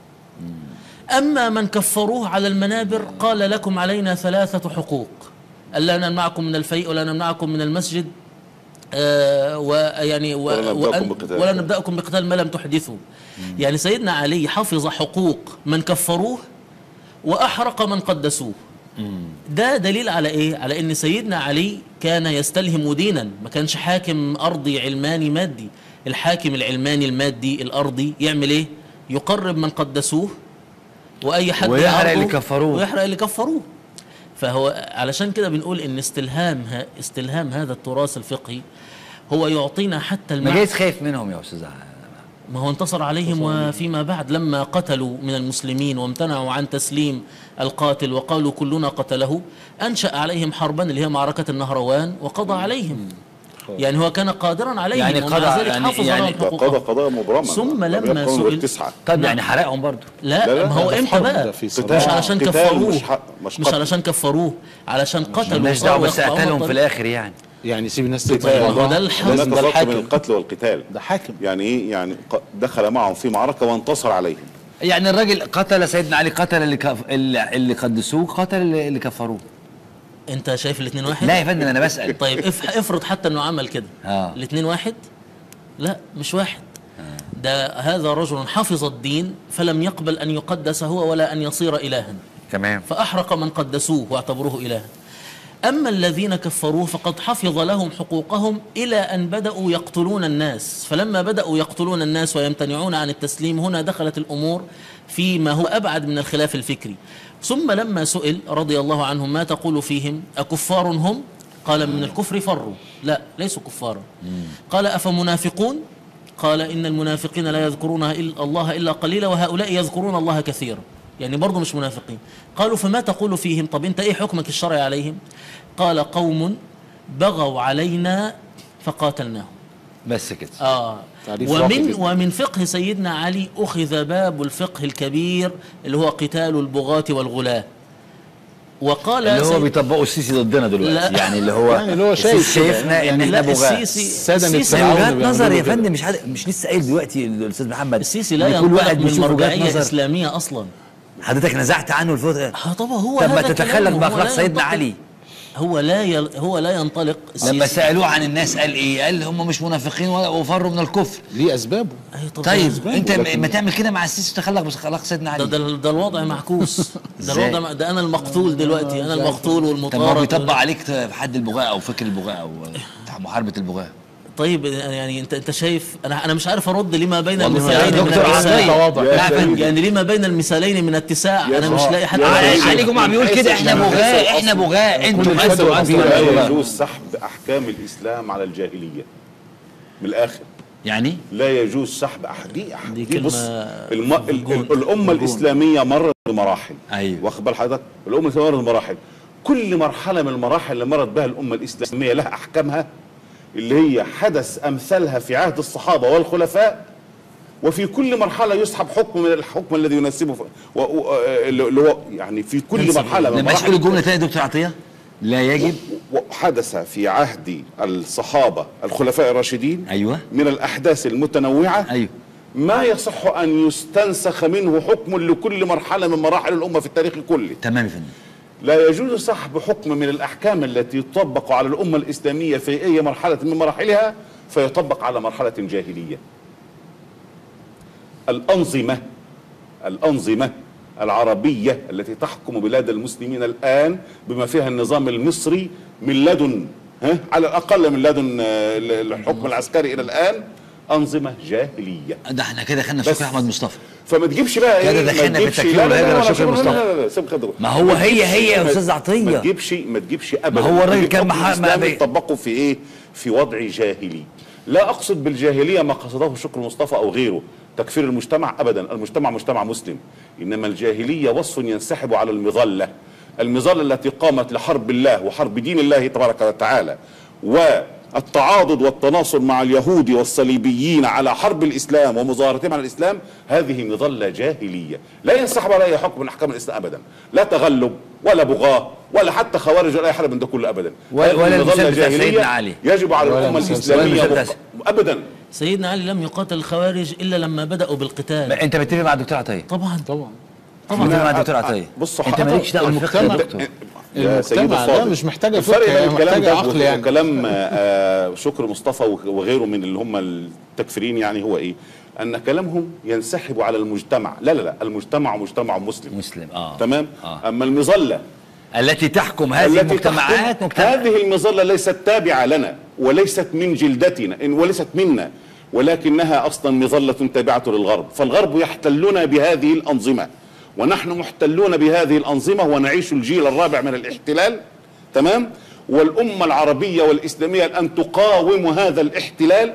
[SPEAKER 3] اما من كفروه على المنابر قال لكم علينا ثلاثه حقوق الا نمنعكم من الفيء ولا نمنعكم من المسجد آه ويعني و
[SPEAKER 2] ولا نبدأكم
[SPEAKER 3] وأن-
[SPEAKER 2] بقتال.
[SPEAKER 3] ولا نبداكم بقتال ما لم تحدثوا يعني سيدنا علي حفظ حقوق من كفروه واحرق من قدسوه ده دليل على ايه على ان سيدنا علي كان يستلهم دينا ما كانش حاكم ارضي علماني مادي الحاكم العلماني المادي الارضي يعمل ايه يقرب من قدسوه واي حد
[SPEAKER 1] ويحرق
[SPEAKER 3] يعارضه
[SPEAKER 1] اللي كفروه.
[SPEAKER 3] ويحرق اللي كفروه فهو علشان كده بنقول ان استلهام ه- استلهام هذا التراث الفقهي هو يعطينا حتى
[SPEAKER 1] ما
[SPEAKER 3] المعنى
[SPEAKER 1] جايز خايف منهم يا استاذ
[SPEAKER 3] ما هو انتصر عليهم وفيما بعد لما قتلوا من المسلمين وامتنعوا عن تسليم القاتل وقالوا كلنا قتله أنشأ عليهم حربا اللي هي معركة النهروان وقضى عليهم يعني هو كان قادرا عليهم
[SPEAKER 1] يعني
[SPEAKER 3] ومع
[SPEAKER 1] قضى-
[SPEAKER 3] ذلك
[SPEAKER 1] يعني-
[SPEAKER 3] حافظ
[SPEAKER 1] يعني
[SPEAKER 3] على
[SPEAKER 2] ده قضى
[SPEAKER 3] حقوقهم
[SPEAKER 2] قضاء مبرما
[SPEAKER 3] ثم
[SPEAKER 2] لم
[SPEAKER 3] لما
[SPEAKER 2] يكن غير
[SPEAKER 3] سئل-
[SPEAKER 2] تسعة
[SPEAKER 1] طب يعني حرقهم برضو
[SPEAKER 3] لا,
[SPEAKER 1] لا، لا،
[SPEAKER 3] ما هو
[SPEAKER 4] ده في
[SPEAKER 3] امتى
[SPEAKER 4] حرب،
[SPEAKER 3] بقى
[SPEAKER 4] ده في
[SPEAKER 3] مش
[SPEAKER 4] صراع.
[SPEAKER 3] علشان
[SPEAKER 2] قتال
[SPEAKER 3] كفروه
[SPEAKER 2] مش حق- مش
[SPEAKER 3] مش
[SPEAKER 2] قتل.
[SPEAKER 3] علشان كفروه علشان قتلوا
[SPEAKER 1] مالناش
[SPEAKER 3] وصاروا
[SPEAKER 1] دعوه بس
[SPEAKER 3] يقطعون
[SPEAKER 1] قتلهم في
[SPEAKER 3] الطريق.
[SPEAKER 1] الاخر يعني
[SPEAKER 4] يعني سيب الناس
[SPEAKER 3] طيب،
[SPEAKER 4] تتفاهم
[SPEAKER 3] ما هو ده
[SPEAKER 2] لا
[SPEAKER 3] الحق
[SPEAKER 4] ده
[SPEAKER 2] تفرق
[SPEAKER 4] الحاكم.
[SPEAKER 2] بين القتل والقتال
[SPEAKER 4] ده حاكم
[SPEAKER 2] يعني ايه يعني ق- دخل معهم في معركة وانتصر عليهم
[SPEAKER 1] يعني الراجل قتل سيدنا علي قتل اللي كف... اللي اللي قدسوه قتل اللي اللي كفروه
[SPEAKER 3] انت شايف الاثنين واحد
[SPEAKER 1] لا يا فندم انا بسال
[SPEAKER 3] طيب اف- افرض حتى انه عمل كده
[SPEAKER 1] آه.
[SPEAKER 3] الاثنين واحد لا مش واحد ده هذا رجل حفظ الدين فلم يقبل ان يقدس هو ولا ان يصير الها
[SPEAKER 1] تمام
[SPEAKER 3] فاحرق من قدسوه واعتبروه الها اما الذين كفروه فقد حفظ لهم حقوقهم الى ان بداوا يقتلون الناس فلما بداوا يقتلون الناس ويمتنعون عن التسليم هنا دخلت الامور فيما هو ابعد من الخلاف الفكري ثم لما سئل رضي الله عنهم ما تقول فيهم اكفار هم قال من الكفر فروا لا ليسوا كفارا قال افمنافقون قال ان المنافقين لا يذكرون إلا الله الا قليلا وهؤلاء يذكرون الله كثيرا يعني برضه مش منافقين قالوا فما تقول فيهم طب انت ايه حكمك الشرعي عليهم قال قوم بغوا علينا فقاتلناهم
[SPEAKER 1] بس كده
[SPEAKER 3] آه
[SPEAKER 4] تعريف
[SPEAKER 3] ومن
[SPEAKER 2] واقعي.
[SPEAKER 3] ومن فقه سيدنا علي أخذ باب الفقه الكبير اللي هو قتال البغاة والغلاة وقال
[SPEAKER 1] اللي هو
[SPEAKER 3] سيد-
[SPEAKER 1] بيطبقوا السيسي ضدنا دلوقتي
[SPEAKER 3] لا.
[SPEAKER 1] يعني اللي هو
[SPEAKER 4] يعني اللي هو
[SPEAKER 1] السيسي
[SPEAKER 4] شايف كده
[SPEAKER 1] شايفنا ان
[SPEAKER 4] يعني
[SPEAKER 1] احنا
[SPEAKER 3] لا
[SPEAKER 1] بغاة
[SPEAKER 3] السيسي
[SPEAKER 4] السادة
[SPEAKER 3] السيسي
[SPEAKER 4] الاتباع
[SPEAKER 1] وجهات
[SPEAKER 4] بيعملوا
[SPEAKER 1] نظر يا
[SPEAKER 4] كده.
[SPEAKER 1] فندم مش حد مش لسه قايل دلوقتي الاستاذ محمد
[SPEAKER 3] السيسي لا
[SPEAKER 1] إن كل
[SPEAKER 3] ينطلق
[SPEAKER 1] واحد
[SPEAKER 3] من
[SPEAKER 1] بيشوف وجهات
[SPEAKER 3] مرجعية
[SPEAKER 1] نظر
[SPEAKER 3] إسلامية أصلا
[SPEAKER 1] حضرتك نزعت عنه الفتره
[SPEAKER 3] آه طبعا هو
[SPEAKER 1] طب ما
[SPEAKER 3] هذا
[SPEAKER 1] تتخلف
[SPEAKER 3] كلامه، هو
[SPEAKER 1] باخلاق
[SPEAKER 3] لا
[SPEAKER 1] سيدنا
[SPEAKER 3] ينطلق-
[SPEAKER 1] علي
[SPEAKER 3] هو لا يل... هو لا ينطلق
[SPEAKER 1] لما
[SPEAKER 3] السيسي.
[SPEAKER 1] سالوه عن الناس قال ايه قال هم مش منافقين ولا- وفروا من الكفر
[SPEAKER 4] ليه اسبابه
[SPEAKER 3] أي طب
[SPEAKER 1] طيب
[SPEAKER 3] ده-
[SPEAKER 1] انت
[SPEAKER 4] لكن-
[SPEAKER 1] ما تعمل كده مع السيسي وتخلق باخلاق سيدنا
[SPEAKER 3] ده,
[SPEAKER 1] علي
[SPEAKER 3] ده, ده الوضع معكوس ده
[SPEAKER 1] إزاي؟
[SPEAKER 3] الوضع مع- ده انا المقتول دلوقتي انا المقتول
[SPEAKER 1] طب ما هو
[SPEAKER 3] والمطارد
[SPEAKER 1] بيطبق عليك ت- في حد البغاء او فكر البغاء او بتاع محاربه البغاء
[SPEAKER 3] طيب يعني انت انت شايف انا انا مش عارف ارد لما بين
[SPEAKER 1] والله
[SPEAKER 3] المثالين
[SPEAKER 1] يا
[SPEAKER 3] من
[SPEAKER 1] دكتور
[SPEAKER 3] الاتساع
[SPEAKER 1] عطية.
[SPEAKER 4] واضح.
[SPEAKER 2] يا
[SPEAKER 1] لا يا
[SPEAKER 2] سيدي.
[SPEAKER 1] فندم
[SPEAKER 3] يعني لما بين المثالين من اتساع
[SPEAKER 2] يا
[SPEAKER 3] انا مش
[SPEAKER 2] صاحب.
[SPEAKER 3] لاقي حد
[SPEAKER 2] يا
[SPEAKER 1] علي
[SPEAKER 2] سيدي.
[SPEAKER 1] علي جمعه بيقول كده احنا
[SPEAKER 2] من حيث
[SPEAKER 1] بغاء
[SPEAKER 2] الأصل.
[SPEAKER 1] احنا بغاء انتم
[SPEAKER 4] كل
[SPEAKER 1] حد
[SPEAKER 4] الفساد
[SPEAKER 1] وأنتم
[SPEAKER 4] والأصل.
[SPEAKER 2] لا
[SPEAKER 1] بغاء.
[SPEAKER 2] يجوز سحب احكام الاسلام على الجاهليه من الاخر
[SPEAKER 1] يعني
[SPEAKER 2] لا يجوز سحب أح... دي, أح...
[SPEAKER 3] دي
[SPEAKER 2] دي بص
[SPEAKER 3] كلمة
[SPEAKER 2] الم... ال...
[SPEAKER 3] بالجون.
[SPEAKER 2] ال... الامه الاسلاميه مرت بمراحل
[SPEAKER 1] أيوة.
[SPEAKER 2] واخد بال حضرتك الامه الاسلاميه مرت بمراحل كل مرحله من المراحل اللي مرت بها الامه الاسلاميه لها احكامها اللي هي حدث امثالها في عهد الصحابه والخلفاء وفي كل مرحله يسحب حكم من الحكم الذي يناسبه ف... و... و... اللي هو يعني في كل مرحله من
[SPEAKER 1] لما تقول
[SPEAKER 2] المراحل
[SPEAKER 1] الجمله تاني يا دكتور عطيه لا يجب
[SPEAKER 2] وحدث في عهد الصحابه الخلفاء الراشدين
[SPEAKER 1] ايوه
[SPEAKER 2] من الاحداث المتنوعه
[SPEAKER 1] ايوه
[SPEAKER 2] ما يصح ان يستنسخ منه حكم لكل مرحله من مراحل الامه في التاريخ كله
[SPEAKER 1] تمام يا فندم
[SPEAKER 2] لا يجوز سحب حكم من الاحكام التي تطبق على الامه الاسلاميه في اي مرحله من مراحلها فيطبق على مرحله جاهليه الانظمه الانظمه العربيه التي تحكم بلاد المسلمين الان بما فيها النظام المصري من لدن ها على الاقل من لدن آه، الحكم العسكري الى الان انظمه جاهليه
[SPEAKER 1] ده احنا كده خدنا
[SPEAKER 2] بس.
[SPEAKER 1] شكري احمد مصطفى
[SPEAKER 2] فما تجيبش بقى
[SPEAKER 1] كده
[SPEAKER 2] ايه ما
[SPEAKER 1] دخلنا في
[SPEAKER 2] تجيبش
[SPEAKER 1] التكفير
[SPEAKER 2] لا لا
[SPEAKER 1] والهجرة
[SPEAKER 2] لا لا
[SPEAKER 1] شكري
[SPEAKER 2] لا
[SPEAKER 1] مصطفى.
[SPEAKER 2] لا لا لا سيب خدوه.
[SPEAKER 1] ما هو هي
[SPEAKER 2] تجيبش-
[SPEAKER 1] هي يا
[SPEAKER 2] ما-
[SPEAKER 1] أستاذ عطية.
[SPEAKER 2] ما تجيبش ما تجيبش ابدا
[SPEAKER 1] ما هو الراجل
[SPEAKER 2] تجيب
[SPEAKER 1] كان
[SPEAKER 2] حكم
[SPEAKER 1] مح- ما
[SPEAKER 2] الإسلام
[SPEAKER 1] بي-
[SPEAKER 2] طبقه في ايه في وضع جاهلي لا اقصد بالجاهليه ما قصده شكر مصطفى او غيره تكفير المجتمع ابدا المجتمع مجتمع مسلم انما الجاهليه وصف ينسحب على المظله المظله التي قامت لحرب الله وحرب دين الله تبارك وتعالى والتعاضد والتناصر مع اليهود والصليبيين على حرب الاسلام ومظاهرتهم على الاسلام هذه مظله جاهليه لا ينسحب عليها حكم من احكام الاسلام ابدا لا تغلب ولا بغاه ولا حتى خوارج ولا اي حاجه من ده كله ابدا
[SPEAKER 1] ولا-
[SPEAKER 2] هذه
[SPEAKER 1] ولا
[SPEAKER 2] مظلة
[SPEAKER 1] المثال بتاع
[SPEAKER 2] جاهلية
[SPEAKER 1] سيدنا علي.
[SPEAKER 2] يجب على
[SPEAKER 4] ولا
[SPEAKER 2] الامه
[SPEAKER 4] المثال-
[SPEAKER 2] الاسلاميه
[SPEAKER 1] ولا المثال
[SPEAKER 2] مق- ابدا
[SPEAKER 3] سيدنا علي لم يقاتل الخوارج الا لما بداوا بالقتال
[SPEAKER 1] انت متفق مع الدكتور عطيه
[SPEAKER 3] طبعا
[SPEAKER 4] طبعا
[SPEAKER 1] طبعا متفق مع الدكتور عطيه
[SPEAKER 2] بص
[SPEAKER 1] انت مالكش دعوه بالفقه يا
[SPEAKER 4] المجتمع-
[SPEAKER 1] دكتور
[SPEAKER 2] يا سيدي
[SPEAKER 4] المجتمع لا
[SPEAKER 2] الفاضل.
[SPEAKER 4] مش محتاجه
[SPEAKER 2] الفرق
[SPEAKER 4] فقه
[SPEAKER 2] بين
[SPEAKER 4] هي
[SPEAKER 2] الكلام
[SPEAKER 4] محتاجه
[SPEAKER 2] ده
[SPEAKER 4] عقل يعني
[SPEAKER 2] وكلام آه، شكر مصطفى وغيره من اللي هم التكفيرين يعني هو ايه؟ ان كلامهم ينسحب على المجتمع، لا لا لا المجتمع مجتمع مسلم
[SPEAKER 1] مسلم اه
[SPEAKER 2] تمام؟
[SPEAKER 1] آه.
[SPEAKER 2] اما المظله
[SPEAKER 1] التي تحكم هذه
[SPEAKER 2] التي
[SPEAKER 1] المجتمعات
[SPEAKER 2] تحكم-
[SPEAKER 1] مجتمع
[SPEAKER 2] هذه المظله ليست تابعه لنا وليست من جلدتنا إن- وليست منا ولكنها اصلا مظله تابعه للغرب، فالغرب يحتلنا بهذه الانظمه ونحن محتلون بهذه الانظمه ونعيش الجيل الرابع من الاحتلال تمام؟ والامه العربيه والاسلاميه الان تقاوم هذا الاحتلال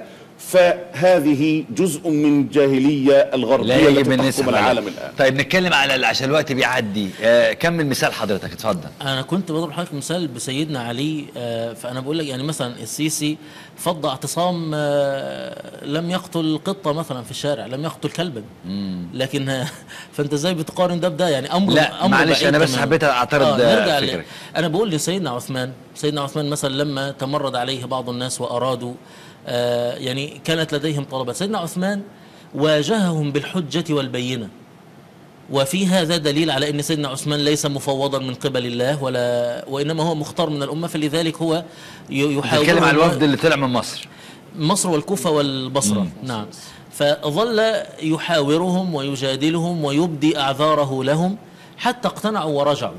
[SPEAKER 2] فهذه جزء من جاهليه الغربيه
[SPEAKER 1] لا يجب
[SPEAKER 2] التي
[SPEAKER 1] ان
[SPEAKER 2] تحكم
[SPEAKER 1] نسحب
[SPEAKER 2] العالم
[SPEAKER 1] عليه.
[SPEAKER 2] الان
[SPEAKER 1] طيب نتكلم على عشان الوقت بيعدي آه كمل مثال حضرتك اتفضل
[SPEAKER 3] انا كنت بضرب حضرتك مثال بسيدنا علي آه، فانا بقول لك يعني مثلا السيسي فض اعتصام آه، لم يقتل قطه مثلا في الشارع لم يقتل كلبا لكن آه، فانت ازاي بتقارن ده بده يعني امر
[SPEAKER 1] لا،
[SPEAKER 3] امر
[SPEAKER 1] معلش،
[SPEAKER 3] بعيد
[SPEAKER 1] أنا بس
[SPEAKER 3] تماماً.
[SPEAKER 1] حبيت أعترض،
[SPEAKER 3] آه
[SPEAKER 1] آه،
[SPEAKER 3] نرجع ل-
[SPEAKER 1] فكرك.
[SPEAKER 3] انا بقول لسيدنا عثمان سيدنا عثمان مثلا لما تمرد عليه بعض الناس وارادوا آه، يعني كانت لديهم طلبات سيدنا عثمان واجههم بالحجه والبينه وفي هذا دليل على ان سيدنا عثمان ليس مفوضا من قبل الله ولا وانما هو مختار من الامه فلذلك هو ي- يحاول
[SPEAKER 1] نتكلم على الوفد اللي طلع من مصر
[SPEAKER 3] مصر والكوفه والبصره نعم فظل يحاورهم ويجادلهم ويبدي اعذاره لهم حتى اقتنعوا ورجعوا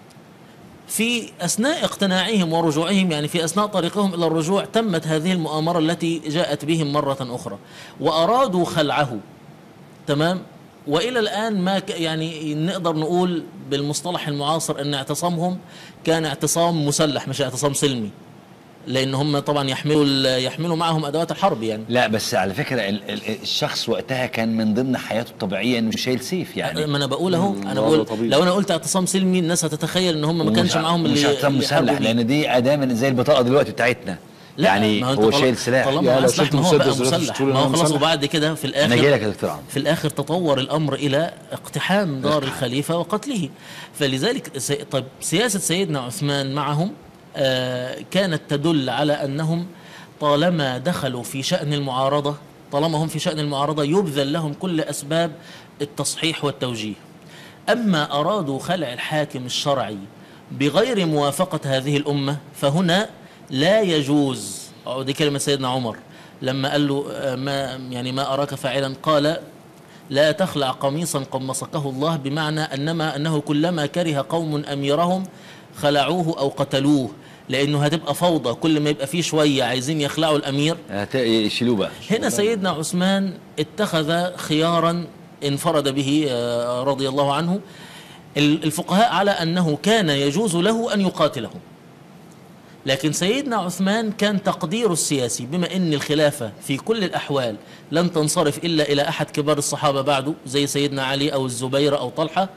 [SPEAKER 3] في اثناء اقتناعهم ورجوعهم يعني في اثناء طريقهم الى الرجوع تمت هذه المؤامره التي جاءت بهم مره اخرى وارادوا خلعه تمام والى الان ما ك يعني نقدر نقول بالمصطلح المعاصر ان اعتصامهم كان اعتصام مسلح مش اعتصام سلمي لان هم طبعا يحملوا ال- يحملوا معهم ادوات الحرب يعني
[SPEAKER 1] لا بس على فكره ال- ال- الشخص وقتها كان من ضمن حياته الطبيعيه انه شايل سيف يعني
[SPEAKER 3] ما انا بقول اهو انا
[SPEAKER 4] وضع
[SPEAKER 3] بقول
[SPEAKER 4] طبيعي.
[SPEAKER 3] لو انا قلت اعتصام سلمي الناس هتتخيل ان هم ما كانش
[SPEAKER 1] ومش-
[SPEAKER 3] معاهم
[SPEAKER 1] مش
[SPEAKER 3] اللي
[SPEAKER 1] اعتصام
[SPEAKER 3] اللي يحاربوا
[SPEAKER 1] مسلح
[SPEAKER 3] بيه.
[SPEAKER 1] لان دي اداه من زي البطاقه دلوقتي بتاعتنا
[SPEAKER 3] لا
[SPEAKER 1] يعني
[SPEAKER 3] ما انت
[SPEAKER 1] هو
[SPEAKER 3] طال-
[SPEAKER 1] شايل سلاح
[SPEAKER 3] طالما
[SPEAKER 4] يا لو
[SPEAKER 3] اسلح
[SPEAKER 4] شلت
[SPEAKER 3] ما هو بقى
[SPEAKER 4] مسدس دلوقتي
[SPEAKER 3] مسلح
[SPEAKER 4] مش تقول
[SPEAKER 3] ما هو
[SPEAKER 4] إن هو
[SPEAKER 3] خلاص
[SPEAKER 4] مسلح.
[SPEAKER 3] وبعد كده في الاخر
[SPEAKER 1] انا جاي لك يا دكتور عمرو
[SPEAKER 3] في الاخر تطور الامر الى اقتحام دار الخليفه وقتله فلذلك سي... طيب سياسه سيدنا عثمان معهم آه كانت تدل على انهم طالما دخلوا في شان المعارضه طالما هم في شان المعارضه يبذل لهم كل اسباب التصحيح والتوجيه اما ارادوا خلع الحاكم الشرعي بغير موافقه هذه الامه فهنا لا يجوز أو دي كلمه سيدنا عمر لما قال له آه، ما يعني ما اراك فاعلا قال لا تخلع قميصا قد مسكه الله بمعنى انما انه كلما كره قوم اميرهم خلعوه او قتلوه لانه هتبقى فوضى كل ما يبقى فيه شويه عايزين يخلعوا الامير
[SPEAKER 1] هت- يشيلوه بقى
[SPEAKER 3] هنا سيدنا عثمان اتخذ خيارا انفرد به آه، رضي الله عنه ال- الفقهاء على انه كان يجوز له ان يقاتلهم لكن سيدنا عثمان كان تقديره السياسي بما ان الخلافه في كل الاحوال لن تنصرف الا الى احد كبار الصحابه بعده زي سيدنا علي او الزبير او طلحه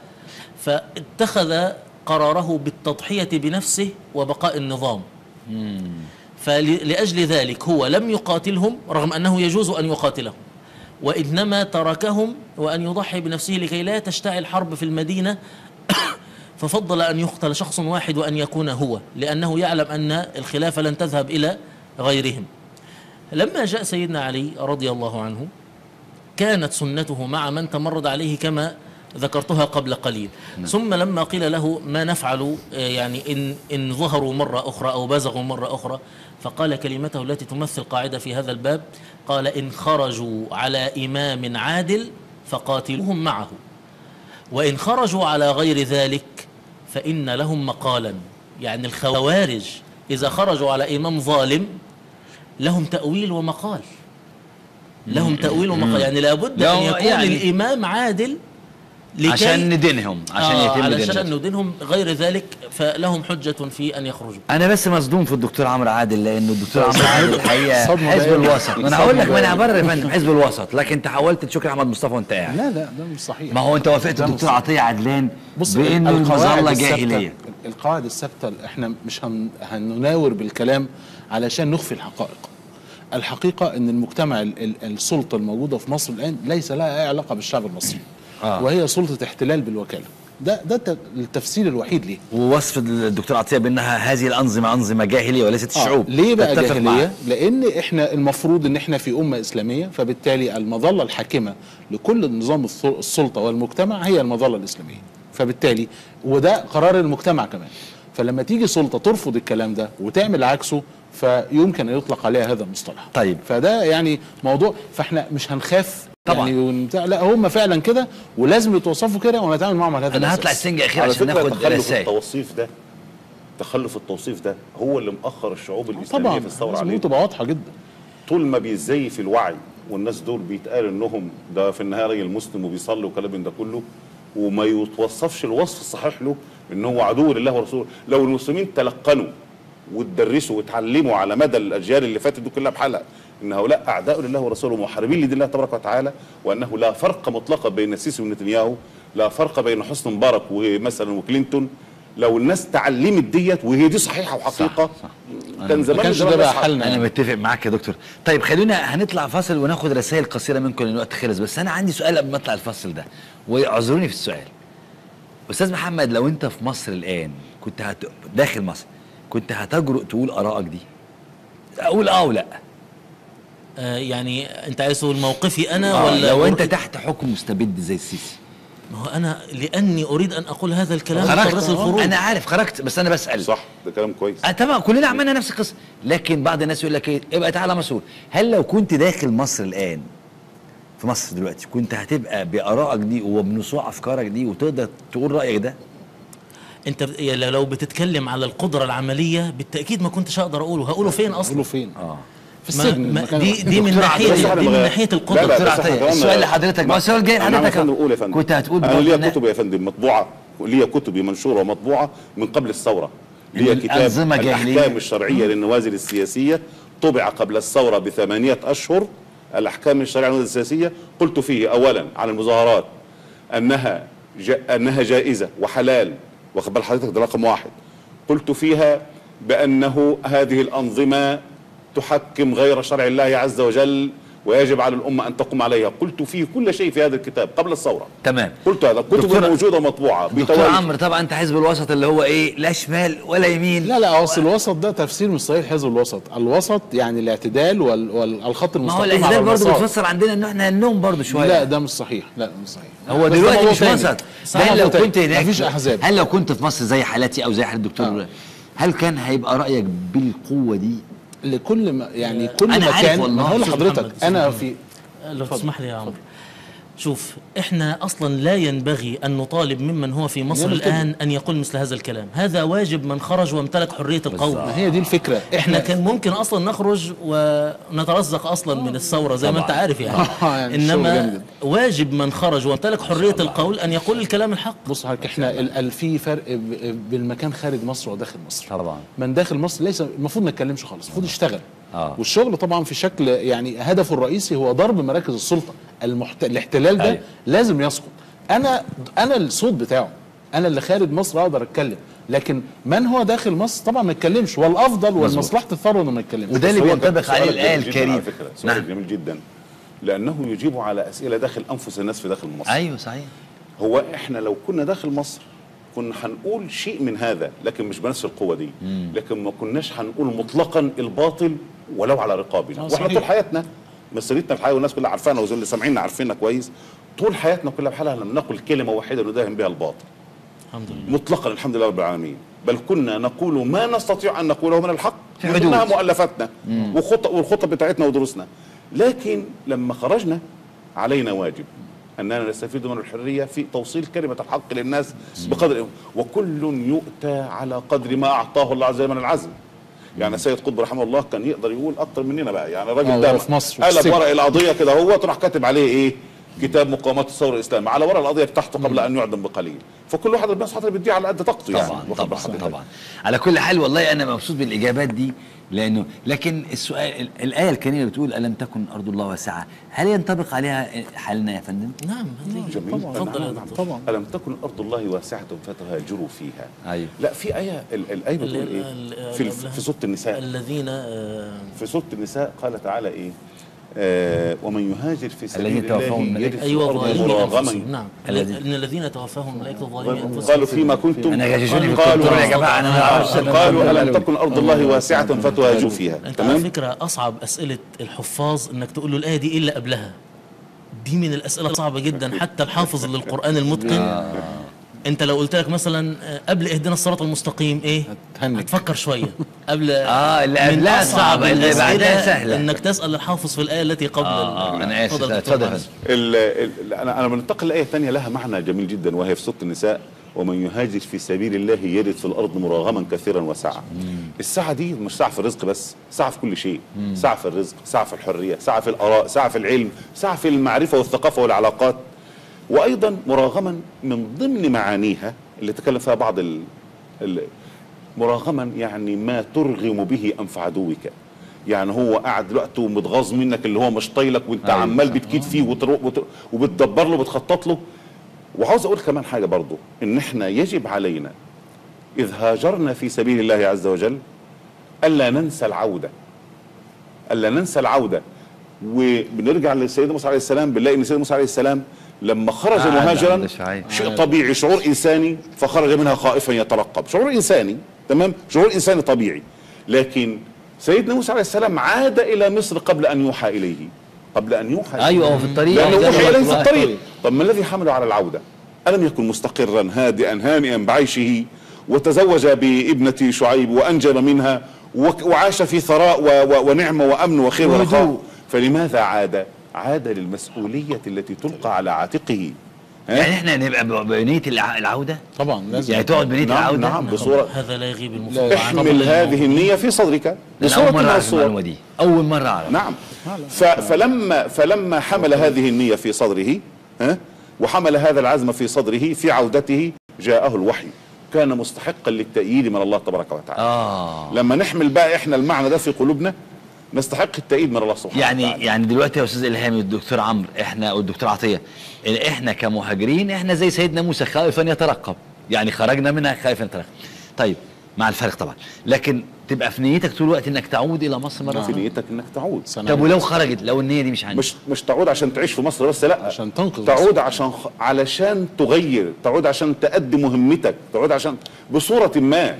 [SPEAKER 3] فاتخذ قراره بالتضحيه بنفسه وبقاء النظام فلأجل ذلك هو لم يقاتلهم رغم أنه يجوز أن يقاتلهم وإنما تركهم وأن يضحي بنفسه لكي لا تشتعل حرب في المدينة ففضل أن يقتل شخص واحد وأن يكون هو لأنه يعلم أن الخلافة لن تذهب إلى غيرهم لما جاء سيدنا علي رضي الله عنه كانت سنته مع من تمرد عليه كما ذكرتها قبل قليل ثم لما قيل له ما نفعل آه، يعني إن, إن ظهروا مرة أخرى أو بزغوا مرة أخرى فقال كلمته التي تمثل قاعدة في هذا الباب قال إن خرجوا على إمام عادل فقاتلوهم معه وإن خرجوا على غير ذلك فإن لهم مقالا يعني الخوارج إذا خرجوا على إمام ظالم لهم تأويل ومقال لهم تأويل ومقال يعني لابد
[SPEAKER 1] لا،
[SPEAKER 3] أن
[SPEAKER 1] هو
[SPEAKER 3] يكون
[SPEAKER 1] يعني-
[SPEAKER 3] الإمام عادل لكي-
[SPEAKER 1] عشان ندينهم عشان
[SPEAKER 3] آه
[SPEAKER 1] يتم
[SPEAKER 3] علشان
[SPEAKER 1] دينهم
[SPEAKER 3] ندينهم غير ذلك فلهم حجة في أن يخرجوا
[SPEAKER 1] انا بس مصدوم في الدكتور عمرو عادل لانه الدكتور عمرو عادل الحقيقه
[SPEAKER 4] صدمة
[SPEAKER 1] حزب
[SPEAKER 4] دائمة.
[SPEAKER 1] الوسط ما انا هقول لك ما انا
[SPEAKER 4] صدمة
[SPEAKER 1] هبرر يا فندم حزب الوسط لكن انت حاولت تشكر احمد مصطفى وانت قاعد
[SPEAKER 4] لا لا ده مش صحيح
[SPEAKER 1] ما هو انت وافقت
[SPEAKER 4] ده
[SPEAKER 1] الدكتور
[SPEAKER 4] مش-
[SPEAKER 1] عطيه عدلان
[SPEAKER 4] بص
[SPEAKER 1] بانه
[SPEAKER 4] القواعد
[SPEAKER 1] المظله
[SPEAKER 4] الثابتة-
[SPEAKER 1] جاهليه
[SPEAKER 4] القواعد الثابته احنا مش هن هنناور بالكلام علشان نخفي الحقائق الحقيقه ان المجتمع ال- ال- السلطه الموجوده في مصر الان ليس لها اي علاقه بالشعب المصري
[SPEAKER 1] آه.
[SPEAKER 4] وهي سلطه احتلال بالوكاله ده ده الت- التفسير الوحيد ليه
[SPEAKER 1] ووصف الدكتور عطيه بانها هذه الانظمه انظمه جاهليه وليست الشعوب
[SPEAKER 4] آه. ليه بقى
[SPEAKER 1] تتفق
[SPEAKER 4] جاهليه؟
[SPEAKER 1] معاه.
[SPEAKER 4] لان احنا المفروض ان احنا في امه اسلاميه فبالتالي المظله الحاكمه لكل نظام الث- السلطه والمجتمع هي المظله الاسلاميه فبالتالي وده قرار المجتمع كمان فلما تيجي سلطه ترفض الكلام ده وتعمل عكسه فيمكن ان يطلق عليها هذا المصطلح
[SPEAKER 1] طيب.
[SPEAKER 4] فده يعني موضوع فاحنا مش هنخاف
[SPEAKER 1] طبعاً.
[SPEAKER 4] يعني ونبتاع- لا هم فعلا كده ولازم يتوصفوا كده ونتعامل معهم على هذا
[SPEAKER 1] انا
[SPEAKER 4] الأساس.
[SPEAKER 1] هطلع السنج اخير
[SPEAKER 2] على
[SPEAKER 1] عشان
[SPEAKER 2] فكره
[SPEAKER 1] ناخد
[SPEAKER 2] تخلف
[SPEAKER 1] رسائل
[SPEAKER 2] التوصيف ده تخلف التوصيف ده هو اللي مأخر الشعوب الإسلامية
[SPEAKER 4] طبعا
[SPEAKER 2] في الثورة
[SPEAKER 4] لازم
[SPEAKER 2] عليه
[SPEAKER 4] تبقى واضحه جدا
[SPEAKER 2] طول ما بيزيف الوعي والناس دول بيتقال انهم ده في النهايه راجل مسلم وبيصلي وكلام من ده كله وما يتوصفش الوصف الصحيح له ان هو عدو لله ورسوله لو المسلمين تلقنوا وتدرسوا وتعلموا على مدى الاجيال اللي فاتت دي كلها بحالها ان هؤلاء اعداء لله ورسوله محاربين لدين الله تبارك وتعالى وانه لا فرق مطلقا بين السيسي ونتنياهو لا فرق بين حسني مبارك ومثلا وكلينتون لو الناس تعلمت ديت وهي دي صحيحه وحقيقه كان زمان
[SPEAKER 4] كانش
[SPEAKER 2] زمان
[SPEAKER 4] ده بقى
[SPEAKER 2] نصحى.
[SPEAKER 4] حالنا
[SPEAKER 1] انا متفق معاك يا دكتور طيب خلينا هنطلع فاصل وناخد رسائل قصيره منكم لان الوقت خلص بس انا عندي سؤال قبل ما اطلع الفاصل ده واعذروني في السؤال استاذ محمد لو انت في مصر الان كنت هت... داخل مصر كنت هتجرؤ تقول ارائك دي اقول اه ولا
[SPEAKER 3] آه يعني أنت عايز تقول موقفي أنا
[SPEAKER 1] آه
[SPEAKER 3] ولا
[SPEAKER 1] لو انت
[SPEAKER 3] موقف-
[SPEAKER 1] تحت حكم مستبد زي السيسي
[SPEAKER 3] ما هو أنا لأني أريد أن أقول هذا الكلام
[SPEAKER 1] خرجت
[SPEAKER 3] اضطريت للخروج
[SPEAKER 1] انا عارف خرجت بس انا بسال
[SPEAKER 2] صح ده كلام كويس
[SPEAKER 1] آه طبعا كلنا عملنا نفس القصه لكن بعض الناس يقول لك ايه ابقى تعالى مسؤول هل لو كنت داخل مصر الان في مصر دلوقتي كنت هتبقى بارائك دي وبنصوع افكارك دي وتقدر تقول رايك ده
[SPEAKER 3] انت ب- يا لو بتتكلم على القدره العمليه بالتاكيد ما كنتش اقدر اقوله هقوله فين اصلا
[SPEAKER 4] قولوا فين
[SPEAKER 1] اه
[SPEAKER 4] في
[SPEAKER 3] ما
[SPEAKER 4] السجن
[SPEAKER 3] ما
[SPEAKER 4] المكان
[SPEAKER 3] دي
[SPEAKER 4] الوحيد.
[SPEAKER 3] دي من
[SPEAKER 1] دكتور
[SPEAKER 3] ناحيه
[SPEAKER 2] عبد
[SPEAKER 3] دي من
[SPEAKER 2] الرحمن
[SPEAKER 3] ناحيه
[SPEAKER 2] لا،
[SPEAKER 3] القدره
[SPEAKER 2] لا،
[SPEAKER 1] دكتور
[SPEAKER 2] بس إحنا
[SPEAKER 1] عطية،
[SPEAKER 2] كمان-
[SPEAKER 1] السؤال لحضرتك ما هو السؤال جاي
[SPEAKER 2] انا
[SPEAKER 1] لحضرتك
[SPEAKER 2] عاوز
[SPEAKER 1] أهو.
[SPEAKER 2] اقول يا فندم
[SPEAKER 1] كنت هتقول
[SPEAKER 2] انا
[SPEAKER 1] بقول
[SPEAKER 2] ليا
[SPEAKER 1] إن-
[SPEAKER 2] كتب يا فندم مطبوعه ليا كتب منشوره ومطبوعه من قبل الثوره
[SPEAKER 1] إن
[SPEAKER 2] ليا كتاب
[SPEAKER 1] الأنظمة جاهلية.
[SPEAKER 2] الاحكام الشرعيه للنوازل السياسيه طبع قبل الثوره بثمانيه اشهر الاحكام الشرعيه للنوازل السياسيه قلت فيه اولا على المظاهرات انها جا انها جائزه وحلال واخد بال حضرتك ده رقم واحد قلت فيها بانه هذه الانظمه تحكم غير شرع الله عز وجل ويجب على الامه ان تقوم عليها قلت فيه كل شيء في هذا الكتاب قبل الثوره
[SPEAKER 1] تمام
[SPEAKER 2] قلت هذا كتب
[SPEAKER 1] دكتور-
[SPEAKER 2] موجوده مطبوعه
[SPEAKER 1] دكتور
[SPEAKER 2] بتوالي
[SPEAKER 1] عمرو طبعا انت حزب الوسط اللي هو ايه لا شمال ولا يمين
[SPEAKER 4] لا لا اصل الوسط ده تفسير مش صحيح حزب الوسط الوسط يعني الاعتدال وال- والخط
[SPEAKER 1] ما هو
[SPEAKER 4] المستقيم على
[SPEAKER 1] الاعتدال برضه
[SPEAKER 4] المسار
[SPEAKER 1] بتفسر عندنا ان احنا النوم برضه شويه
[SPEAKER 4] لا ده مش صحيح لا مش صحيح
[SPEAKER 1] هو
[SPEAKER 4] بس ده
[SPEAKER 1] دلوقتي
[SPEAKER 4] موضوع
[SPEAKER 1] مش
[SPEAKER 4] تاني.
[SPEAKER 1] وسط
[SPEAKER 4] ده
[SPEAKER 1] ده لو
[SPEAKER 4] موضوع تاني.
[SPEAKER 1] كنت هناك
[SPEAKER 4] مفيش احزاب
[SPEAKER 1] هل لو كنت في مصر زي حالتي او زي حال الدكتور
[SPEAKER 4] آه.
[SPEAKER 1] هل كان هيبقى رايك بالقوه دي
[SPEAKER 4] لكل ما يعني كل
[SPEAKER 1] أنا عارف
[SPEAKER 4] مكان
[SPEAKER 1] والله.
[SPEAKER 4] ما هقول
[SPEAKER 3] أستاذ
[SPEAKER 4] لحضرتك
[SPEAKER 3] محمد،
[SPEAKER 4] انا
[SPEAKER 3] أستاذ
[SPEAKER 4] في
[SPEAKER 3] لو تسمح لي يا عمرو شوف احنا اصلا لا ينبغي ان نطالب ممن هو في مصر
[SPEAKER 4] نعمل كده.
[SPEAKER 3] الان ان يقول مثل هذا الكلام هذا واجب من خرج وامتلك حريه القول
[SPEAKER 4] ما هي دي الفكره
[SPEAKER 3] احنا كان ممكن اصلا نخرج ونترزق اصلا من الثوره زي ما انت
[SPEAKER 1] طبعاً.
[SPEAKER 3] عارف يعني
[SPEAKER 4] آه، يعني الشغل جامد
[SPEAKER 3] انما
[SPEAKER 4] جدا.
[SPEAKER 3] واجب من خرج وامتلك حريه القول ان يقول الكلام الحق
[SPEAKER 4] بص حضرتك احنا ال- ال- في فرق ب- بالمكان خارج مصر وداخل مصر
[SPEAKER 1] طبعا
[SPEAKER 4] من داخل مصر ليس المفروض ما يتكلمش خالص المفروض يشتغل
[SPEAKER 1] آه.
[SPEAKER 4] والشغل طبعا في شكل يعني هدفه الرئيسي هو ضرب مراكز السلطه المحت... الاحتلال ده
[SPEAKER 1] أيوة.
[SPEAKER 4] لازم يسقط انا انا الصوت بتاعه انا اللي خارج مصر اقدر اتكلم لكن من هو داخل مصر طبعا ما يتكلمش والافضل والمصلحه الثروه انه ما يتكلمش
[SPEAKER 1] وده اللي
[SPEAKER 2] بس هو
[SPEAKER 1] بينطبق
[SPEAKER 2] كان
[SPEAKER 1] عليه
[SPEAKER 2] سؤالك
[SPEAKER 1] الايه
[SPEAKER 2] جميل جداً على
[SPEAKER 1] الكريم
[SPEAKER 2] فكره سؤالك
[SPEAKER 1] نعم.
[SPEAKER 2] جميل جدا لانه يجيب على اسئله داخل انفس الناس في داخل مصر
[SPEAKER 1] ايوه صحيح
[SPEAKER 2] هو احنا لو كنا داخل مصر كنا هنقول شيء من هذا لكن مش بنفس القوه دي لكن ما كناش هنقول مطلقا الباطل ولو على رقابنا
[SPEAKER 4] آه،
[SPEAKER 2] واحنا
[SPEAKER 4] صحيح.
[SPEAKER 2] طول حياتنا مسيرتنا في الحياه والناس كلها عارفانا واللي سامعيننا عارفيننا كويس طول حياتنا كلها بحالها لم نقل كلمه واحده نداهم بها الباطل
[SPEAKER 3] الحمد لله
[SPEAKER 2] مطلقا الحمد لله رب العالمين بل كنا نقول ما نستطيع ان نقوله من الحق
[SPEAKER 1] في
[SPEAKER 2] من
[SPEAKER 1] حدود.
[SPEAKER 2] ضمنها مؤلفاتنا وخطط والخطط بتاعتنا ودروسنا لكن لما خرجنا علينا واجب اننا نستفيد من الحريه في توصيل كلمه الحق للناس بقدر وكل يؤتى على قدر ما اعطاه الله عز وجل من العزم يعني سيد قطب رحمه الله كان يقدر يقول اكتر مننا بقى يعني
[SPEAKER 4] آه،
[SPEAKER 2] الراجل
[SPEAKER 4] وهو
[SPEAKER 2] ده
[SPEAKER 4] في مصر وفي
[SPEAKER 2] قلب
[SPEAKER 4] السجن.
[SPEAKER 2] ورق القضيه كده هو راح كاتب عليه ايه كتاب مقاومات الثوره الاسلاميه على ورق القضيه بتاعته قبل ان يعدم بقليل فكل واحد ربنا سبحانه وتعالى بيديه على قد طاقته يعني
[SPEAKER 1] طبعا
[SPEAKER 2] واخد
[SPEAKER 1] طبعا
[SPEAKER 2] بال حضرتك؟
[SPEAKER 1] طبعا على كل حال والله انا مبسوط بالاجابات دي لانه لكن السؤال ال- الايه الكريمه بتقول الم تكن ارض الله واسعه هل ينطبق عليها حالنا يا فندم؟
[SPEAKER 3] نعم
[SPEAKER 2] جميل
[SPEAKER 3] طبعا تفضل يا
[SPEAKER 2] نعم،
[SPEAKER 3] دكتور.
[SPEAKER 2] نعم. الم تكن ارض الله واسعه فتهاجروا فيها
[SPEAKER 1] ايوه
[SPEAKER 2] لا في ايه ال- الايه بتقول
[SPEAKER 3] ال-
[SPEAKER 2] ايه
[SPEAKER 3] ال-
[SPEAKER 2] في الف- في سوره النساء
[SPEAKER 3] الذين آه،
[SPEAKER 2] في سوره النساء قال تعالى ايه آه ومن يهاجر في سبيل
[SPEAKER 1] الذين توفاهم
[SPEAKER 2] الله
[SPEAKER 1] الملائكة.
[SPEAKER 2] يرث
[SPEAKER 3] ايوه
[SPEAKER 2] الارض
[SPEAKER 3] ظالمي انفسهم
[SPEAKER 2] مراغما
[SPEAKER 3] نعم
[SPEAKER 1] الذين-
[SPEAKER 3] ان الذين توفاهم الملائكه ظالمي انفسهم
[SPEAKER 2] قالوا فيما كنتم
[SPEAKER 1] انا غششوني في
[SPEAKER 2] قالوا
[SPEAKER 1] الكنترول يا جماعه انا ما اعرفش أنا
[SPEAKER 2] قالوا
[SPEAKER 1] بقول-
[SPEAKER 2] الم تكن ارض الله واسعه فتهاجروا فيها
[SPEAKER 3] انت على
[SPEAKER 2] تمام
[SPEAKER 3] فكره اصعب اسئله الحفاظ انك تقول له الايه دي ايه اللي قبلها دي من الاسئله الصعبه جدا حتى الحافظ للقران المتقن انت لو قلت لك مثلا آه، قبل اهدنا الصراط المستقيم ايه
[SPEAKER 4] هتهنج.
[SPEAKER 3] هتفكر شويه قبل
[SPEAKER 1] آه، اللي
[SPEAKER 3] من
[SPEAKER 1] قبلها
[SPEAKER 3] أصعب
[SPEAKER 1] صعبة، اللي
[SPEAKER 3] الأسئلة
[SPEAKER 1] بعدها سهلة.
[SPEAKER 3] انك تسال الحافظ في الايه التي قبل
[SPEAKER 1] اه اه انا اسف
[SPEAKER 3] اتفضل يا دكتور
[SPEAKER 1] اتفضل يا
[SPEAKER 3] معلش.
[SPEAKER 1] فندم.
[SPEAKER 2] ال- ال- انا انا بننتقل لايه ثانيه لها معنى جميل جدا وهي في سوره النساء ومن يهاجر في سبيل الله يرد في الارض مراغما كثيرا وسعه السعه دي مش سعه في الرزق بس سعه في كل شيء سعه في الرزق سعه في الحريه سعه في الاراء سعه في العلم سعه في المعرفه والثقافه والعلاقات وايضا مراغما من ضمن معانيها اللي تكلم فيها بعض ال ال مراغما يعني ما ترغم به انف عدوك يعني هو قاعد دلوقتي ومتغاظ منك اللي هو مش طايلك وانت
[SPEAKER 1] أيوة.
[SPEAKER 2] عمال بتكيد فيه وترو- وت- وبتدبر له وبتخطط له وعاوز اقول كمان حاجه برضو ان احنا يجب علينا اذ هاجرنا في سبيل الله عز وجل الا ننسى العوده الا ننسى العوده وبنرجع لسيدنا موسى عليه السلام بنلاقي ان سيدنا موسى عليه السلام لما خرج
[SPEAKER 1] عاد
[SPEAKER 2] مهاجرا
[SPEAKER 1] عند شعيب.
[SPEAKER 2] شيء طبيعي شعور انساني فخرج منها خائفا يترقب شعور انساني تمام شعور انساني طبيعي لكن سيدنا موسى عليه السلام عاد الى مصر قبل ان يوحى اليه قبل ان يوحى إليه.
[SPEAKER 1] ايوه هو في الطريق
[SPEAKER 2] لانه
[SPEAKER 1] ده
[SPEAKER 2] وحي
[SPEAKER 1] هو
[SPEAKER 2] اليه في
[SPEAKER 1] الطريق.
[SPEAKER 2] الطريق طب ما الذي حمله على العوده الم يكن مستقرا هادئا هانئا بعيشه وتزوج بابنه شعيب وانجب منها وك- وعاش في ثراء و- و- ونعمه وامن وخير ورخاء فلماذا عاد عاد للمسؤوليه التي تلقى على عاتقه ها؟
[SPEAKER 1] يعني احنا نبقى ب- بنيه الع- العوده
[SPEAKER 4] طبعا لازم
[SPEAKER 1] يعني تقعد بنيه
[SPEAKER 2] نعم
[SPEAKER 1] العوده
[SPEAKER 2] نعم بصوره
[SPEAKER 3] هذا لا يغيب المفروض عن
[SPEAKER 2] احمل
[SPEAKER 3] قبل
[SPEAKER 2] هذه النية في صدرك
[SPEAKER 1] انا
[SPEAKER 2] بصورة
[SPEAKER 1] اول مره
[SPEAKER 2] من
[SPEAKER 1] اعرف المعلومه
[SPEAKER 2] الصور
[SPEAKER 1] دي اول مره اعرف
[SPEAKER 2] نعم ف فلما فلما حمل هذه النية في صدره ها وحمل هذا العزم في صدره في عودته جاءه الوحي كان مستحقا للتأييد من الله تبارك وتعالى
[SPEAKER 1] اه
[SPEAKER 2] لما نحمل بقى احنا المعنى ده في قلوبنا نستحق التأييد من الله سبحانه
[SPEAKER 1] يعني
[SPEAKER 2] وتعالى
[SPEAKER 1] يعني دلوقتي يا استاذ الهام الدكتور عمرو احنا والدكتور عطيه إن احنا كمهاجرين احنا زي سيدنا موسى خائفا يترقب يعني خرجنا منها خائفا يترقب طيب مع الفرق طبعا لكن تبقى في نيتك طول الوقت انك تعود الى مصر مره
[SPEAKER 2] في
[SPEAKER 1] ثانيه
[SPEAKER 2] نيتك انك تعود
[SPEAKER 1] طب ولو خرجت لو النيه دي مش عندي
[SPEAKER 2] مش مش تعود عشان تعيش في مصر بس لا
[SPEAKER 4] عشان تنقذ
[SPEAKER 2] تعود عشان خ... علشان تغير تعود عشان تأدي مهمتك تعود عشان بصورة ما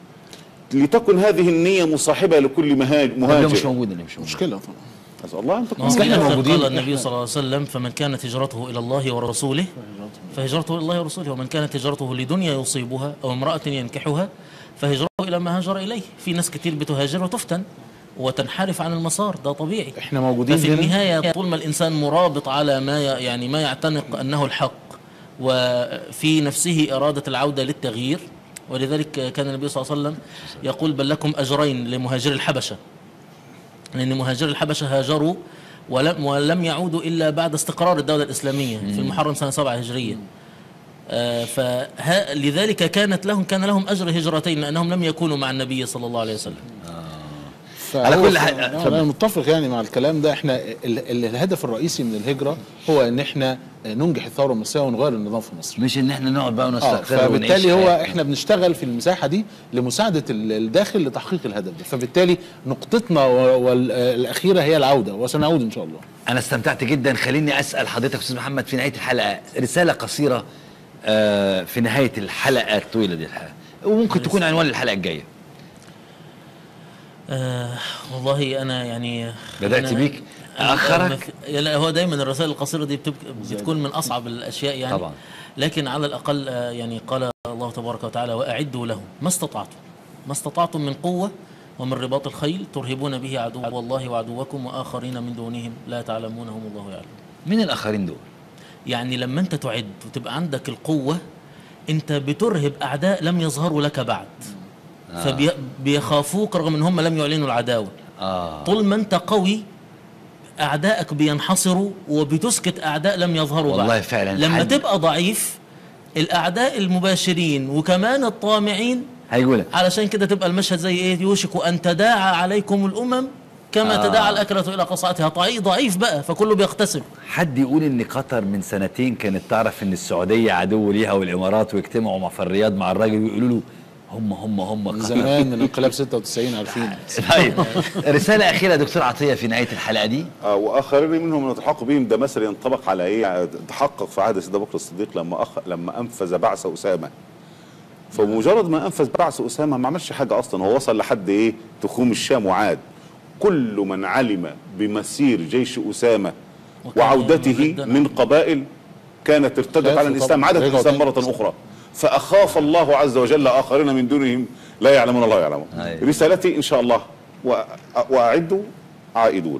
[SPEAKER 2] لتكن هذه النية مصاحبة لكل مهاج...
[SPEAKER 1] طب لو
[SPEAKER 2] مهاجر
[SPEAKER 1] مش موجود اللي مش موجود
[SPEAKER 4] مشكله طبعا
[SPEAKER 2] أسأل الله أن تكون
[SPEAKER 3] ما هو
[SPEAKER 4] احنا
[SPEAKER 3] لذلك
[SPEAKER 4] موجودين.
[SPEAKER 3] قال النبي صلى الله عليه وسلم فمن كانت هجرته الى الله ورسوله فهجرته الى الله ورسوله ومن كانت هجرته لدنيا يصيبها او امراه ينكحها فهجرته الى ما هاجر اليه في ناس كتير بتهاجر وتفتن وتنحرف عن المسار ده طبيعي
[SPEAKER 4] احنا موجودين
[SPEAKER 3] ففي
[SPEAKER 4] هنا
[SPEAKER 3] النهايه طول ما الانسان مرابط على ما ي- يعني ما يعتنق انه الحق وفي نفسه اراده العوده للتغيير ولذلك كان النبي صلى الله عليه وسلم يقول بل لكم اجرين لمهاجري الحبشه لأن مهاجري الحبشة هاجروا ولم, ولم يعودوا إلا بعد استقرار الدولة الإسلامية في المحرم سنة سبعة هجرية آه فها لذلك كانت لهم كان لهم أجر هجرتين لأنهم لم يكونوا مع النبي صلى الله عليه وسلم
[SPEAKER 1] على
[SPEAKER 4] فهو
[SPEAKER 1] كل
[SPEAKER 4] ف-
[SPEAKER 1] حال-
[SPEAKER 4] آه،
[SPEAKER 1] اتفضل.
[SPEAKER 4] انا متفق يعني مع الكلام ده احنا ال ال الهدف الرئيسي من الهجره هو ان احنا ننجح الثوره المصريه ونغير النظام في مصر
[SPEAKER 1] مش ان احنا نقعد بقى
[SPEAKER 4] اه
[SPEAKER 1] ونستقر ونعيش
[SPEAKER 4] فبالتالي هو
[SPEAKER 1] حياتنا.
[SPEAKER 4] احنا بنشتغل في المساحه دي لمساعده ال- الداخل لتحقيق الهدف ده فبالتالي نقطتنا والاخيره هي العوده وسنعود ان شاء الله
[SPEAKER 1] انا استمتعت جدا خليني اسال حضرتك استاذ محمد في نهايه الحلقه رساله قصيره آه، في نهايه الحلقه الطويله دي الحلقه وممكن تكون عنوان الحلقه الجايه
[SPEAKER 3] آه والله أنا يعني
[SPEAKER 1] بدأت
[SPEAKER 3] أنا-
[SPEAKER 1] بيك؟ أخرك؟
[SPEAKER 3] مث- لا هو دايما الرسائل القصيرة دي بتبك بتكون من أصعب الأشياء يعني
[SPEAKER 1] طبعا.
[SPEAKER 3] لكن على الأقل آه، يعني قال الله تبارك وتعالى وأعدوا لهم ما استطعتم ما استطعتم من قوة ومن رباط الخيل ترهبون به عدو الله وعدوكم وآخرين من دونهم لا تعلمونهم الله يعلم
[SPEAKER 1] مين الاخرين دول
[SPEAKER 3] يعني لما أنت تعد وتبقى عندك القوة أنت بترهب أعداء لم يظهروا لك بعد فبيخافوك رغم ان هم لم يعلنوا العداوه
[SPEAKER 1] اه
[SPEAKER 3] طول ما انت قوي اعدائك بينحصروا وبتسكت اعداء لم يظهروا
[SPEAKER 1] والله
[SPEAKER 3] بعد.
[SPEAKER 1] فعلاً
[SPEAKER 3] لما
[SPEAKER 1] حد-
[SPEAKER 3] تبقى ضعيف الاعداء المباشرين وكمان الطامعين
[SPEAKER 1] هيقولها
[SPEAKER 3] علشان كده تبقى المشهد زي ايه يوشك ان تداعى عليكم الامم كما
[SPEAKER 1] آه.
[SPEAKER 3] آه. تداعى الاكله الى قصعتها ضعيف ضعيف بقى فكله بيقتسم
[SPEAKER 1] حد يقول ان قطر من سنتين كانت تعرف ان السعوديه عدو ليها والامارات ويجتمعوا مع في الرياض مع الراجل ويقولوا له هم هم هم
[SPEAKER 4] من
[SPEAKER 1] قطر
[SPEAKER 4] زمان من انقلاب 96 عارفين
[SPEAKER 1] طيب رساله اخيره يا دكتور عطيه في نهايه الحلقه دي
[SPEAKER 2] آه واخرين منهم يتحقق بهم ده مثل ينطبق على ايه تحقق في عهد سيدنا بكر الصديق لما أخ... لما انفذ بعث اسامه فمجرد ما انفذ بعث اسامه ما عملش حاجه اصلا هو وصل لحد ايه تخوم الشام وعاد كل من علم بمسير جيش اسامه
[SPEAKER 3] وكان
[SPEAKER 2] وعودته
[SPEAKER 3] ممداً.
[SPEAKER 2] من قبائل كانت ارتدت
[SPEAKER 4] خافوا
[SPEAKER 2] على الاسلام
[SPEAKER 4] طبعاً.
[SPEAKER 2] عادت
[SPEAKER 4] رجعوا
[SPEAKER 2] الاسلام
[SPEAKER 4] تاني.
[SPEAKER 2] مره اخرى فاخاف الله عز وجل اخرين من دونهم لا يعلمون الله يعلمون
[SPEAKER 1] أيوة.
[SPEAKER 2] رسالتي ان شاء الله وأ- واعدوا عائدون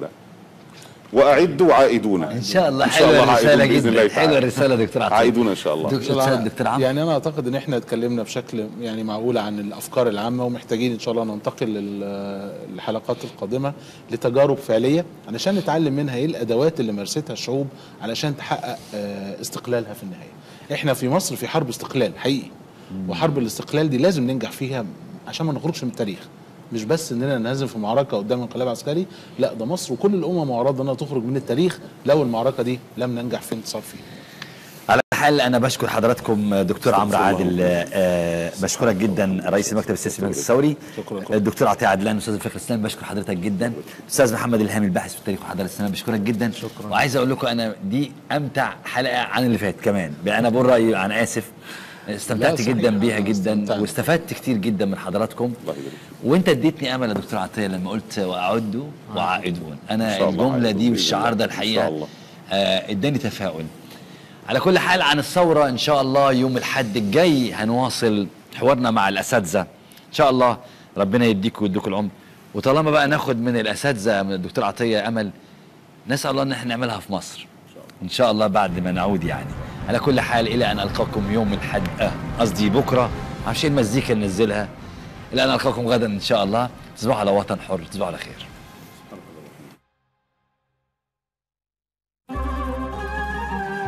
[SPEAKER 2] واعدوا عائدون
[SPEAKER 1] ان شاء الله
[SPEAKER 2] إن شاء الله
[SPEAKER 1] حلوه الرساله
[SPEAKER 2] عائدون بإذن الله
[SPEAKER 1] جدا حلوه
[SPEAKER 2] تعالى.
[SPEAKER 1] الرساله دكتور عطيه
[SPEAKER 2] عائدون ان شاء الله
[SPEAKER 1] دكتور دكتور عمرو
[SPEAKER 4] يعني انا اعتقد ان احنا اتكلمنا بشكل يعني معقول عن الافكار العامه ومحتاجين ان شاء الله ننتقل لل- للحلقات القادمه لتجارب فعليه علشان نتعلم منها ايه الادوات اللي مارستها الشعوب علشان تحقق آه، استقلالها في النهايه. احنا في مصر في حرب استقلال حقيقي وحرب الاستقلال دي لازم ننجح فيها عشان ما نخرجش من التاريخ. مش بس اننا نهزم في معركه قدام انقلاب عسكري لا ده مصر وكل الامم معرضه انها تخرج من التاريخ لو المعركه دي لم ننجح في انتصار فيها.
[SPEAKER 1] على حال انا بشكر حضراتكم دكتور عمرو
[SPEAKER 2] الله.
[SPEAKER 1] عادل آه، بشكرك جدا رئيس المكتب السياسي المجلس الثوري
[SPEAKER 4] شكراً.
[SPEAKER 1] الدكتور عطيه عدلان استاذ الفقه الاسلامي بشكر حضرتك جدا استاذ محمد الهامي الباحث في التاريخ وحضاره الاسلام بشكرك جدا شكرا وعايز اقول لكم انا دي امتع حلقه عن اللي فات كمان انا بقول رايي انا اسف استمتعت
[SPEAKER 4] لا، صحيح.
[SPEAKER 1] جدا بيها جدا
[SPEAKER 4] استمتعنا.
[SPEAKER 1] واستفدت كتير جدا من حضراتكم
[SPEAKER 2] الله يبارك
[SPEAKER 1] وانت اديتني امل يا دكتور عطيه لما قلت واعدوا وعائدون
[SPEAKER 2] إن
[SPEAKER 1] انا
[SPEAKER 2] شاء الله
[SPEAKER 1] الجمله
[SPEAKER 2] عائدون
[SPEAKER 1] دي
[SPEAKER 2] بإذن
[SPEAKER 1] والشعار
[SPEAKER 2] الله.
[SPEAKER 1] ده
[SPEAKER 2] إن شاء
[SPEAKER 1] الحقيقه
[SPEAKER 2] الله.
[SPEAKER 1] آه، اداني تفاؤل على كل حال عن الثورة إن شاء الله يوم الحد الجاي هنواصل حوارنا مع الأساتذة إن شاء الله ربنا يديكم ويديكم العمر وطالما بقى ناخد من الأساتذة من الدكتور عطية أمل نسأل الله إن احنا نعملها في مصر إن شاء الله بعد ما نعود يعني على كل حال إلى أن ألقاكم يوم الحد آه، قصدي بكرة عشان المزيكا ننزلها إلى أن ألقاكم غدا إن شاء الله تصبحوا على وطن حر تصبحوا على خير